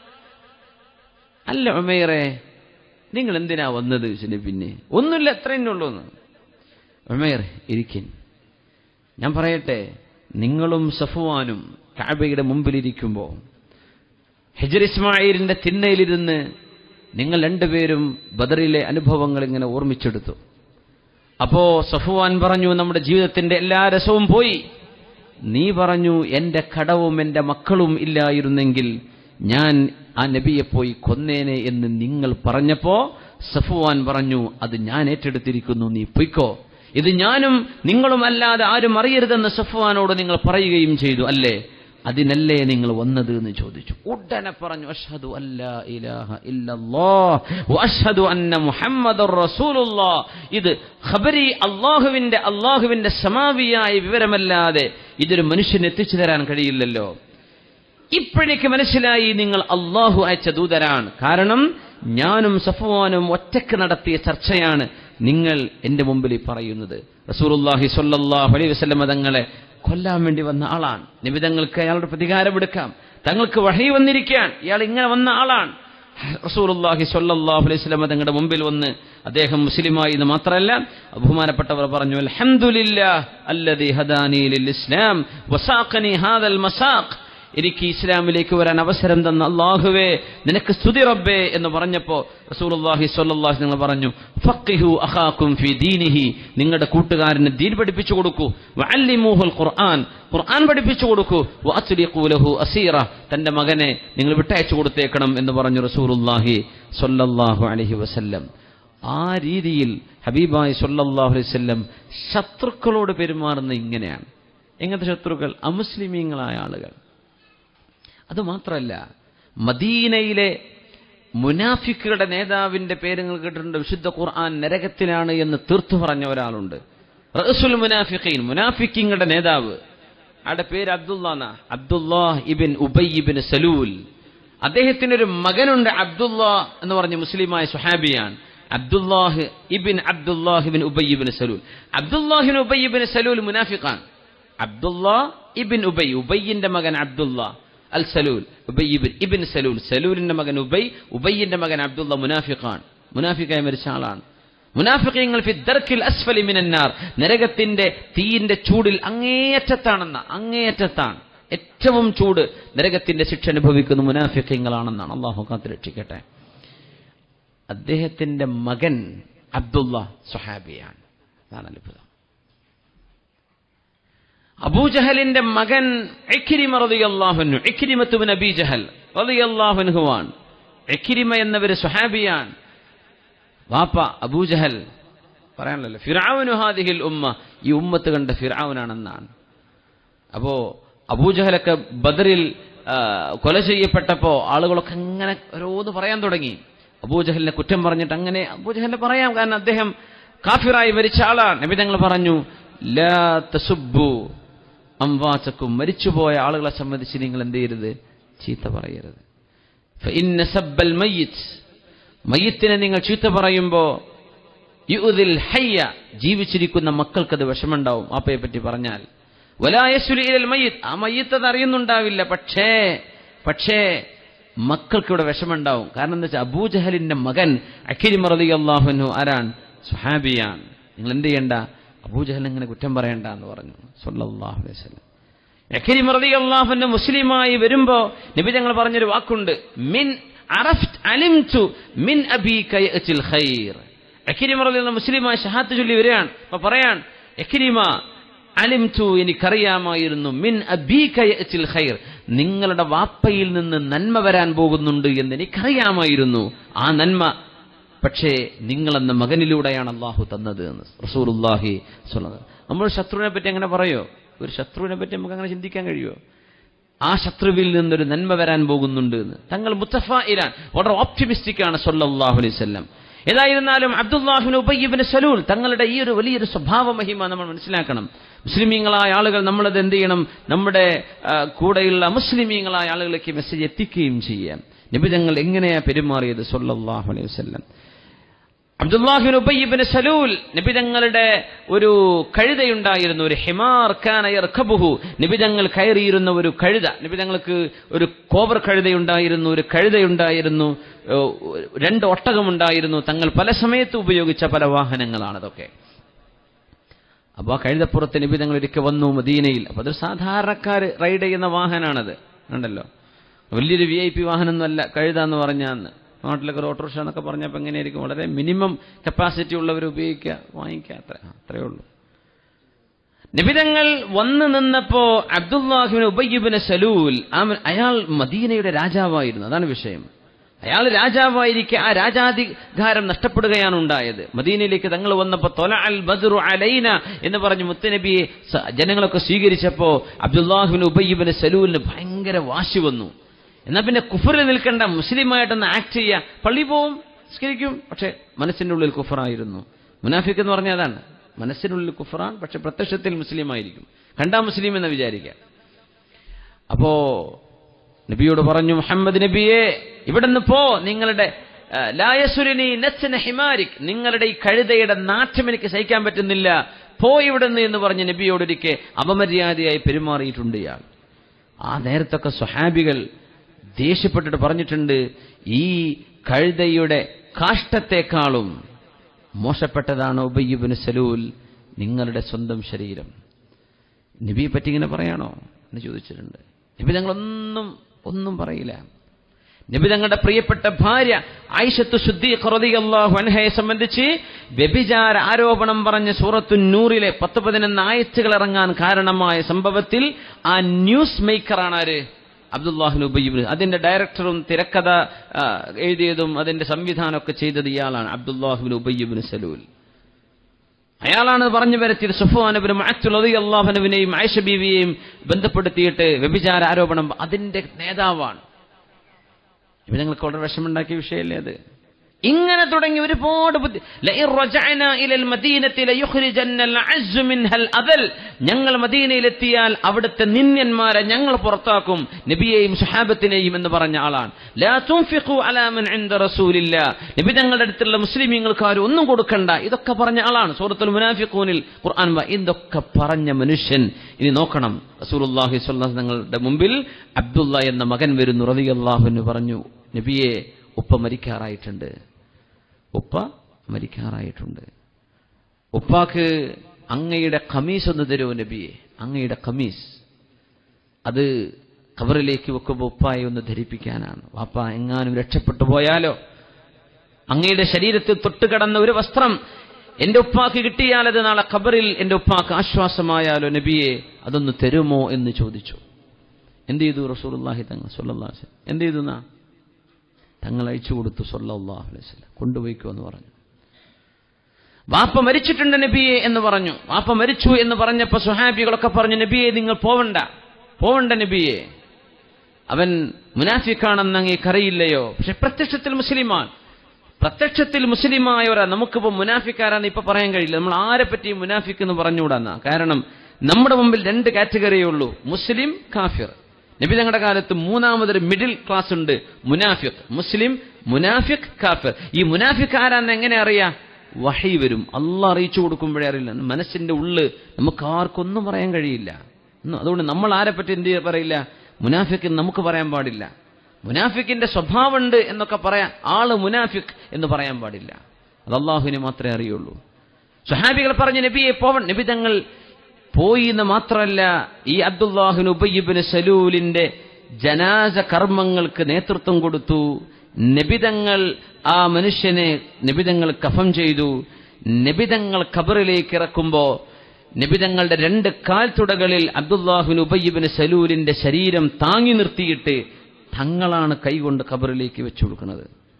അല്ല ഉമേറെ നിങ്ങൾ എന്തിനാ വന്നത് ചോദിച്ചു പിന്നെ ഒന്നുമില്ല എത്രയേ ഉള്ളൂ എന്ന് ഉമേർ ഇരിക്കിൻ ഞാൻ പറയട്ടെ നിങ്ങളും സഫുവാനും കാബയുടെ മുമ്പിലിരിക്കുമ്പോൾ ഹെജർ ഇസ്മായിലിന്റെ തിണ്ണയിലിരുന്ന് നിങ്ങൾ രണ്ടുപേരും ബദറിലെ അനുഭവങ്ങൾ ഇങ്ങനെ ഓർമ്മിച്ചെടുത്തു അപ്പോ സഫുവാൻ പറഞ്ഞു നമ്മുടെ ജീവിതത്തിന്റെ എല്ലാ രസവും പോയി നീ പറഞ്ഞു എന്റെ കടവും എന്റെ മക്കളും ഇല്ലായിരുന്നെങ്കിൽ ഞാൻ ആ നബിയെ പോയി കൊന്നേനെ എന്ന് നിങ്ങൾ പറഞ്ഞപ്പോ സഫുവാൻ പറഞ്ഞു അത് ഞാൻ ഏറ്റെടുത്തിരിക്കുന്നു നീ പൊയ്ക്കോ ഇത് ഞാനും നിങ്ങളും അല്ലാതെ ആരും അറിയരുതെന്ന് സഫുവാനോട് നിങ്ങൾ പറയുകയും ചെയ്തു അല്ലേ അതിനല്ലേ നിങ്ങൾ വന്നത് എന്ന് ചോദിച്ചു ഉടനെ പറഞ്ഞു അഷ്ഹദു അല്ലാ ഇലാഹ ഇല്ലല്ലാഹ് വഅഷ്ഹദു അന്ന മുഹമ്മദുർ റസൂലുള്ളാഹ് ഇത് ഖബരി അള്ളാഹുവിന്റെ അള്ളാഹുവിന്റെ സമാവിയായ വിവരമല്ലാതെ ഇതൊരു മനുഷ്യന് എത്തിച്ചു തരാൻ കഴിയില്ലല്ലോ ഇപ്പോഴേക്ക് മനസ്സിലായി നിങ്ങൾ അള്ളാഹു അയച്ച ദൂതരാണ് കാരണം ഞാനും സഫുവാനും ഒറ്റക്ക് നടത്തിയ ചർച്ചയാണ് നിങ്ങൾ എന്റെ മുമ്പിൽ ഈ പറയുന്നത് റസൂലുള്ളാഹി സ്വല്ലല്ലാഹു അലൈഹി വസല്ലം തങ്ങളെ കൊല്ലാൻ വേണ്ടി വന്ന ആളാണ് നിബിതങ്ങൾക്ക് അയാളുടെ പ്രതികാരമെടുക്കാം തങ്ങൾക്ക് വഴി വന്നിരിക്കാൻ ഇയാൾ ഇങ്ങനെ വന്ന ആളാണ് റസൂലുള്ളാഹി സ്വല്ലല്ലാഹു അലൈഹി വസല്ലം തങ്ങളുടെ മുമ്പിൽ വന്ന് അദ്ദേഹം മുസ്ലിമായി എന്ന് മാത്രമല്ല ബഹുമാനപ്പെട്ടവർ പറഞ്ഞു അൽഹംദുലില്ലാഹ് അല്ലദീ ഹദാനി ലിൽ ഇസ്ലാം വസാഖനി ഹാദൽ മസാഖ് എനിക്ക് ഇസ്ലാമിലേക്ക് വരാൻ അവസരം തന്ന അള്ളാഹുവേ നിനക്ക് സ്തുതി റബ്ബേ എന്ന് പറഞ്ഞപ്പോ റസൂലുള്ളാഹി സ്വല്ലല്ലാഹു നിങ്ങൾ പറഞ്ഞു ഫഖിഹു അഖാക്കും ഫി ദീനിഹി നിങ്ങളുടെ കൂട്ടുകാരന് ദീൻ പഠിപ്പിച്ചു കൊടുക്കൂ വഅല്ലിമൂഹുൽ ഖുർആൻ ഖുർആൻ പഠിപ്പിച്ചു കൊടുക്കൂ വഅസ്ലിഖൂ ലഹു അസീറ തന്റെ മകനെ നിങ്ങൾ വിട്ടയച്ചു കൊടുത്തേക്കണം എന്ന് പറഞ്ഞു റസൂലുള്ളാഹി സ്വല്ലല്ലാഹു അലൈഹി വസല്ലം ആ രീതിയിൽ ഹബീബായി സ്വല്ലല്ലാഹു അലൈഹി വസല്ലം ശത്രുക്കളോട് പെരുമാറുന്ന ഇങ്ങനെയാണ് എങ്ങനത്തെ ശത്രുക്കൾ അമുസ്ലിമീങ്ങളായ ആളുകൾ അത് മാത്രമല്ല മദീനയിലെ മുനാഫിക്കുകളുടെ നേതാവിന്റെ പേര് നിങ്ങൾ കേട്ടിട്ടുണ്ട് വിശുദ്ധ ഖുർആൻ നരകത്തിലാണ് എന്ന് തീർത്തു പറഞ്ഞ ഒരാളുണ്ട് റസുൽ മുനാഫിഖീൻ മുനാഫിക്കിങ്ങളുടെ നേതാവ് ആടെ പേര് അബ്ദുല്ലാന്ന അബ്ദുല്ലാഹ് ഇബിൻ ഉബൈ ഇബിൻ സലൂൽ അദ്ദേഹത്തിന് ഒരു മകനുണ്ട് അബ്ദുല്ലാ എന്ന് പറഞ്ഞ മുസ്ലിമായ സുഹാബിയാണ് അബ്ദുല്ലാഹ് ഇബിൻ അബ്ദുല്ലാഹ് ഇബിൻ ഉബൈ ഇബിൻ സലൂൽ അബ്ദുല്ലാഹിബിൻ ഉബൈ ഇബിൻ സലൂൽ മുനാഫിഖാൻ അബ്ദുല്ലാ ഇബിൻ ഉബൈ ഉബൈന്റെ മകൻ അബ്ദുല്ലാ അൽ സലൂൽ ഉബൈ ഇബിൻ ഇബിൻ സലൂൽ സലൂലിന്റെ മകൻ ഉബൈ ഉബൈന്റെ മകൻ അബ്ദുള്ള മുനാഫിഖാൻ മുനാഫിക്കായി മരിച്ച ആളാണ് മുനാഫിഖീങ്ങൾ ഫി ദർക്കിൽ അസ്ഫലി മിനന്നാർ നരകത്തിന്റെ തീയിന്റെ ചൂടിൽ അങ്ങേയറ്റത്താണെന്ന അങ്ങേയറ്റത്താണ് ഏറ്റവും ചൂട് നരകത്തിന്റെ ശിക്ഷ അനുഭവിക്കുന്ന മുനാഫിഖീങ്ങളാണെന്നാണ് അള്ളാഹു കാത്ത് രക്ഷിക്കട്ടെ അദ്ദേഹത്തിന്റെ മകൻ അബ്ദുള്ള സുഹാബിയാണ് അതാണ് അത്ഭുതം അബൂജഹലിന്റെ മകൻ എക്കിരിമ റളിയല്ലാഹുനു എക്കിരിമത്തുബിൻ അബി ജഹൽ റളിയല്ലാഹുൻഹുവാൻ എക്കിരിമ എന്നവര് സുഹാബിയാൻ വാപ്പ അബൂജഹൽ പറയാനല്ലോ ഫിറാവുനു ഹാദിഹിൽ ഉമ്മ ഈ ഉമ്മത്ത് കണ്ട ഫിറാവുനാണെന്നാണ് അപ്പോ അബൂജഹലൊക്കെ ബദറിൽ ആ, കൊല ചെയ്യപ്പെട്ടപ്പോ ആളുകളൊക്കെ അങ്ങനെ ഓരോന്ന് പറയാൻ തുടങ്ങി അബൂജഹലിനെ കുറ്റം പറഞ്ഞിട്ട് അങ്ങനെ അബൂജഹലിനെ പറയാം കാരണം അദ്ദേഹം കാഫിറായി മരിച്ച ആളാണ് നബി തങ്ങൾ പറഞ്ഞു ലാ തസുബ്ബു അംവാചക്കും മരിച്ചുപോയ ആളുകളെ സംബന്ധിച്ച് നിങ്ങൾ എന്ത് ചെയ്യരുത് ചീത്ത പറയരുത് ഫഇന്ന സബ്ബൽ മയ്യിത്ത് മയ്യത്തിനെ നിങ്ങൾ ചീത്ത പറയുമ്പോ യുദിൽ ഹയ്യ ജീവിച്ചിരിക്കുന്ന മക്കൾക്കത് വിഷമുണ്ടാവും ആപ്പയെ പറ്റി പറഞ്ഞാൽ വലായസുലി ഇലൽ മയ്യത്ത് ആ മയ്യത്ത് അത് അറിയുന്നുണ്ടാവില്ല പക്ഷേ പക്ഷേ മക്കൾക്ക് ഇവിടെ വിഷമുണ്ടാവും കാരണം എന്താ വെച്ചാൽ അബൂജഹലിന്റെ മകൻ അഖിരി മറലി അള്ളാഹുനു ആരാണ് സുഹാബിയാണ് നിങ്ങൾ എന്ത് ചെയ്യണ്ട അബൂജഹൽ ഇങ്ങനെ കുറ്റം പറയണ്ട എന്ന് പറഞ്ഞു സല്ലല്ലാഹു അലൈഹി വസല്ലം അഖിരി മറലി അള്ളാഹുന്റെ മുസ്ലിമായി വരുമ്പോ നബി ഞങ്ങൾ പറഞ്ഞൊരു വാക്കുണ്ട് മിൻ അറഫ്റ്റ് അലിംതു മിൻ അബീക യഅ്തിൽ ഖൈർ അഖിരിമ റളിയല്ലാഹു മുസ്ലിമായി ഷഹാത്ത് ചൊല്ലി വരികയാണ് അപ്പൊ പറയാൻ അഖിരിമ അലിംതു എനിക്കറിയാമായിരുന്നു മിൻ അബീക യഅ്തിൽ ഖൈർ നിങ്ങളുടെ വാപ്പയിൽ നിന്ന് നന്മ വരാൻ പോകുന്നുണ്ട് എന്ന് എനിക്കറിയാമായിരുന്നു ആ നന്മ പക്ഷേ നിങ്ങളെന്ന മകനിലൂടെയാണ് അള്ളാഹു തന്നത് എന്ന് റസൂലുള്ളാഹി സ്വല്ലല്ലാഹു നമ്മൾ ശത്രുവിനെ പറ്റി അങ്ങനെ പറയോ ഒരു ശത്രുവിനെ പറ്റി നമുക്ക് അങ്ങനെ ചിന്തിക്കാൻ കഴിയുമോ ആ ശത്രുവിൽ നിന്നൊരു നന്മ വരാൻ പോകുന്നുണ്ട് എന്ന് തങ്ങൾ മുത്തഫായിരാൻ വളരെ ഓപ്റ്റിമിസ്റ്റിക് ആണ് സല്ലല്ലാഹു അലൈഹി വസല്ലം ഏതായിരുന്നാലും അബ്ദുല്ലാഹിബിൻ ഉബയ്യബിൻ സലൂൽ തങ്ങളുടെ ഈ ഒരു വലിയൊരു സ്വഭാവ മഹിമ നമ്മൾ മനസ്സിലാക്കണം മുസ്ലിമീങ്ങളായ ആളുകൾ നമ്മളത് എന്ത് ചെയ്യണം നമ്മുടെ ആ, കൂടെയുള്ള മുസ്ലിമീങ്ങളായ ആളുകളിലേക്ക് മെസ്സേജ് എത്തിക്കുകയും ചെയ്യാം നിബിതങ്ങൾ എങ്ങനെയാ പെരുമാറിയത് സല്ലല്ലാഹു അലൈഹി വസല്ലം അബ്ദുല്ലാഹിബിൻ ഉബയ്യബിൻ സലൂൽ നിബിതങ്ങളുടെ ഒരു കഴുതയുണ്ടായിരുന്നു ഒരു ഹിമാർ ഖാന യർഖബുഹു നിബിതങ്ങൾ കയറിയിരുന്ന ഒരു കഴുത നിബിതങ്ങൾക്ക് ഒരു കോവർ കഴുതയുണ്ടായിരുന്നു ഒരു കഴുതയുണ്ടായിരുന്നു ഏ, രണ്ട് ഒട്ടകമുണ്ടായിരുന്നു തങ്ങൾ പല സമയത്ത് ഉപയോഗിച്ച പല വാഹനങ്ങളാണ് അതൊക്കെ അപ്പോൾ ആ കഴുതപ്പുറത്ത് നിബിതങ്ങൾ ഒരിക്കൽ വന്നു മദീനയിൽ അപ്പോൾ അതൊരു സാധാരണക്കാർ റൈഡ് ചെയ്യുന്ന വാഹനമാണത് ഉണ്ടല്ലോ വലിയൊരു വി ഐ പി വാഹനമൊന്നുമല്ല കഴുത എന്ന് പറഞ്ഞാന്ന് നാട്ടിലൊക്കെ ഒരു ഓട്ടോറിക്ഷ എന്നൊക്കെ പറഞ്ഞപ്പോൾ എങ്ങനെയായിരിക്കും വളരെ മിനിമം കപ്പാസിറ്റി ഉള്ളവർ ഉപയോഗിക്കുക വാങ്ങിക്കുക അത്ര അത്രയേ ഉള്ളൂ നിബിതങ്ങൾ വന്നു നിന്നപ്പോ അബ്ദുല്ലാഹിബിന് ഉബയ്യബിന് സലൂൽ ആ മ- അയാൾ മദീനയുടെ രാജാവായിരുന്നു അതാണ് വിഷയം അയാൾ രാജാവായിരിക്കെ ആ രാജാധികാരം നഷ്ടപ്പെടുകയാണ് ഉണ്ടായത് മദീനയിലേക്ക് തങ്ങൾ വന്നപ്പോ തൊല അൽ ബദ്റു അലൈന എന്ന് പറഞ്ഞ് മുത്തനബിയെ സ- ജനങ്ങളൊക്കെ സ്വീകരിച്ചപ്പോ അബ്ദുല്ലാഹിബിന് ഉബയ്യബിന് സലൂലിന് ഭയങ്കര വാശി വന്നു എന്നാ പിന്നെ കുഫറിൽ നിൽക്കേണ്ട മുസ്ലിമായിട്ടൊന്ന് ആക്ട് ചെയ്യുക പള്ളി പോവും സ്കരിക്കും പക്ഷെ മനസ്സിന്റെ ഉള്ളിൽ കുഫറായിരുന്നു മുനാഫിക്ക് എന്ന് പറഞ്ഞാൽ അതാണ് മനസ്സിനുള്ളിൽ കുഫറാണ് പക്ഷെ പ്രത്യക്ഷത്തിൽ മുസ്ലിം ആയിരിക്കും കണ്ടാ മുസ്ലിം എന്ന് വിചാരിക്കാം അപ്പോ നബിയോട് പറഞ്ഞു മുഹമ്മദ് നബിയെ ഇവിടുന്ന് പോ നിങ്ങളുടെ ആ, ലായസുരനി നസ്ന ഹിമാരിക് നിങ്ങളുടെ ഈ കഴുതയുടെ നാറ്റം എനിക്ക് സഹിക്കാൻ പറ്റുന്നില്ല പോ ഇവിടുന്ന് എന്ന് പറഞ്ഞ് നബിയോടൊരിക്കെ അപമര്യാദയായി പെരുമാറിയിട്ടുണ്ട് ഇയാൾ ആ നേരത്തൊക്കെ സ്വഹാബികൾ ദേഷ്യപ്പെട്ടിട്ട് പറഞ്ഞിട്ടുണ്ട് ഈ കഴുതയുടെ കാഷ്ടത്തെക്കാളും മോശപ്പെട്ടതാണ് ഉബയ്യബിന് സലൂൽ നിങ്ങളുടെ സ്വന്തം ശരീരം നബിയെ പറ്റി ഇങ്ങനെ പറയാണോ എന്ന് ചോദിച്ചിട്ടുണ്ട് നബി തങ്ങളൊന്നും ഒന്നും പറയില്ല നബി തങ്ങളുടെ പ്രിയപ്പെട്ട ഭാര്യ ആയിഷത്തു ശുദ്ധീഖ് റളിയല്ലാഹു അൻഹയെ സംബന്ധിച്ച് വ്യഭിചാര ആരോപണം പറഞ്ഞ സൂറത്തു നൂറിലെ പത്ത് പതിനൊന്ന് ആയത്തുകൾ ഇറങ്ങാൻ കാരണമായ സംഭവത്തിൽ ആ ന്യൂസ് മേക്കറാണ് ആര് അബ്ദുല്ലാഹിൻ ഉബയ്യബ് അതിന്റെ ഡയറക്ടറും തിരക്കഥ ആ, എഴുതിയതും അതിന്റെ സംവിധാനമൊക്കെ ചെയ്തത് ഇയാളാണ് അബ്ദുല്ലാഹിബിൻ ഉബയ്യബിൻ സലൂൽ അയാളാണ് പറഞ്ഞു വരുത്തിയത് സുഫാനബിനും അള്ളാഹുനവിനെയും ആയിഷ ബീവിയെയും ബന്ധപ്പെടുത്തിയിട്ട് വ്യഭിചാര ആരോപണം അതിന്റെ നേതാവാണ് ഇവ ഞങ്ങൾക്ക് വളരെ വിഷമുണ്ടാക്കിയ വിഷയമല്ലേ അത് ഇങ്ങനെ തുടങ്ങി ഒരുപാട് ബുദ്ധി ലഇൻ റജഅനാ ഇലൽ മദീനത്തി ലയുഖ്രിജന്നൽ അസ്സു മിൻഹൽ അദൽ ഞങ്ങൾ മദീനയിലെത്തിയാൽ അവിടുത്തെ നിന്യന്മാരെ ഞങ്ങൾ പുറത്താക്കും നബിയെയും സുഹാബത്തിനെയും എന്ന് പറഞ്ഞ ആളാണ് ലാ തുൻഫിഖു അലാ മൻ ഇൻദ റസൂലില്ല നബി തങ്ങളുടെ അടുത്തുള്ള മുസ്ലിമീങ്ങൾക്ക് ആരും ഒന്നും കൊടുക്കണ്ട ഇതൊക്കെ പറഞ്ഞ ആളാണ് സൂറത്തുൽ മുനാഫിഖൂനിൽ ഖുർആൻ വ- ഇതൊക്കെ പറഞ്ഞ മനുഷ്യൻ ഇനി നോക്കണം റസൂലുള്ളാഹി സ്വല്ലല്ലാഹു അലൈഹി തങ്ങളുടെ മുമ്പിൽ അബ്ദുള്ള എന്ന മകൻ വരുന്നു റളിയല്ലാഹു അൻഹു പറഞ്ഞു നബിയെ ഉപ്പ മരിക്കാറായിട്ടുണ്ട് ഉപ്പ മരിക്കാറായിട്ടുണ്ട് ഉപ്പാക്ക് അങ്ങയുടെ ഖമീസ് ഒന്ന് തരുമോ നബിയെ അങ്ങയുടെ ഖമീസ് അത് ഖബറിലേക്ക് വെക്കുമ്പോൾ ഉപ്പായെ ഒന്ന് ധരിപ്പിക്കാനാണ് വാപ്പ എങ്ങാനും രക്ഷപ്പെട്ടു പോയാലോ അങ്ങയുടെ ശരീരത്തിൽ തൊട്ടുകടന്ന ഒരു വസ്ത്രം എന്റെ ഉപ്പാക്ക് കിട്ടിയാൽ അത് നാളെ ഖബറിൽ എന്റെ ഉപ്പാക്ക് ആശ്വാസമായാലോ നബിയെ അതൊന്ന് തരുമോ എന്ന് ചോദിച്ചു എന്ത് ചെയ്തു റസൂലുള്ളാഹി തങ്ങൾ സല്ലല്ലാഹു അലൈഹി വസല്ലം എന്ത് ചെയ്തു എന്നാ തങ്ങൾ അയച്ചു കൊടുത്തു സല്ലല്ലാഹു അലൈഹി വസല്ലം കൊണ്ടുപോയിക്കോ എന്ന് പറഞ്ഞു വാപ്പ മരിച്ചിട്ടുണ്ട് നബിയെ എന്ന് പറഞ്ഞു വാപ്പ മരിച്ചു എന്ന് പറഞ്ഞപ്പോ സുഹാബികളൊക്കെ പറഞ്ഞു നബിയെ നിങ്ങൾ പോവണ്ട പോവണ്ട നബിയെ അവൻ മുനാഫിക്കാണെന്ന് അങ്ങേക്കറിയില്ലയോ പക്ഷെ പ്രത്യക്ഷത്തിൽ മുസ്ലിമാണ് പ്രത്യക്ഷത്തിൽ മുസ്ലിമായ ഒരാ നമുക്കിപ്പോ മുനാഫിക്കാരാന്ന് ഇപ്പൊ പറയാൻ കഴിയില്ല നമ്മൾ ആരെ പറ്റിയും മുനാഫിക്ക് എന്ന് പറഞ്ഞുകൂടാന്ന കാരണം നമ്മുടെ മുമ്പിൽ രണ്ട് കാറ്റഗറിയേ ഉള്ളൂ മുസ്ലിം കാഫിർ നബി തങ്ങളുടെ കാലത്ത് മൂന്നാമതൊരു മിഡിൽ ക്ലാസ് ഉണ്ട് മുനാഫിഖ് മുസ്ലിം മുനാഫിഖ് കാഫിർ ഈ മുനാഫിഖ് ആരാന്ന് എങ്ങനെ അറിയാം വഹി വരും അള്ളാഹ് അറിയിച്ചു കൊടുക്കുമ്പോഴേ അറിയില്ല മനസ്സിന്റെ ഉള്ള് നമുക്ക് ആർക്കൊന്നും പറയാൻ കഴിയില്ല ഒന്നും- അതുകൊണ്ട് നമ്മൾ ആരെ പറ്റി എന്ത് പറയില്ല മുനാഫിക്ക് നമുക്ക് പറയാൻ പാടില്ല മുനാഫിക്കിന്റെ സ്വഭാവമുണ്ട് എന്നൊക്കെ പറയാൻ ആള് മുനാഫിക് എന്ന് പറയാൻ പാടില്ല അത് അള്ളാഹുവിന് മാത്രമേ അറിയുള്ളൂ സുഹാബികൾ പറഞ്ഞു നബിയെ പോവൺ നബി തങ്ങൾ പോയി എന്ന് മാത്രമല്ല ഈ അബ്ദുല്ലാഹിൻ ഉബയ്യബിന് സലൂലിന്റെ ജനാസ കർമ്മങ്ങൾക്ക് നേതൃത്വം കൊടുത്തു നബിതങ്ങൾ ആ മനുഷ്യനെ നബിതങ്ങൾ കഫം ചെയ്തു നബിതങ്ങൾ ഖബറിലേക്ക് ഇറക്കുമ്പോ നബിതങ്ങളുടെ രണ്ട് കാൽത്തുടകളിൽ അബ്ദുല്ലാഹിൻ ഉബയ്യബിന് സലൂലിന്റെ ശരീരം താങ്ങി നിർത്തിയിട്ട് തങ്ങളാണ് കൈകൊണ്ട് ഖബറിലേക്ക് വെച്ചു കൊടുക്കുന്നത്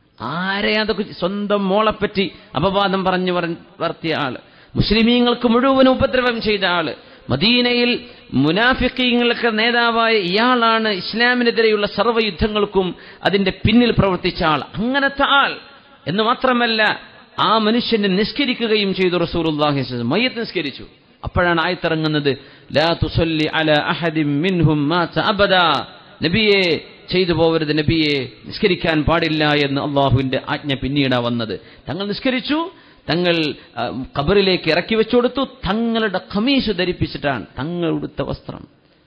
ആരെ അതൊക്കെ സ്വന്തം മോളെപ്പറ്റി അപവാദം പറഞ്ഞു പറ- വർത്തിയ ആള് മുസ്ലിമീങ്ങൾക്ക് മുഴുവൻ ഉപദ്രവം ചെയ്ത ആള് മദീനയിൽ മുനാഫിക്കീങ്ങൾക്ക് നേതാവായ ഇയാളാണ് ഇസ്ലാമിനെതിരെയുള്ള സർവ്വ യുദ്ധങ്ങൾക്കും അതിന്റെ പിന്നിൽ പ്രവർത്തിച്ച ആൾ അങ്ങനത്തെ ആൾ എന്ന് മാത്രമല്ല ആ മനുഷ്യനെ നിസ്കരിക്കുകയും ചെയ്തു റസൂലുള്ളാഹി സ്വല്ലല്ലാഹു അലൈഹി വസല്ലം. മയ്യത്ത് നിസ്കരിച്ചു അപ്പോഴാണ് ആയത്തിറങ്ങുന്നത് ലാ തുസല്ലി അല അഹദിൻ മിൻഹും മാത അബദാ നബിയെ ചെയ്തു പോവരുത് നബിയെ നിസ്കരിക്കാൻ പാടില്ല എന്ന് അള്ളാഹുവിന്റെ ആജ്ഞ പിന്നീടാ വന്നത് തങ്ങൾ നിസ്കരിച്ചു തങ്ങൾ ആ, ഖബറിലേക്ക് ഇറക്കി വെച്ചു കൊടുത്തു തങ്ങളുടെ ഖമീസ് ധരിപ്പിച്ചിട്ടാണ് തങ്ങൾ ഉടുത്ത വസ്ത്രം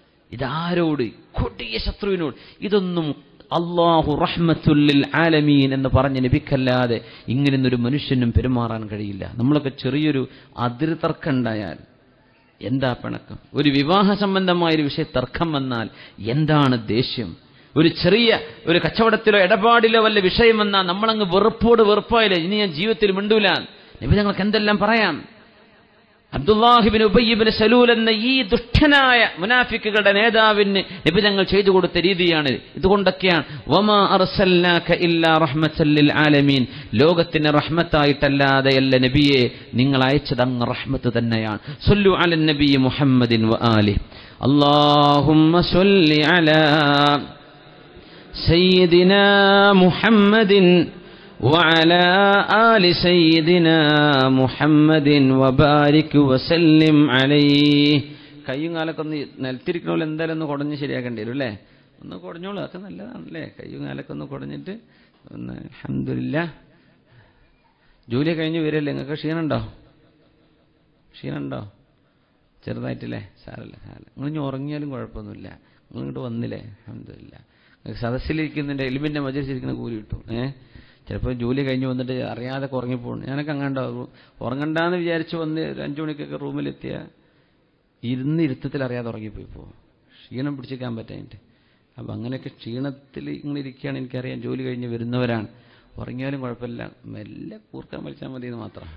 ഇതാരോട് കൊടിയ ശത്രുവിനോട് ഇതൊന്നും അള്ളാഹു റഹ്മത്തുല്ലിൽ ആലമീൻ എന്ന് പറഞ്ഞ നബിക്കല്ലാതെ ഇങ്ങനെയൊന്നൊരു മനുഷ്യനും പെരുമാറാൻ കഴിയില്ല നമ്മളൊക്കെ ചെറിയൊരു അതിർതർക്കം ഉണ്ടായാൽ എന്താ പിണക്കം ഒരു വിവാഹ സംബന്ധമായ ഒരു വിഷയ തർക്കം വന്നാൽ എന്താണ് ദേഷ്യം ഒരു ചെറിയ ഒരു കച്ചവടത്തിലോ ഇടപാടിലോ വല്ല വിഷയം വന്നാൽ നമ്മളങ്ങ് വെറുപ്പോട് വെറുപ്പായില്ല ഇനി ഞാൻ ജീവിതത്തിൽ മിണ്ടൂല നബി ഞങ്ങൾക്ക് എന്തെല്ലാം പറയാം അബ്ദുല്ലാഹിബിൻ ഉബയ്യബിന് സലൂൽ എന്ന ഈ ദുഷ്ടനായ മുനാഫിക്കുകളുടെ നേതാവിന് നബി തങ്ങൾ ചെയ്തു കൊടുത്ത രീതിയാണ് ഇതുകൊണ്ടൊക്കെയാണ് വമാ അർസൽനാക ഇല്ലാ റഹ്മത്തൽ ലിൽ ആലമീൻ ലോകത്തിന് റഹ്മത്തായിട്ടല്ലാതെ അല്ല നബിയെ നിങ്ങൾ അയച്ചത് അങ്ങ് റഹ്മത്ത് തന്നെയാണ് സല്ലു അലൻ നബി മുഹമ്മദിൻ വ ആലി അല്ലാഹുമ്മ സല്ലി അലാ سيدنا محمد وعلى آل سيدنا محمد وبارك وسلم عليه കയ്യും കാലൊക്കെ ഒന്ന് നിലത്തിരിക്കണ പോലെ എന്തായാലും ഒന്ന് കുടഞ്ഞ് ശരിയാക്കേണ്ടി വരും അല്ലേ ഒന്ന് കുടഞ്ഞോളൂ അതൊക്കെ നല്ലതാണല്ലേ കയ്യും കാലൊക്കെ ഒന്ന് കുടഞ്ഞിട്ട് ഒന്ന് അഹമ്മദില്ല ജോലി കഴിഞ്ഞ് വരല്ലേ നിങ്ങൾക്ക് ക്ഷീണുണ്ടോ ക്ഷീണുണ്ടോ ചെറുതായിട്ടില്ലേ സാരല്ല സാരല്ല നിങ്ങൾ ഇനി ഉറങ്ങിയാലും കുഴപ്പമൊന്നുമില്ല നിങ്ങൾ ഇങ്ങോട്ട് വന്നില്ലേ അഹമ്മദില്ല സദസ്സിലിരിക്കുന്നതിൻ്റെ എലിമിൻ്റെ മജലിസിരിക്കുന്ന കൂലി കിട്ടും ഏഹ് ചിലപ്പോൾ ജോലി കഴിഞ്ഞ് വന്നിട്ട് അറിയാതെ ഉറങ്ങിപ്പോകും ഞാനൊക്കെ അങ്ങാണ്ടോ ഉറങ്ങണ്ടെന്ന് വിചാരിച്ച് വന്ന് ഒരു അഞ്ചു മണിക്കൊക്കെ റൂമിലെത്തിയ ഇരുന്ന് ഇരുത്തത്തിൽ അറിയാതെ ഉറങ്ങിപ്പോയി പോകും ക്ഷീണം പിടിച്ചിരിക്കാൻ പറ്റായിട്ട് അപ്പം അങ്ങനെയൊക്കെ ക്ഷീണത്തിൽ ഇങ്ങനെ ഇരിക്കുകയാണ് എനിക്കറിയാം ജോലി കഴിഞ്ഞ് വരുന്നവരാണ് ഉറങ്ങിയാലും കുഴപ്പമില്ല മെല്ലെ കൂർക്കാൻ വലിച്ചാൽ മതി എന്ന് മാത്രം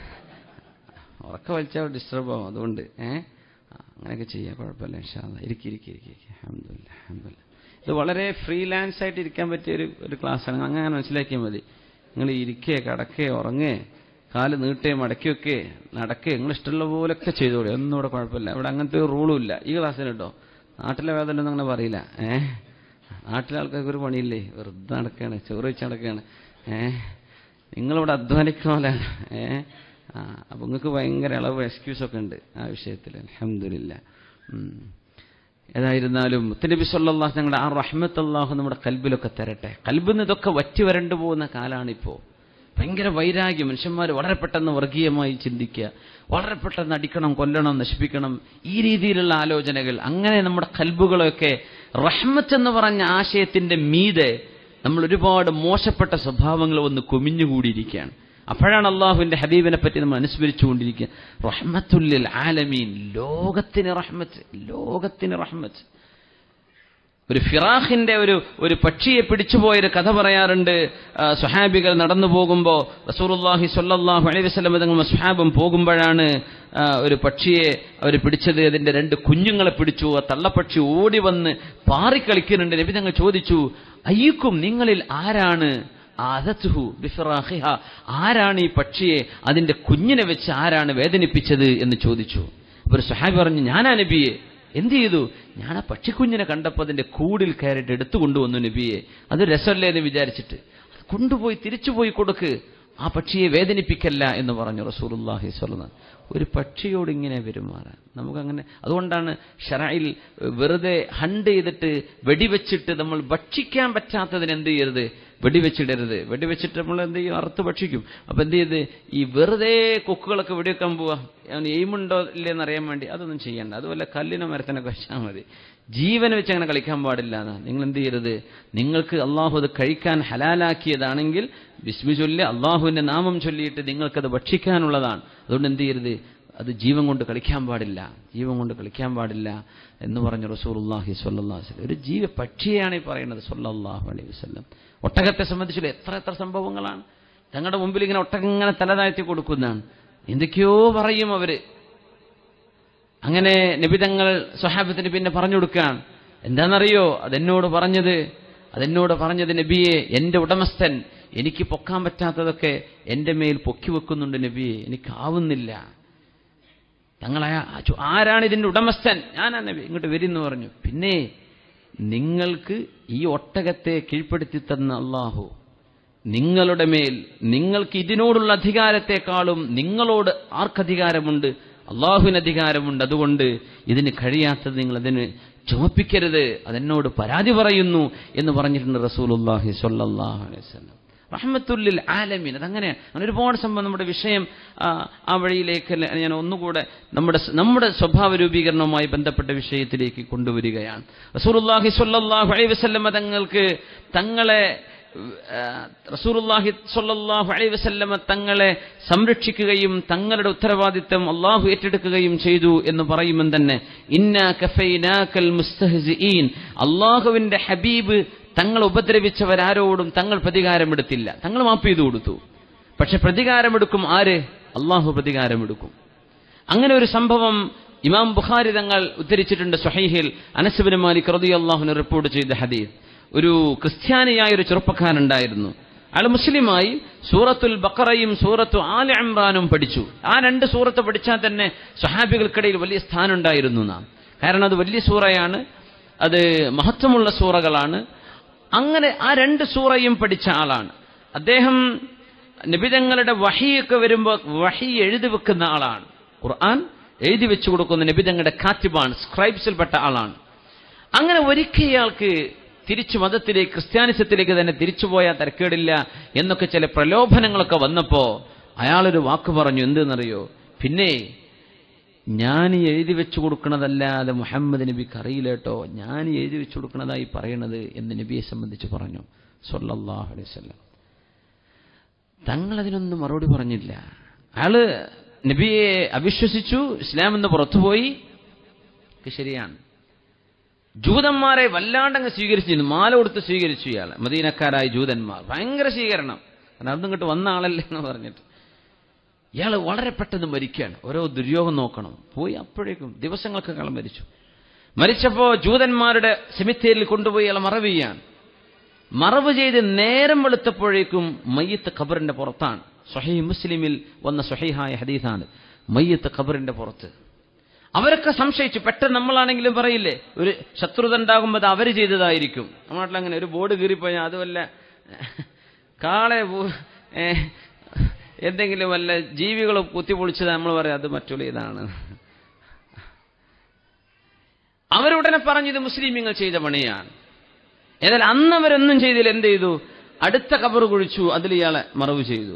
ഉറക്ക വലിച്ചാൽ ഡിസ്റ്റർബ് ആവും അതുകൊണ്ട് ഏഹ് അങ്ങനെയൊക്കെ ചെയ്യാം കുഴപ്പമില്ല ഇൻഷാല്ല ഇരിക്കി ഇരിക്കി ഇരിക്കി അഹമ്മദില്ല അഹമ്മദില്ല ഇത് വളരെ ഫ്രീലാൻസ് ആയിട്ട് ഇരിക്കാൻ പറ്റിയ ഒരു ഒരു ക്ലാസ്സാണ് അങ്ങനെ മനസ്സിലാക്കിയാൽ മതി നിങ്ങൾ ഇരിക്കേ കടക്കേ ഉറങ്ങേ കാല് നീട്ടേ മടക്കി വെക്കേ നടക്കേ നിങ്ങൾ ഇഷ്ടമുള്ള പോലൊക്കെ ചെയ്തോളൂ ഒന്നും ഇവിടെ കുഴപ്പമില്ല ഇവിടെ അങ്ങനത്തെ ഒരു റൂളും ഇല്ല ഈ ക്ലാസ്സിന് കേട്ടോ നാട്ടിലെ വേദന ഒന്നും അങ്ങനെ പറയില്ല ഏഹ് നാട്ടിലെ ആൾക്കാർക്ക് ഒരു പണിയില്ലേ വെറുതെ നടക്കുകയാണ് ചോറ് വെച്ച് നടക്കുകയാണ് ഏഹ് നിങ്ങളിവിടെ അധ്വാനിക്കണമല്ലാണ് ഏഹ് ആ അപ്പം നിങ്ങൾക്ക് ഭയങ്കര ഇളവ് എക്സ്ക്യൂസൊക്കെ ഉണ്ട് ആ വിഷയത്തിൽ അലഹമില്ല ഏതായിരുന്നാലും മുത്തനബി സല്ലാഹ് ഞങ്ങളുടെ ആ റഹ്മത്ത് അള്ളാഹു നമ്മുടെ കൽബിലൊക്കെ തരട്ടെ കൽബിൽ നിന്ന് ഇതൊക്കെ വറ്റി വരണ്ടു പോകുന്ന കാലാണിപ്പോൾ ഭയങ്കര വൈരാഗ്യം മനുഷ്യന്മാർ വളരെ പെട്ടെന്ന് വർഗീയമായി ചിന്തിക്കുക വളരെ പെട്ടെന്ന് അടിക്കണം കൊല്ലണം നശിപ്പിക്കണം ഈ രീതിയിലുള്ള ആലോചനകൾ അങ്ങനെ നമ്മുടെ കൽബുകളൊക്കെ റഹ്മത്ത് എന്ന് പറഞ്ഞ ആശയത്തിന്റെ മീതെ നമ്മൾ ഒരുപാട് മോശപ്പെട്ട സ്വഭാവങ്ങൾ വന്ന് കുമിഞ്ഞുകൂടിയിരിക്കുകയാണ് അപ്പോഴാണ് അള്ളാഹുവിന്റെ ഹബീബിനെ പറ്റി നമ്മൾ അനുസ്മരിച്ചുകൊണ്ടിരിക്കുക റഹ്മത്തുല്ലിൽ ആലമീൻ ലോകത്തിന് റഹ്മത്ത് ലോകത്തിന് റഹ്മത്ത് ഒരു ഫിറാഖിന്റെ ഒരു ഒരു പക്ഷിയെ പിടിച്ചുപോയൊരു കഥ പറയാറുണ്ട് സുഹാബികൾ നടന്നു പോകുമ്പോൾ റസൂറുല്ലാഹി സൊല്ലാഹു അലൈഹി വസ്ലം തങ്ങൾ സുഹാബും പോകുമ്പോഴാണ് ഒരു പക്ഷിയെ അവർ പിടിച്ചത് അതിന്റെ രണ്ട് കുഞ്ഞുങ്ങളെ പിടിച്ചു ആ തള്ളപ്പക്ഷി ഓടി വന്ന് പാറിക്കളിക്കുന്നുണ്ട് നബി തങ്ങൾ ചോദിച്ചു അയ്യക്കും നിങ്ങളിൽ ആരാണ് ആദത്തുഹു ബിഫറാഹിഹ ആരാണ് ഈ പക്ഷിയെ അതിന്റെ കുഞ്ഞിനെ വെച്ച് ആരാണ് വേദനിപ്പിച്ചത് എന്ന് ചോദിച്ചു ഒരു സുഹാബി പറഞ്ഞു ഞാനാ നബിയെ എന്ത് ചെയ്തു ഞാൻ ആ പക്ഷിക്കുഞ്ഞിനെ കണ്ടപ്പോൾ അതിന്റെ കൂടിൽ കയറിയിട്ട് എടുത്തു കൊണ്ടുവന്നു നബിയെ അത് രസമല്ലേ എന്ന് വിചാരിച്ചിട്ട് കൊണ്ടുപോയി തിരിച്ചുപോയി കൊടുക്ക് ആ പക്ഷിയെ വേദനിപ്പിക്കല്ല എന്ന് പറഞ്ഞു റസൂലുല്ലാഹി സ്വലം ഒരു പക്ഷിയോട് ഇങ്ങനെ പെരുമാറാൻ നമുക്കങ്ങനെ അതുകൊണ്ടാണ് ഷറായിൽ വെറുതെ ഹണ്ട് ചെയ്തിട്ട് വെടിവെച്ചിട്ട് നമ്മൾ ഭക്ഷിക്കാൻ പറ്റാത്തതിന് എന്ത് ചെയ്യരുത് വെടിവെച്ചിടരുത് വെടിവെച്ചിട്ട് നമ്മൾ എന്ത് ചെയ്യും അറുത്ത് ഭക്ഷിക്കും അപ്പൊ എന്ത് ചെയ്ത് ഈ വെറുതെ കൊക്കുകളൊക്കെ വെടിവെക്കാൻ പോവാ അവന് എയിമുണ്ടോ ഇല്ലെന്ന് അറിയാൻ വേണ്ടി അതൊന്നും ചെയ്യണ്ട അതുപോലെ കല്ലിനോ മരത്തിനൊക്കെ വെച്ചാൽ മതി ജീവൻ വെച്ച് അങ്ങനെ കളിക്കാൻ പാടില്ല എന്നാ നിങ്ങൾ എന്ത് ചെയ്യരുത് നിങ്ങൾക്ക് അള്ളാഹു അത് കഴിക്കാൻ ഹലാലാക്കിയതാണെങ്കിൽ ബിസ്മി ചൊല്ലി അള്ളാഹുവിന്റെ നാമം ചൊല്ലിയിട്ട് നിങ്ങൾക്കത് ഭക്ഷിക്കാനുള്ളതാണ് അതുകൊണ്ട് എന്ത് ചെയ്യരുത് അത് ജീവൻ കൊണ്ട് കളിക്കാൻ പാടില്ല ജീവൻ കൊണ്ട് കളിക്കാൻ പാടില്ല എന്ന് പറഞ്ഞു റസൂർല്ലാഹി സ്വല്ലാഹു ഒരു ജീവ പക്ഷിയാണ് ഈ പറയുന്നത് സൊല്ലാഹു അലൈഹി വസ്ലം ഒട്ടകത്തെ സംബന്ധിച്ചുള്ള എത്ര എത്ര സംഭവങ്ങളാണ് തങ്ങളുടെ മുമ്പിൽ ഇങ്ങനെ ഒട്ടകം ഇങ്ങനെ തലതാഴ്ത്തി കൊടുക്കുന്നതാണ് എന്തൊക്കെയോ പറയും അവര് അങ്ങനെ നിബിതങ്ങൾ സ്വഹാബത്തിന് പിന്നെ പറഞ്ഞു കൊടുക്കുകയാണ് എന്താണെന്നറിയോ അതെന്നോട് പറഞ്ഞത് അതെന്നോട് പറഞ്ഞത് നബിയെ എന്റെ ഉടമസ്ഥൻ എനിക്ക് പൊക്കാൻ പറ്റാത്തതൊക്കെ എന്റെ മേൽ പൊക്കി വെക്കുന്നുണ്ട് നബിയെ എനിക്കാവുന്നില്ല തങ്ങളായ ആരാണ് ഇതിന്റെ ഉടമസ്ഥൻ ഞാനാ നബി ഇങ്ങോട്ട് വരുന്നു പറഞ്ഞു പിന്നെ നിങ്ങൾക്ക് ഈ ഒട്ടകത്തെ കീഴ്പ്പെടുത്തി തന്ന അള്ളാഹു നിങ്ങളുടെ മേൽ നിങ്ങൾക്ക് ഇതിനോടുള്ള അധികാരത്തെക്കാളും നിങ്ങളോട് ആർക്കധികാരമുണ്ട് അള്ളാഹുവിന് അധികാരമുണ്ട് അതുകൊണ്ട് ഇതിന് കഴിയാത്തത് നിങ്ങൾ അതിന് ചുമപ്പിക്കരുത് അതെന്നോട് പരാതി പറയുന്നു എന്ന് പറഞ്ഞിട്ടുണ്ട് റസൂലുല്ലാഹി സ്വല്ലല്ലാഹു അലൈഹി വസല്ലം റഹ്മത്തുല്ലിൽ ആലമീൻ അതങ്ങനെയാണ് അങ്ങനെ ഒരുപാട് സംഭവം നമ്മുടെ വിഷയം ആ വഴിയിലേക്ക് ഞാൻ ഒന്നുകൂടെ നമ്മുടെ നമ്മുടെ സ്വഭാവ രൂപീകരണവുമായി ബന്ധപ്പെട്ട വിഷയത്തിലേക്ക് കൊണ്ടുവരികയാണ് റസൂലുല്ലാഹി സ്വല്ലല്ലാഹു അലൈഹി വസല്ലം തങ്ങൾക്ക് തങ്ങളെ റസൂലുള്ളാഹി സ്വല്ലല്ലാഹു അലൈഹി വസല്ലമ തങ്ങളെ സംരക്ഷിക്കുകയും തങ്ങളുടെ ഉത്തരവാദിത്തം അള്ളാഹു ഏറ്റെടുക്കുകയും ചെയ്തു എന്ന് പറയുമ്പോൾ തന്നെ ഇന്നാ കഫൈനാക്കൽ മുസ്തഹ്സിഈൻ അള്ളാഹുവിന്റെ ഹബീബ് തങ്ങൾ ഉപദ്രവിച്ചവരാരോടും തങ്ങൾ പ്രതികാരമെടുത്തില്ല തങ്ങൾ മാപ്പ് ചെയ്തു കൊടുത്തു പക്ഷെ പ്രതികാരമെടുക്കും ആര് അള്ളാഹു പ്രതികാരമെടുക്കും അങ്ങനെ ഒരു സംഭവം ഇമാം ബുഖാരി തങ്ങൾ ഉദ്ധരിച്ചിട്ടുണ്ട് സുഹൈഹിൽ അനസുബിൻ മാലിക് റളിയല്ലാഹുവിന് റിപ്പോർട്ട് ചെയ്ത ഹദീസ് ഒരു ക്രിസ്ത്യാനിയായ ഒരു ചെറുപ്പക്കാരനുണ്ടായിരുന്നു അയാൾ മുസ്ലിമായി സൂറത്തുൽ ബക്കറയും സൂറത്തു ആല ഇമ്രാനും പഠിച്ചു ആ രണ്ട് സൂറത്ത് പഠിച്ചാൽ തന്നെ സ്വഹാബികൾക്കിടയിൽ വലിയ സ്ഥാനം ഉണ്ടായിരുന്നു നാം കാരണം അത് വലിയ സൂറയാണ് അത് മഹത്വമുള്ള സൂറകളാണ് അങ്ങനെ ആ രണ്ട് സൂറയും പഠിച്ച ആളാണ് അദ്ദേഹം നിബിതങ്ങളുടെ വഹിയൊക്കെ വരുമ്പോൾ വഹി എഴുതി വെക്കുന്ന ആളാണ് ഖുർആൻ എഴുതി വെച്ചു കൊടുക്കുന്ന നിബിതങ്ങളുടെ കാത്തിബാണ് സ്ക്രൈബ്സിൽപ്പെട്ട ആളാണ് അങ്ങനെ ഒരിക്കൽ ഇയാൾക്ക് തിരിച്ചു മതത്തിലേക്ക് ക്രിസ്ത്യാനിസത്തിലേക്ക് തന്നെ തിരിച്ചുപോയാൽ തിരക്കേടില്ല എന്നൊക്കെ ചില പ്രലോഭനങ്ങളൊക്കെ വന്നപ്പോ അയാളൊരു വാക്ക് പറഞ്ഞു എന്തെന്നറിയോ പിന്നെ ഞാൻ ഈ എഴുതി വെച്ചു കൊടുക്കണതല്ലാതെ മുഹമ്മദ് നബിക്ക് അറിയില്ല കേട്ടോ ഞാൻ ഈ എഴുതി വെച്ചു കൊടുക്കണതായി പറയണത് എന്ന് നബിയെ സംബന്ധിച്ച് പറഞ്ഞു സല്ലല്ലാഹു അലൈഹി വസല്ലം തങ്ങൾ അതിനൊന്നും മറുപടി പറഞ്ഞില്ല അയാള് നബിയെ അവിശ്വസിച്ചു ഇസ്ലാം എന്ന് പുറത്തുപോയി ഒക്കെ ശരിയാണ് ജൂതന്മാരെ വല്ലാണ്ടങ്ങ് സ്വീകരിച്ചിരുന്നു മാല കൊടുത്ത് സ്വീകരിച്ചു ഇയാൾ മദീനക്കാരായ ജൂതന്മാർ ഭയങ്കര സ്വീകരണം കാരണം അവിടുന്ന് ഇങ്ങോട്ട് വന്ന ആളല്ലേ എന്ന് പറഞ്ഞിട്ട് ഇയാൾ വളരെ പെട്ടെന്ന് മരിക്കുകയാണ് ഓരോ ദുര്യോഗം നോക്കണം പോയി അപ്പോഴേക്കും ദിവസങ്ങൾക്ക് കാലം മരിച്ചു മരിച്ചപ്പോ ജൂതന്മാരുടെ സെമിത്തേരിൽ കൊണ്ടുപോയി ഇയാളെ മറവ് ചെയ്യാണ് മറവ് ചെയ്ത് നേരം വെളുത്തപ്പോഴേക്കും മയ്യത്ത് ഖബറിന്റെ പുറത്താണ് സ്വഹീ മുസ്ലിമിൽ വന്ന സ്വഹീഹായ ഹദീസാണ് മയ്യത്ത് ഖബറിന്റെ പുറത്ത് അവരൊക്കെ സംശയിച്ചു പെട്ടെന്ന് നമ്മളാണെങ്കിലും പറയില്ലേ ഒരു ശത്രുത ഉണ്ടാകുമ്പോൾ അത് അവര് ചെയ്തതായിരിക്കും നമ്മുടെ നാട്ടിൽ അങ്ങനെ ഒരു ബോർഡ് കീറിപ്പോയാൽ അതുമല്ല കാളെ പോ- ഏ, എന്തെങ്കിലും വല്ല ജീവികൾ കുത്തിപ്പൊളിച്ചത് നമ്മൾ പറയാം അത് മറ്റുള്ള ഇതാണ് അവരുടനെ പറഞ്ഞു ഇത് മുസ്ലിമീങ്ങൾ ചെയ്ത പണിയാണ് എന്നാൽ അന്ന് അവരൊന്നും ചെയ്തില്ല എന്ത് ചെയ്തു അടുത്ത കബർ കുഴിച്ചു അതിൽ ഇയാളെ മറവ് ചെയ്തു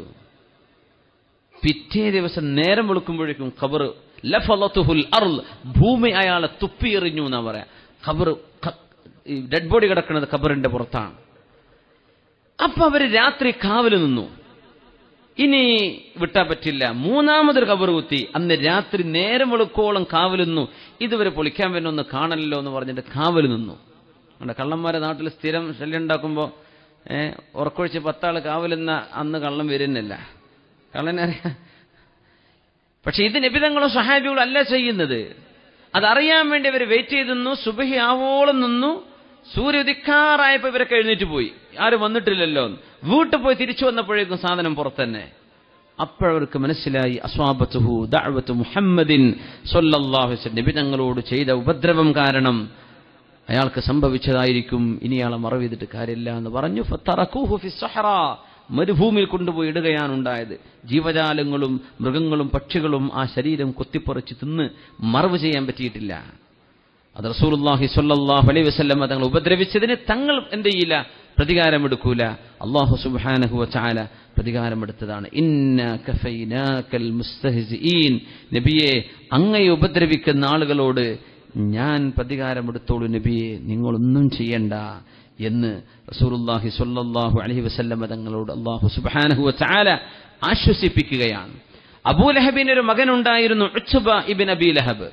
പിറ്റേ ദിവസം നേരം വെളുക്കുമ്പോഴേക്കും ഖബർ ലഫലത്തുഹുൽ അർള് ഭൂമി അയാളെ തുപ്പിയെറിഞ്ഞു എന്നാ പറയാ ഖബർ ഡെഡ് ബോഡി കിടക്കുന്നത് ഖബറിന്റെ പുറത്താണ് അപ്പൊ അവര് രാത്രി കാവല് നിന്നു ഇനി വിട്ടാ പറ്റില്ല മൂന്നാമതൊരു കബർ കുത്തി അന്ന് രാത്രി നേരം വെളുക്കോളം കാവല് നിന്നു ഇതുവരെ പൊളിക്കാൻ പറ്റുന്ന കാണല്ലോ എന്ന് പറഞ്ഞിട്ട് കാവല് നിന്നു കണ്ടോ, കള്ളന്മാരെ നാട്ടിൽ സ്ഥിരം ശല്യം ഉണ്ടാക്കുമ്പോൾ ഏഹ് ഉറക്കൊഴിച്ച് പത്താള് കാവലുന്ന അന്ന് കള്ളം വരുന്നില്ല കള്ളനറിയാം പക്ഷെ ഇത് നിബിതങ്ങളും സഹാബികളും അല്ല ചെയ്യുന്നത് അതറിയാൻ വേണ്ടി അവർ വെയിറ്റ് ചെയ്ത് നിന്നു സുബഹി ആവോളം നിന്നു സൂര്യ ഉദിക്കാറായപ്പോ ഇവരൊക്കെ എഴുന്നേറ്റ് പോയി ആരും വന്നിട്ടില്ലല്ലോ എന്ന്. വീട്ടിൽ പോയി തിരിച്ചു വന്നപ്പോഴേക്കും സാധനം പുറത്തന്നെ അപ്പോഴവർക്ക് മനസ്സിലായി അസ്വാബത്തുഹു ദഅവത്ത് മുഹമ്മദിൻ സല്ലല്ലാഹു അലൈഹി വസല്ലം നബി തങ്ങളോട് ചെയ്ത ഉപദ്രവം കാരണം അയാൾക്ക് സംഭവിച്ചതായിരിക്കും ഇനി അയാളെ മറവ് ചെയ്തിട്ട് കാര്യമില്ല എന്ന് പറഞ്ഞു ഫത്തറക്കൂഹു ഫി സഹറ മരുഭൂമിയിൽ കൊണ്ടുപോയി ഇടുകയാണ് ഉണ്ടായത് ജീവജാലങ്ങളും മൃഗങ്ങളും പക്ഷികളും ആ ശരീരം കൊത്തിപ്പറിച്ച് തിന്ന് മറവ് ചെയ്യാൻ പറ്റിയിട്ടില്ല അത് റസൂലുള്ളാഹി സ്വല്ലല്ലാഹു അലൈഹി വസല്ലം തങ്ങൾ ഉപദ്രവിച്ചതിന് തങ്ങൾ എന്ത് ചെയ്യില്ല പ്രതികാരമെടുക്കൂല അള്ളാഹു സുബ്ഹാനഹു വതആല പ്രതികാരമെടുത്തതാണ് ഇന്ന കഫൈനാക്കൽ മുസ്തഹ്സിഈൻ നബിയെ അങ്ങയെ ഉപദ്രവിക്കുന്ന ആളുകളോട് ഞാൻ പ്രതികാരമെടുത്തോളൂ നബിയെ നിങ്ങളൊന്നും ചെയ്യണ്ട എന്ന് റസൂലുള്ളാഹി സ്വല്ലല്ലാഹു അലൈഹി വസല്ലം തങ്ങളോട് അള്ളാഹു സുബ്ഹാനഹു വതആല ആശ്വസിപ്പിക്കുകയാണ് അബൂലഹബിന് ഒരു മകനുണ്ടായിരുന്നു ഉച്ബ ഇബ്ൻ അബി ലഹബ്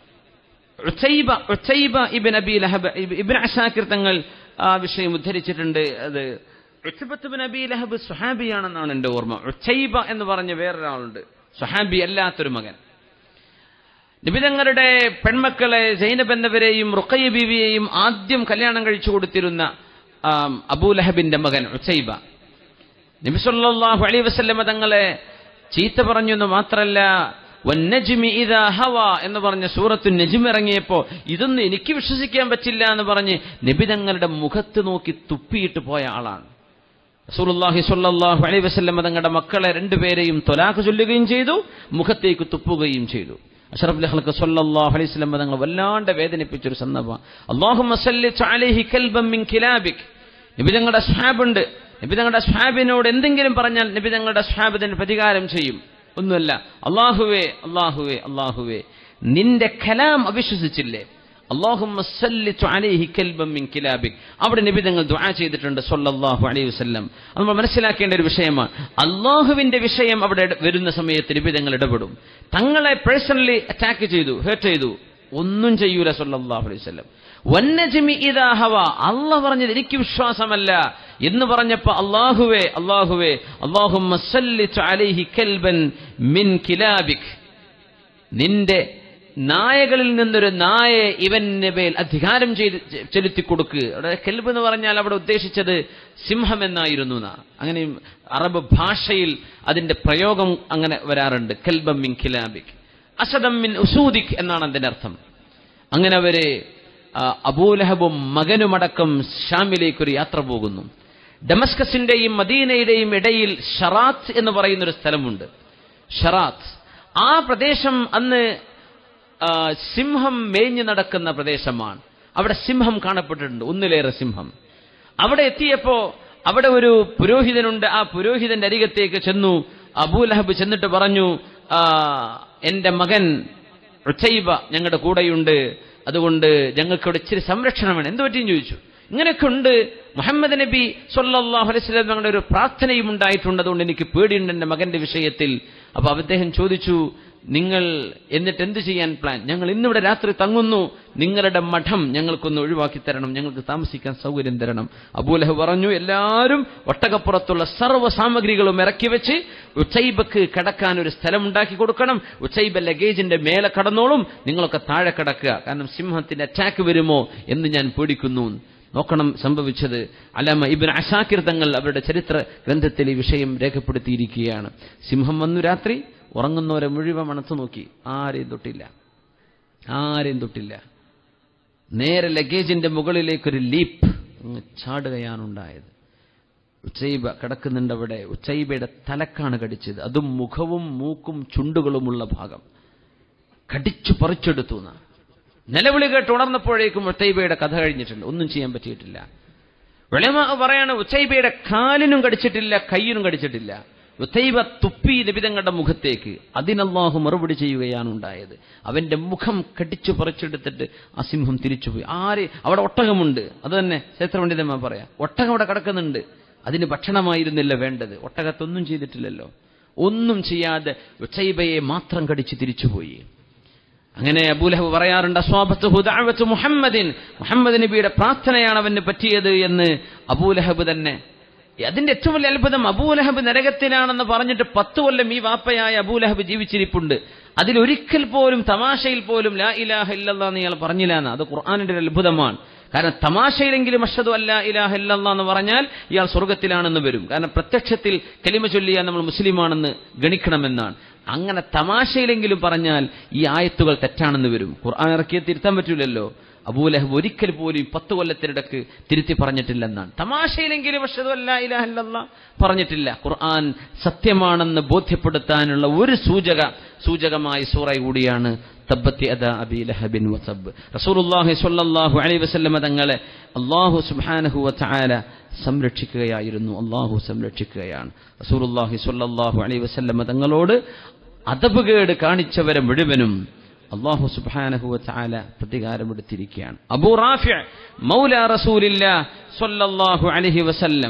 ഉച്ചൈബ ഉച്ചൈബ ഇബിൻ അബി ലഹബ് ഇബിൻ അഷാക്കിർ തങ്ങൾ ആ വിഷയം ഉദ്ധരിച്ചിട്ടുണ്ട് അത് ഉച്ചബത്ത് ബിൻ അബി ലഹബ് സുഹാബിയാണെന്നാണ് എൻ്റെ ഓർമ്മ ഉച്ചൈബ എന്ന് പറഞ്ഞ വേറൊരാളുണ്ട് സുഹാബി അല്ലാത്തൊരു മകൻ നിബിതങ്ങളുടെ പെൺമക്കളെ സൈനബ് എന്നവരെയും റുക്കയ്യ ബീവിയെയും ആദ്യം കല്യാണം കഴിച്ചു കൊടുത്തിരുന്ന ആം, അബൂലഹബിന്റെ മകൻ ഉച്ചൈബ നബിസല്ലാഹു അലൈ വസല്ലമ തങ്ങളെ ചീത്ത പറഞ്ഞു എന്ന് മാത്രല്ല വന്നജ്മി ഇദാ ഹവ എന്ന് പറഞ്ഞ സൂറത്തു നജ്മ ഇറങ്ങിയപ്പോ ഇതൊന്നും എനിക്ക് വിശ്വസിക്കാൻ പറ്റില്ല എന്ന് പറഞ്ഞ് നബി തങ്ങളുടെ മുഖത്ത് നോക്കി തുപ്പിയിട്ട് പോയ ആളാണ് റസൂലുള്ളാഹി സ്വല്ലല്ലാഹു അലൈഹി വസല്ലം തങ്ങളുടെ മക്കളെ രണ്ടുപേരെയും തൊലാഖ് ചൊല്ലുകയും ചെയ്തു മുഖത്തേക്ക് തുപ്പുകയും ചെയ്തു അഷറഫ് ലഹ്ലക്ക് സ്വല്ലല്ലാഹു അലൈഹി വസല്ലം തങ്ങൾ വല്ലാണ്ട് വേദനിപ്പിച്ചൊരു സന്ദർഭം അല്ലാഹുമ്മ സല്ലി അലൈഹി കൽബം മിൻ കിലാബിക് നബി തങ്ങളുടെ സ്വാബുണ്ട് നബി തങ്ങളുടെ സ്വാബിനോട് എന്തെങ്കിലും പറഞ്ഞാൽ നബി തങ്ങളുടെ സ്വാബ് ഇതിന് പ്രതികാരം ചെയ്യും ഒന്നുമല്ല അള്ളാഹുവേ അള്ളാഹുവേ അള്ളാഹുവേ നിന്റെ കലാം അവിശ്വസിച്ചില്ലേ അള്ളാഹുമ്മ സല്ലിത്തു അലൈഹി കൽബം മിൻ കിലാബിക് അവിടെ നബി തങ്ങൾ ദുആ ചെയ്തിട്ടുണ്ട് സല്ലല്ലാഹു അലൈഹി വസല്ലം അത് നമ്മൾ മനസ്സിലാക്കേണ്ട ഒരു വിഷയമാണ് അള്ളാഹുവിന്റെ വിഷയം അവിടെ ഇട- വരുന്ന സമയത്ത് നബി തങ്ങൾ ഇടപെടും തങ്ങളെ പേഴ്സണലി അറ്റാക്ക് ചെയ്തു ഹേർട്ട് ചെയ്തു ഒന്നും ചെയ്യൂല സല്ലല്ലാഹു അലൈഹി വസല്ലം വന്നജ്മി ഇദാ ഹവ അള്ളാഹ് പറഞ്ഞത് എനിക്ക് വിശ്വാസമല്ല എന്ന് പറഞ്ഞപ്പോ അള്ളാഹുവേ അള്ളാഹുവേ അള്ളാഹുമ്മ സല്ലിത്തു അലൈഹി കൽബൻ മിൻ കിലാബിക് നിന്റെ നായകളിൽ നിന്നൊരു നായയെ ഇവന്റെ മേൽ അധികാരം ചെയ്ത് ചെലുത്തി കൊടുക്ക് അവിടെ കെൽബ് എന്ന് പറഞ്ഞാൽ അവിടെ ഉദ്ദേശിച്ചത് സിംഹം എന്നായിരുന്നു എന്നാ. അങ്ങനെ അറബ് ഭാഷയിൽ അതിന്റെ പ്രയോഗം അങ്ങനെ വരാറുണ്ട് കെൽബം മിൻ ഖിലാബിക് അസദം മിൻ ഉസൂദിക് എന്നാണ് അതിന്റെ അർത്ഥം അങ്ങനെ അവര് ആ, അബൂലഹബും മകനുമടക്കം ഷാമിലേക്ക് ഒരു യാത്ര പോകുന്നു ഡമസ്കസിന്റെയും മദീനയുടെയും ഇടയിൽ ഷറാത്ത് എന്ന് പറയുന്ന ഒരു സ്ഥലമുണ്ട് ഷറാത്ത് ആ പ്രദേശം അന്ന് ആ, സിംഹം മേഞ്ഞു നടക്കുന്ന പ്രദേശമാണ് അവിടെ സിംഹം കാണപ്പെട്ടിട്ടുണ്ട് ഒന്നിലേറെ സിംഹം അവിടെ എത്തിയപ്പോ അവിടെ ഒരു പുരോഹിതനുണ്ട് ആ പുരോഹിതന്റെ അരികത്തേക്ക് ചെന്നു അബൂലഹബ് ചെന്നിട്ട് പറഞ്ഞു ആ, എന്റെ മകൻ ഉച്ചൈബ ഞങ്ങളുടെ കൂടെയുണ്ട് അതുകൊണ്ട് ഞങ്ങൾക്ക് ഇവിടെ ഇച്ചിരി സംരക്ഷണം വേണം എന്ത് പറ്റിയും ചോദിച്ചു ഇങ്ങനെയൊക്കെ ഉണ്ട് മുഹമ്മദ് നബി സല്ലല്ലാഹു അലൈഹി വസല്ലം ഞങ്ങളുടെ ഒരു പ്രാർത്ഥനയും ഉണ്ടായിട്ടുണ്ട് അതുകൊണ്ട് എനിക്ക് പേടിയുണ്ട് എന്റെ മകന്റെ വിഷയത്തിൽ അപ്പൊ അദ്ദേഹം ചോദിച്ചു നിങ്ങൾ എന്നിട്ട് എന്ത് ചെയ്യാൻ പ്ലാൻ ഞങ്ങൾ ഇന്നിവിടെ രാത്രി തങ്ങുന്നു നിങ്ങളുടെ മഠം ഞങ്ങൾക്കൊന്ന് ഒഴിവാക്കി തരണം ഞങ്ങൾക്ക് താമസിക്കാൻ സൗകര്യം തരണം അബൂലഹ് പറഞ്ഞു എല്ലാവരും ഒട്ടകപ്പുറത്തുള്ള സർവ്വ സാമഗ്രികളും ഇറക്കി വെച്ച് ഉച്ചൈബക്ക് കിടക്കാൻ ഒരു സ്ഥലം ഉണ്ടാക്കി കൊടുക്കണം ഉച്ചൈബ ലഗേജിന്റെ മേലെ കടന്നോളും നിങ്ങളൊക്കെ താഴെ കിടക്കുക കാരണം സിംഹത്തിന്റെ അറ്റാക്ക് വരുമോ എന്ന് ഞാൻ പേടിക്കുന്നു നോക്കണം സംഭവിച്ചത് അലാമ ഇബിൻ അഷാക്കിർ തങ്ങൾ അവരുടെ ചരിത്ര ഗ്രന്ഥത്തിൽ ഈ വിഷയം രേഖപ്പെടുത്തിയിരിക്കുകയാണ് സിംഹം വന്നു രാത്രി ഉറങ്ങുന്നവരെ മുഴുവൻ മണത്തു നോക്കി ആരെയും തൊട്ടില്ല ആരെയും തൊട്ടില്ല നേരെ ലഗേജിന്റെ മുകളിലേക്കൊരു ലീപ്പ് അങ്ങ് ചാടുകയാണുണ്ടായത് ഉച്ചൈബ കിടക്കുന്നുണ്ട് അവിടെ ഉച്ചൈബയുടെ തലക്കാണ് കടിച്ചത് അതും മുഖവും മൂക്കും ചുണ്ടുകളുമുള്ള ഭാഗം കടിച്ചു പറിച്ചെടുത്തു എന്നാ. നിലവിളി കേട്ട് ഉണർന്നപ്പോഴേക്കും ഉച്ചൈബയുടെ കഥ കഴിഞ്ഞിട്ടുണ്ട് ഒന്നും ചെയ്യാൻ പറ്റിയിട്ടില്ല വെളിമ പറയാണ് ഉച്ചൈബയുടെ കാലിനും കടിച്ചിട്ടില്ല കയ്യിനും കടിച്ചിട്ടില്ല ഉത്തൈബ തുപ്പി നിബിതങ്ങളുടെ മുഖത്തേക്ക് അതിനല്ലാഹു മറുപടി ചെയ്യുകയാണ് ഉണ്ടായത് അവന്റെ മുഖം കടിച്ചു പറിച്ചെടുത്തിട്ട് ആ സിംഹം തിരിച്ചുപോയി ആര് അവിടെ ഒട്ടകമുണ്ട് അത് തന്നെ ചരിത്രപണ്ഡിതന്മാർ പറയാം ഒട്ടകം അവിടെ കിടക്കുന്നുണ്ട് അതിന് ഭക്ഷണമായിരുന്നില്ല വേണ്ടത് ഒട്ടകത്തൊന്നും ചെയ്തിട്ടില്ലല്ലോ ഒന്നും ചെയ്യാതെ ഉച്ചൈബയെ മാത്രം കടിച്ച് തിരിച്ചുപോയി അങ്ങനെ അബൂലഹബ് പറയാറുണ്ട് അസ്വാബത്ത് ദഅവത്ത് മുഹമ്മദിൻ മുഹമ്മദ് നബിയുടെ പ്രാർത്ഥനയാണ് അവന് പറ്റിയത് എന്ന് അബൂലഹബ് തന്നെ അതിന്റെ ഏറ്റവും വലിയ അത്ഭുതം അബൂലഹബ് നരകത്തിലാണെന്ന് പറഞ്ഞിട്ട് പത്ത് കൊല്ലം ഈ വാപ്പയായ അബൂലഹബ് ജീവിച്ചിരിപ്പുണ്ട് അതിലൊരിക്കൽ പോലും തമാശയിൽ പോലും ലാ ഇലാഹ ഇല്ലല്ലാ എന്ന് ഇയാൾ പറഞ്ഞില്ല എന്ന് അത് ഖുർആാനിന്റെ ഒരു അത്ഭുതമാണ് കാരണം തമാശയിലെങ്കിലും അഷദു അല്ല ഇലാഹ ഇല്ലല്ലാ എന്ന് പറഞ്ഞാൽ ഇയാൾ സ്വർഗത്തിലാണെന്ന് വരും കാരണം പ്രത്യക്ഷത്തിൽ കലിമ ചൊല്ലിയാൽ നമ്മൾ മുസ്ലിമാണെന്ന് ഗണിക്കണമെന്നാണ് അങ്ങനെ തമാശയിലെങ്കിലും പറഞ്ഞാൽ ഈ ആയത്തുകൾ തെറ്റാണെന്ന് വരും ഖുർആൻ ഇറക്കിയ തിരുത്താൻ പറ്റൂലല്ലോ അബൂലഹബ് ഒരിക്കൽ പോലും ഈ പത്ത് കൊല്ലത്തിനിടക്ക് തിരുത്തി പറഞ്ഞിട്ടില്ലെന്നാണ് തമാശയിലെങ്കിലും അഷദു അല്ല ഇലാഹ ഇല്ലല്ലാ പറഞ്ഞിട്ടില്ല ഖുർആൻ സത്യമാണെന്ന് ബോധ്യപ്പെടുത്താനുള്ള ഒരു സൂചക സൂചകമായ സൂറ കൂടിയാണ് തബ്ബത്തി അദ അബി ലഹബിൻ വസബ് റസൂലുള്ളാഹി സ്വല്ലല്ലാഹു അലൈഹി വസല്ലമ തങ്ങളെ അല്ലാഹു സുബ്ഹാനഹു വതആല സംരക്ഷിക്കുകയായിരുന്നു അല്ലാഹു സംരക്ഷിക്കുകയാണ് റസൂലുള്ളാഹി സ്വല്ലല്ലാഹു അലൈഹി വസല്ലമ തങ്ങളോട് അദബുകേട് കാണിച്ചവരെ മുഴുവനും അള്ളാഹു സുബ്ഹാനഹു വതആല പ്രതികാരമെടുത്തിരിക്കുകയാണ് അബൂ റാഫി മൗല റസൂലില്ല സ്വല്ലല്ലാഹു അലൈഹി വസല്ലം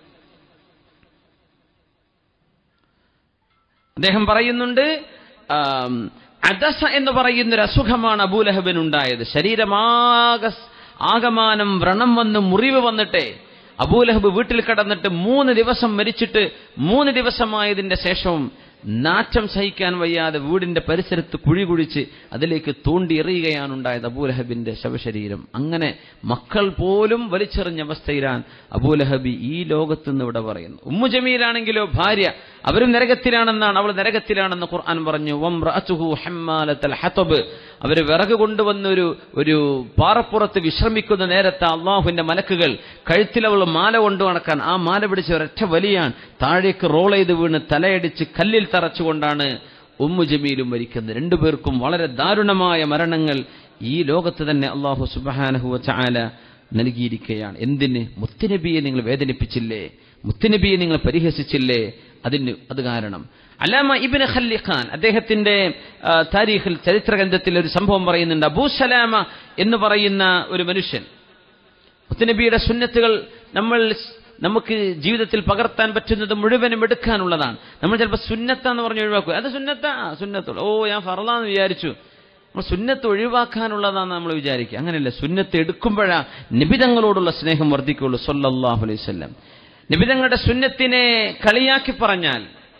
അദ്ദേഹം പറയുന്നുണ്ട് ആം, അദസ എന്ന് പറയുന്ന ഒരു അസുഖമാണ് അബൂലഹബിനുണ്ടായത് ശരീരമാക ആകമാനം വ്രണം വന്ന് മുറിവ് വന്നിട്ടേ അബൂലഹബ് വീട്ടിൽ കടന്നിട്ട് മൂന്ന് ദിവസം മരിച്ചിട്ട് മൂന്ന് ദിവസമായതിന്റെ ശേഷവും നാറ്റം സഹിക്കാൻ വയ്യാതെ വീടിന്റെ പരിസരത്ത് കുഴി കുഴിച്ച് അതിലേക്ക് തോണ്ടി എറിയുകയാണ് ഉണ്ടായത് അബൂലഹബിന്റെ ശവശരീരം അങ്ങനെ മക്കൾ പോലും വലിച്ചെറിഞ്ഞ അവസ്ഥയിലാണ് അബൂലഹബി ഈ ലോകത്ത് നിന്ന് ഇവിടെ പറയുന്നു ഉമ്മു ജമീലാണെങ്കിലോ ഭാര്യ അവരും നരകത്തിലാണെന്നാണ് അവൾ നരകത്തിലാണെന്ന് ഖുർആൻ പറഞ്ഞു വംറഅതുഹു ഹമ്മാലത്തൽ ഹതബ് അവര് വിറക് കൊണ്ടുവന്ന ഒരു ഒരു പാറപ്പുറത്ത് വിശ്രമിക്കുന്ന നേരത്തെ അള്ളാഹുവിന്റെ മലക്കുകൾ കഴുത്തിൽ അവൾ മാല കൊണ്ടു നടക്കാൻ ആ മാല പിടിച്ച് ഒരൊറ്റ വലിയാണ് താഴേക്ക് റോൾ ചെയ്ത് വീണ് തലയടിച്ച് കല്ലിൽ തറച്ചുകൊണ്ടാണ് ഉമ്മു ജമീലും മരിക്കുന്നത് രണ്ടുപേർക്കും വളരെ ദാരുണമായ മരണങ്ങൾ ഈ ലോകത്ത് തന്നെ അള്ളാഹു സുബാനഹുവ ചാല നൽകിയിരിക്കുകയാണ് എന്തിന് മുത്തുനബിയെ നിങ്ങൾ വേദനിപ്പിച്ചില്ലേ മുത്തുനബിയെ നിങ്ങൾ പരിഹസിച്ചില്ലേ അതിന് അത് കാരണം അലാമ ഇബിന് ഖല്ലി ഖാൻ അദ്ദേഹത്തിന്റെ ആ, താരീഖിൽ ചരിത്രഗ്രന്ഥത്തിൽ ഒരു സംഭവം പറയുന്നുണ്ട് അബൂ സലാമ എന്ന് പറയുന്ന ഒരു മനുഷ്യൻ മുത്തുനബിയുടെ സുന്നത്തുകൾ നമ്മൾ നമുക്ക് ജീവിതത്തിൽ പകർത്താൻ പറ്റുന്നത് മുഴുവനും എടുക്കാനുള്ളതാണ് നമ്മൾ ചിലപ്പോൾ സുന്നത്താന്ന് പറഞ്ഞ് ഒഴിവാക്കും അത് സുന്നത്താ ആ, സുന്നത്തുള്ള ഓ ഞാൻ ഫറലാന്ന് വിചാരിച്ചു നമ്മൾ സുന്നത്ത് ഒഴിവാക്കാനുള്ളതാന്ന് നമ്മൾ വിചാരിക്കുക അങ്ങനെയല്ല സുന്നത്ത് എടുക്കുമ്പോഴാ നിബിതങ്ങളോടുള്ള സ്നേഹം വർദ്ധിക്കുള്ളൂ സല്ലല്ലാഹു അലൈഹി വസല്ലം നിബിതങ്ങളുടെ സുന്നത്തിനെ കളിയാക്കി പറഞ്ഞാൽ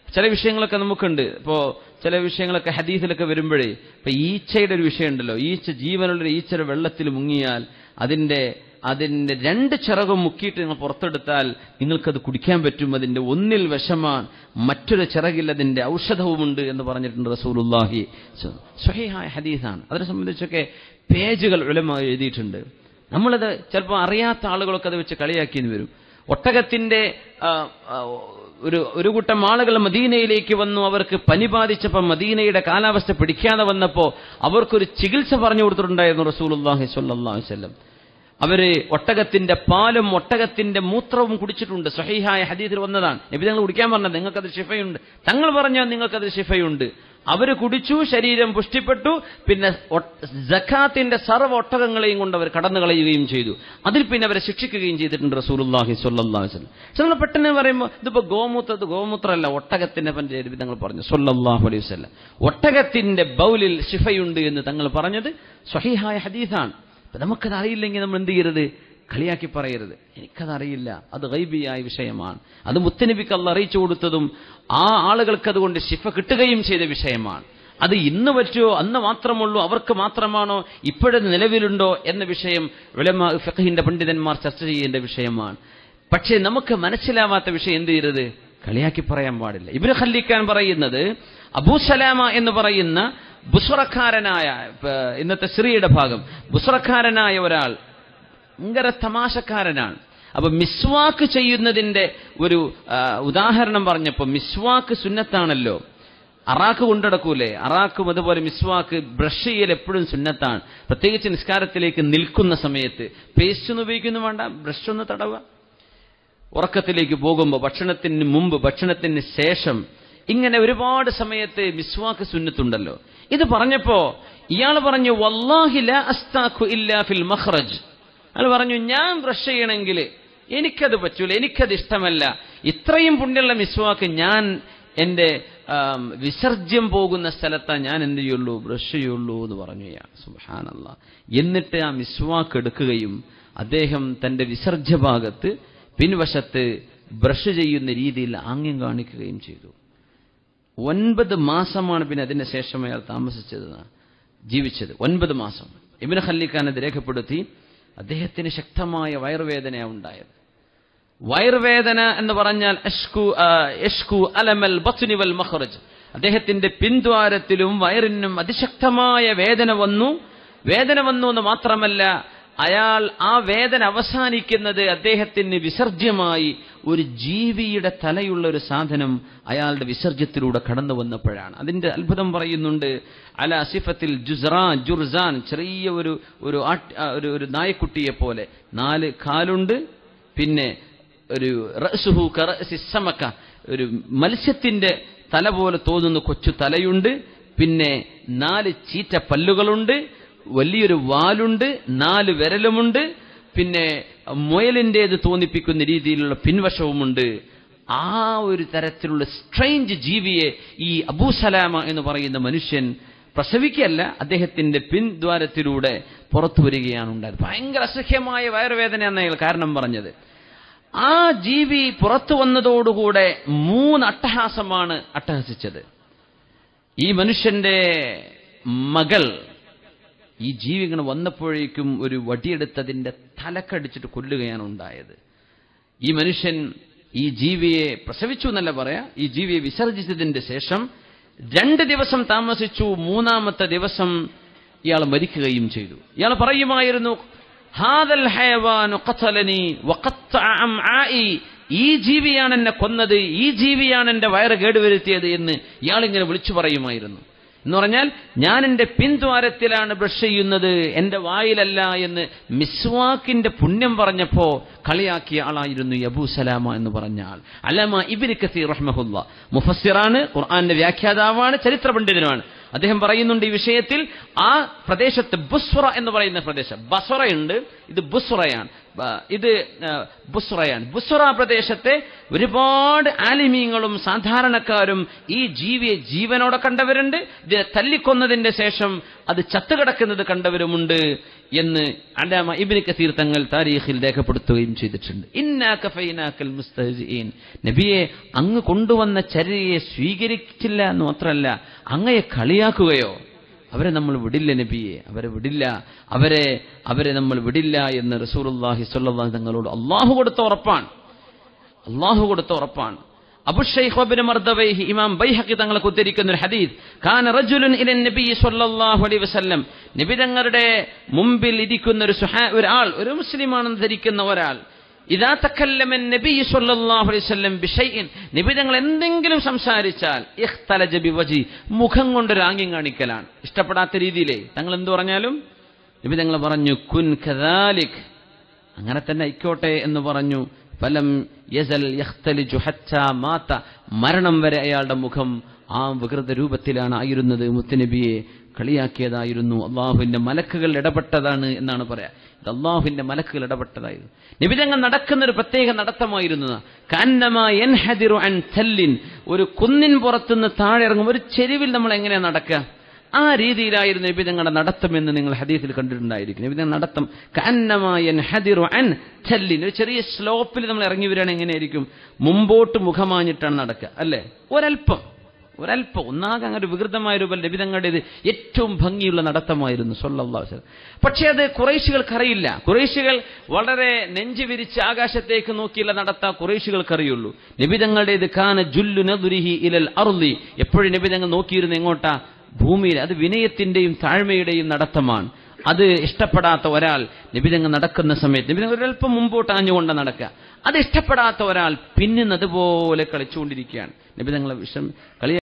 ചില വിഷയങ്ങളൊക്കെ നമുക്കുണ്ട് ഇപ്പോ ചില വിഷയങ്ങളൊക്കെ ഹദീസിലൊക്കെ വരുമ്പോഴേ ഇപ്പൊ ഈച്ചയുടെ ഒരു വിഷയം ഉണ്ടല്ലോ ഈച്ച ജീവനുള്ള ഈച്ചയുടെ വെള്ളത്തിൽ മുങ്ങിയാൽ അതിന്റെ അതിന്റെ രണ്ട് ചിറകും മുക്കിയിട്ട് നിങ്ങൾ പുറത്തെടുത്താൽ നിങ്ങൾക്കത് കുടിക്കാൻ പറ്റും അതിന്റെ ഒന്നിൽ വിഷമാണ് മറ്റൊരു ചിറകിൽ അതിന്റെ ഔഷധവുമുണ്ട് എന്ന് പറഞ്ഞിട്ടുണ്ട് റസൂലുല്ലാഹി സ്വഹിഹായ ഹദീസാണ് അതിനെ സംബന്ധിച്ചൊക്കെ പേജുകൾ ഉലമ എഴുതിയിട്ടുണ്ട് നമ്മളത് ചിലപ്പോൾ അറിയാത്ത ആളുകളൊക്കെ അത് വെച്ച് കളിയാക്കിയെന്ന് വരും ഒട്ടകത്തിന്റെ ആ, ആ, ഒരു ഒരു കൂട്ടം ആളുകൾ മദീനയിലേക്ക് വന്നു അവർക്ക് പനി ബാധിച്ചപ്പോൾ മദീനയുടെ കാലാവസ്ഥ പിടിക്കാതെ വന്നപ്പോൾ അവർക്കൊരു ചികിത്സ പറഞ്ഞു കൊടുത്തിട്ടുണ്ടായിരുന്നു റസൂലുള്ളാഹി സ്വല്ലല്ലാഹു അലൈഹി വസല്ലം അവര് ഒട്ടകത്തിന്റെ പാലും ഒട്ടകത്തിന്റെ മൂത്രവും കുടിച്ചിട്ടുണ്ട് സഹീഹായ ഹദീസിൽ വന്നതാണ് നബി തങ്ങൾ കുടിക്കാൻ പറഞ്ഞത് നിങ്ങൾക്കത് ശിഫയുണ്ട് തങ്ങൾ പറഞ്ഞാൽ നിങ്ങൾക്കത് ശിഫയുണ്ട് അവര് കുടിച്ചു ശരീരം പുഷ്ടിപ്പെട്ടു പിന്നെ ജക്കാത്തിന്റെ സർവ്വ ഒട്ടകങ്ങളെയും കൊണ്ട് അവർ കടന്നു കളയുകയും ചെയ്തു അതിൽ പിന്നെ അവരെ ശിക്ഷിക്കുകയും ചെയ്തിട്ടുണ്ട് റസൂലുള്ളാഹി സ്വല്ലല്ലാഹു അലൈഹി വസല്ലം ചില പെട്ടെന്ന് പറയുമ്പോൾ ഇതിപ്പോ ഗോമൂത്ര ഇത് ഗോമൂത്രമല്ല ഒട്ടകത്തിന്റെ പഞ്ചായത്ത് തങ്ങൾ പറഞ്ഞു സ്വല്ലല്ലാഹു അലൈഹി വസല്ലം ഒട്ടകത്തിന്റെ ബൗലിൽ ശിഫയുണ്ട് എന്ന് തങ്ങൾ പറഞ്ഞത് സ്വഹീഹായ ഹദീസാണ് അപ്പൊ നമുക്കത് അറിയില്ലെങ്കിൽ നമ്മൾ എന്ത് ചെയ്യരുത് കളിയാക്കി പറയരുത് എനിക്കതറിയില്ല അത് ഗൈബിയായ വിഷയമാണ് അത് മുത്തനബിക്ക് അല്ല അറിയിച്ചു കൊടുത്തതും ആ ആളുകൾക്ക് അതുകൊണ്ട് ശിഫ കിട്ടുകയും ചെയ്ത വിഷയമാണ് അത് ഇന്ന് പറ്റുമോ അന്ന് മാത്രമുള്ളൂ അവർക്ക് മാത്രമാണോ ഇപ്പോഴത് നിലവിലുണ്ടോ എന്ന വിഷയം ഉലമ ഫഖഹിന്റെ പണ്ഡിതന്മാർ ചർച്ച ചെയ്യേണ്ട വിഷയമാണ് പക്ഷേ നമുക്ക് മനസ്സിലാവാത്ത വിഷയം എന്ത് ചെയ്യരുത് കളിയാക്കി പറയാൻ പാടില്ല ഇബ്നു ഖല്ലിക്കാൻ പറയുന്നത് അബൂസലാമ എന്ന് പറയുന്ന ബുസ്റക്കാരനായ ഇപ്പൊ ഇന്നത്തെ സ്ത്രീയുടെ ഭാഗം ബുസ്റക്കാരനായ ഒരാൾ ഭയങ്കര തമാശക്കാരനാണ് അപ്പൊ മിസ്വാക്ക് ചെയ്യുന്നതിന്റെ ഒരു ആ, ഉദാഹരണം പറഞ്ഞപ്പോ മിസ്വാക്ക് സുന്നത്താണല്ലോ അറാക്ക് കൊണ്ടടക്കൂലേ അറാക്കും അതുപോലെ മിസ്വാക്ക് ബ്രഷ് ചെയ്യൽ എപ്പോഴും സുന്നത്താണ് പ്രത്യേകിച്ച് നിസ്കാരത്തിലേക്ക് നിൽക്കുന്ന സമയത്ത് പേസ്റ്റ് ഒന്നും ഉപയോഗിക്കുന്നു വേണ്ട ബ്രഷ് ഒന്ന് തടവുക ഉറക്കത്തിലേക്ക് പോകുമ്പോൾ ഭക്ഷണത്തിന് മുമ്പ് ഭക്ഷണത്തിന് ശേഷം ഇങ്ങനെ ഒരുപാട് സമയത്ത് മിസ്വാക്ക് സുന്നത്തുണ്ടല്ലോ ഇത് പറഞ്ഞപ്പോ ഇയാൾ പറഞ്ഞു വല്ലാഹി ലാ അസ്താഖു ഇല്ലാ ഫിൽ മഖ്റജ് അയാൾ പറഞ്ഞു ഞാൻ ബ്രഷ് ചെയ്യണമെങ്കിൽ എനിക്കത് പറ്റൂല എനിക്കത് ഇഷ്ടമല്ല ഇത്രയും പുണ്യമുള്ള മിസ്വാക്ക് ഞാൻ എന്റെ ആം, വിസർജ്യം പോകുന്ന സ്ഥലത്താ ഞാൻ എന്ത് ചെയ്യുള്ളൂ ബ്രഷ് ചെയ്യുള്ളൂ എന്ന് പറഞ്ഞു ഞാൻ സുബാനല്ല എന്നിട്ട് ആ മിസ്വാക്ക് എടുക്കുകയും അദ്ദേഹം തന്റെ വിസർജ്യ ഭാഗത്ത് പിൻവശത്ത് ബ്രഷ് ചെയ്യുന്ന രീതിയിൽ ആംഗ്യം കാണിക്കുകയും ചെയ്തു ഒൻപത് മാസമാണ് പിന്നെ അതിന് ശേഷം അയാൾ താമസിച്ചത് ജീവിച്ചത് ഒൻപത് മാസം ഇബിന് ഖല്ലിഖാൻ അത് രേഖപ്പെടുത്തി അദ്ദേഹത്തിന് ശക്തമായ വയറുവേദനയാണ് ഉണ്ടായത് വയറുവേദന എന്ന് പറഞ്ഞാൽ അഷ്കു ആ, യഷ്കു അലമൽ ബത്നി വൽ മഖ്റജ് അദ്ദേഹത്തിന്റെ പിൻദ്വാരത്തിലും വയറിനും അതിശക്തമായ വേദന വന്നു വേദന വന്നു എന്ന് മാത്രമല്ല അയാൾ ആ വേദന അവസാനിക്കുന്നത് അദ്ദേഹത്തിന് വിസർജ്യമായി ഒരു ജീവിയുടെ തലയുള്ള ഒരു സാധനം അയാളുടെ വിസർജ്യത്തിലൂടെ കടന്നു വന്നപ്പോഴാണ് അതിന്റെ അത്ഭുതം പറയുന്നുണ്ട് അല സിഫത്തിൽ ജുസ്റാൻ ജുർസാൻ ചെറിയ ഒരു ഒരു ആട്ട്- ആ, ഒരു ഒരു നായക്കുട്ടിയെ പോലെ നാല് കാലുണ്ട് പിന്നെ ഒരു റഅ്സുഹു കറഅ്സി സമക്ക ഒരു മത്സ്യത്തിന്റെ തല പോലെ തോന്നുന്ന കൊച്ചു തലയുണ്ട് പിന്നെ നാല് ചീറ്റ പല്ലുകളുണ്ട് വലിയൊരു വാലുണ്ട് നാല് വിരലുമുണ്ട് പിന്നെ മുയലിൻ്റെത് തോന്നിപ്പിക്കുന്ന രീതിയിലുള്ള പിൻവശവുമുണ്ട് ആ ഒരു തരത്തിലുള്ള സ്ട്രെയിഞ്ച് ജീവിയെ ഈ അബൂസലാമ എന്ന് പറയുന്ന മനുഷ്യൻ പ്രസവിക്കല്ല അദ്ദേഹത്തിന്റെ പിൻദ്വാരത്തിലൂടെ പുറത്തു വരികയാണ് ഉണ്ടായത് ഭയങ്കര അസഹ്യമായ വയറുവേദനയാണ് അയാൾ കാരണം പറഞ്ഞത് ആ ജീവി പുറത്തു വന്നതോടുകൂടെ മൂന്ന് അട്ടഹാസമാണ് അട്ടഹസിച്ചത് ഈ മനുഷ്യന്റെ മകൾ ഈ ജീവി ഇങ്ങനെ വന്നപ്പോഴേക്കും ഒരു വടിയെടുത്തതിന്റെ തലക്കടിച്ചിട്ട് കൊല്ലുകയാണ് ഉണ്ടായത് ഈ മനുഷ്യൻ ഈ ജീവിയെ പ്രസവിച്ചു എന്നല്ല പറയാ ഈ ജീവിയെ വിസർജിച്ചതിന്റെ ശേഷം രണ്ട് ദിവസം താമസിച്ചു മൂന്നാമത്തെ ദിവസം ഇയാൾ മരിക്കുകയും ചെയ്തു ഇയാൾ പറയുമായിരുന്നു ഹാദൽ ഹയവാനു ഖതലനി വഖത്തഅ അംആഇ ഈ ജീവിയാണ് എന്നെ കൊന്നത് ഈ ജീവിയാണ് എന്റെ വയറ് കേടുവരുത്തിയത് എന്ന് ഇയാൾ ഇങ്ങനെ വിളിച്ചു പറയുമായിരുന്നു എന്ന് പറഞ്ഞാൽ ഞാൻ എന്റെ പിൻദ്വാരത്തിലാണ് ബ്രഷ് ചെയ്യുന്നത് എന്റെ വായിലല്ല എന്ന് മിസ്വാക്കിന്റെ പുണ്യം പറഞ്ഞപ്പോ കളിയാക്കിയ ആളായിരുന്നു ഈ അബൂ സലാമ എന്ന് പറഞ്ഞ ആൾ അലമ ഇബിന് കസീർ റഹ്മഹുല്ല മുഫസ്സിറാണ് ഖുർആന്റെ വ്യാഖ്യാതാവാണ് ചരിത്ര പണ്ഡിതനുമാണ് അദ്ദേഹം പറയുന്നുണ്ട് ഈ വിഷയത്തിൽ ആ പ്രദേശത്ത് ബുസ്വറ എന്ന് പറയുന്ന പ്രദേശം ബസ്വറയുണ്ട് ഇത് ബുസ്വറയാണ് ബ- ഇത് ആ, ബുസ്വറയാണ് ബുസ്വറ പ്രദേശത്തെ ഒരുപാട് ആലിമീങ്ങളും സാധാരണക്കാരും ഈ ജീവിയെ ജീവനോടെ കണ്ടവരുണ്ട് ഇതിനെ തല്ലിക്കൊന്നതിന്റെ ശേഷം അത് ചത്തുകിടക്കുന്നത് കണ്ടവരുമുണ്ട് എന്ന് അലാമ ഇബിന് കസീർ തങ്ങൾ താരീഖിൽ രേഖപ്പെടുത്തുകയും ചെയ്തിട്ടുണ്ട് ഇന്നാക ഫൈനാക്കൽ മുസ്തഹ്സിഈൻ നബിയെ അങ്ങ് കൊണ്ടുവന്ന ചര്യയെ സ്വീകരിച്ചില്ല എന്ന് മാത്രമല്ല അങ്ങയെ കളിയാക്കുകയോ അവരെ നമ്മൾ വിടില്ല നബിയെ അവരെ വിടില്ല അവരെ അവരെ നമ്മൾ വിടില്ല എന്ന് റസൂലുള്ളാഹി സ്വല്ലല്ലാഹു തങ്ങളോട് അള്ളാഹു കൊടുത്ത ഉറപ്പാണ് അള്ളാഹു കൊടുത്ത ഉറപ്പാണ് അബുഷൈഖ് വബ്ന മർദവൈഹി ഇമാം ബൈഹഖി തങ്ങളെ ഉദ്ധരിക്കുന്ന ഒരു ഹദീസ് കാന റജുലുൻ ഇലൻ നബി സ്വല്ലല്ലാഹു അലൈഹി വസല്ലം നബി തങ്ങളുടെ മുമ്പിൽ ഇരിക്കുന്ന ഒരു സുഹാ ഒരാൾ ഒരു മുസ്ലിമാണെന്ന് ധരിക്കുന്ന ഒരാൾ ഇതാ തക്കല്ലമൻ നബി സ്വല്ലല്ലാഹു അലൈഹി വസല്ലം ബിഷൈഇൻ നബി തങ്ങൾ എന്തെങ്കിലും സംസാരിച്ചാൽ ഇഖ്തലജ ബിവജി മുഖം കൊണ്ട് രാഗ്യം കാണിക്കലാണ് ഇഷ്ടപ്പെടാത്ത രീതിയിലേ തങ്ങൾ എന്തു പറഞ്ഞാലും നബി തങ്ങൾ പറഞ്ഞു കുൻ കദാലിക് അങ്ങനെ തന്നെ ആയിക്കോട്ടെ എന്ന് പറഞ്ഞു ഫലം യസൽ യഖ്തലിജു ഹത്താ മാത മരണം വരെ അയാളുടെ മുഖം ആ വികൃത രൂപത്തിലാണ് ആയിരുന്നത് മുത്തുനബിയെ കളിയാക്കിയതായിരുന്നു അള്ളാഹുവിന്റെ മലക്കുകൾ ഇടപെട്ടതാണ് എന്നാണ് പറയാ ഇത് അള്ളാഹുവിന്റെ മലക്കുകൾ ഇടപെട്ടതായിരുന്നു നിബിതങ്ങൾ നടക്കുന്ന ഒരു പ്രത്യേക നടത്തമായിരുന്നു കാന്നമാ യൻഹദിറു അൻ തല്ലിൻ ഒരു കുന്നിൻ പുറത്തുനിന്ന് താഴെ ഇറങ്ങും ഒരു ചെരുവിൽ നമ്മൾ എങ്ങനെയാ നടക്കുക ആ രീതിയിലായിരുന്നു നബി തങ്ങളുടെ നടത്തമെന്ന് നിങ്ങൾ ഹദീസിൽ കണ്ടിട്ടുണ്ടായിരിക്കും നബി തങ്ങളുടെ നടത്തം കന്നമായൻ ഹദിറു അൻ ചല്ലിൻ ഒരു ചെറിയ സ്ലോപ്പിൽ നമ്മൾ ഇറങ്ങി വരികയാണെങ്കിൽ എങ്ങനെയായിരിക്കും മുമ്പോട്ട് മുഖമാഞ്ഞിട്ടാണ് നടക്കുക അല്ലേ ഒരല്പം ഒരല്പം ഒന്നാകെ അങ്ങനെ ഒരു വികൃതമായ രൂപം ലഭിതങ്ങളുടേത് ഏറ്റവും ഭംഗിയുള്ള നടത്തമായിരുന്നു സൊല്ലാസ് പക്ഷേ അത് കുറേശികൾക്കറിയില്ല കുറേശികൾ വളരെ നെഞ്ചു വിരിച്ച് ആകാശത്തേക്ക് നോക്കിയുള്ള നടത്ത കുറേശികൾക്കറിയുള്ളൂ നിബിതങ്ങളുടേത് കാന ജുല്ലു നദുരിഹി ഇലൽ അറുതി എപ്പോഴും നിബിതങ്ങൾ നോക്കിയിരുന്നു എങ്ങോട്ടാ ഭൂമിയിൽ അത് വിനയത്തിന്റെയും താഴ്മയുടെയും നടത്തമാണ് അത് ഇഷ്ടപ്പെടാത്ത ഒരാൾ നിബിതങ്ങൾ നടക്കുന്ന സമയത്ത് നിബിതങ്ങൾ ഒരല്പം മുമ്പോട്ട് ആഞ്ഞുകൊണ്ട് നടക്കുക അത് ഇഷ്ടപ്പെടാത്ത ഒരാൾ പിന്നുന്നതുപോലെ കളിച്ചുകൊണ്ടിരിക്കുകയാണ് നിബിതങ്ങളെ വിഷം കളി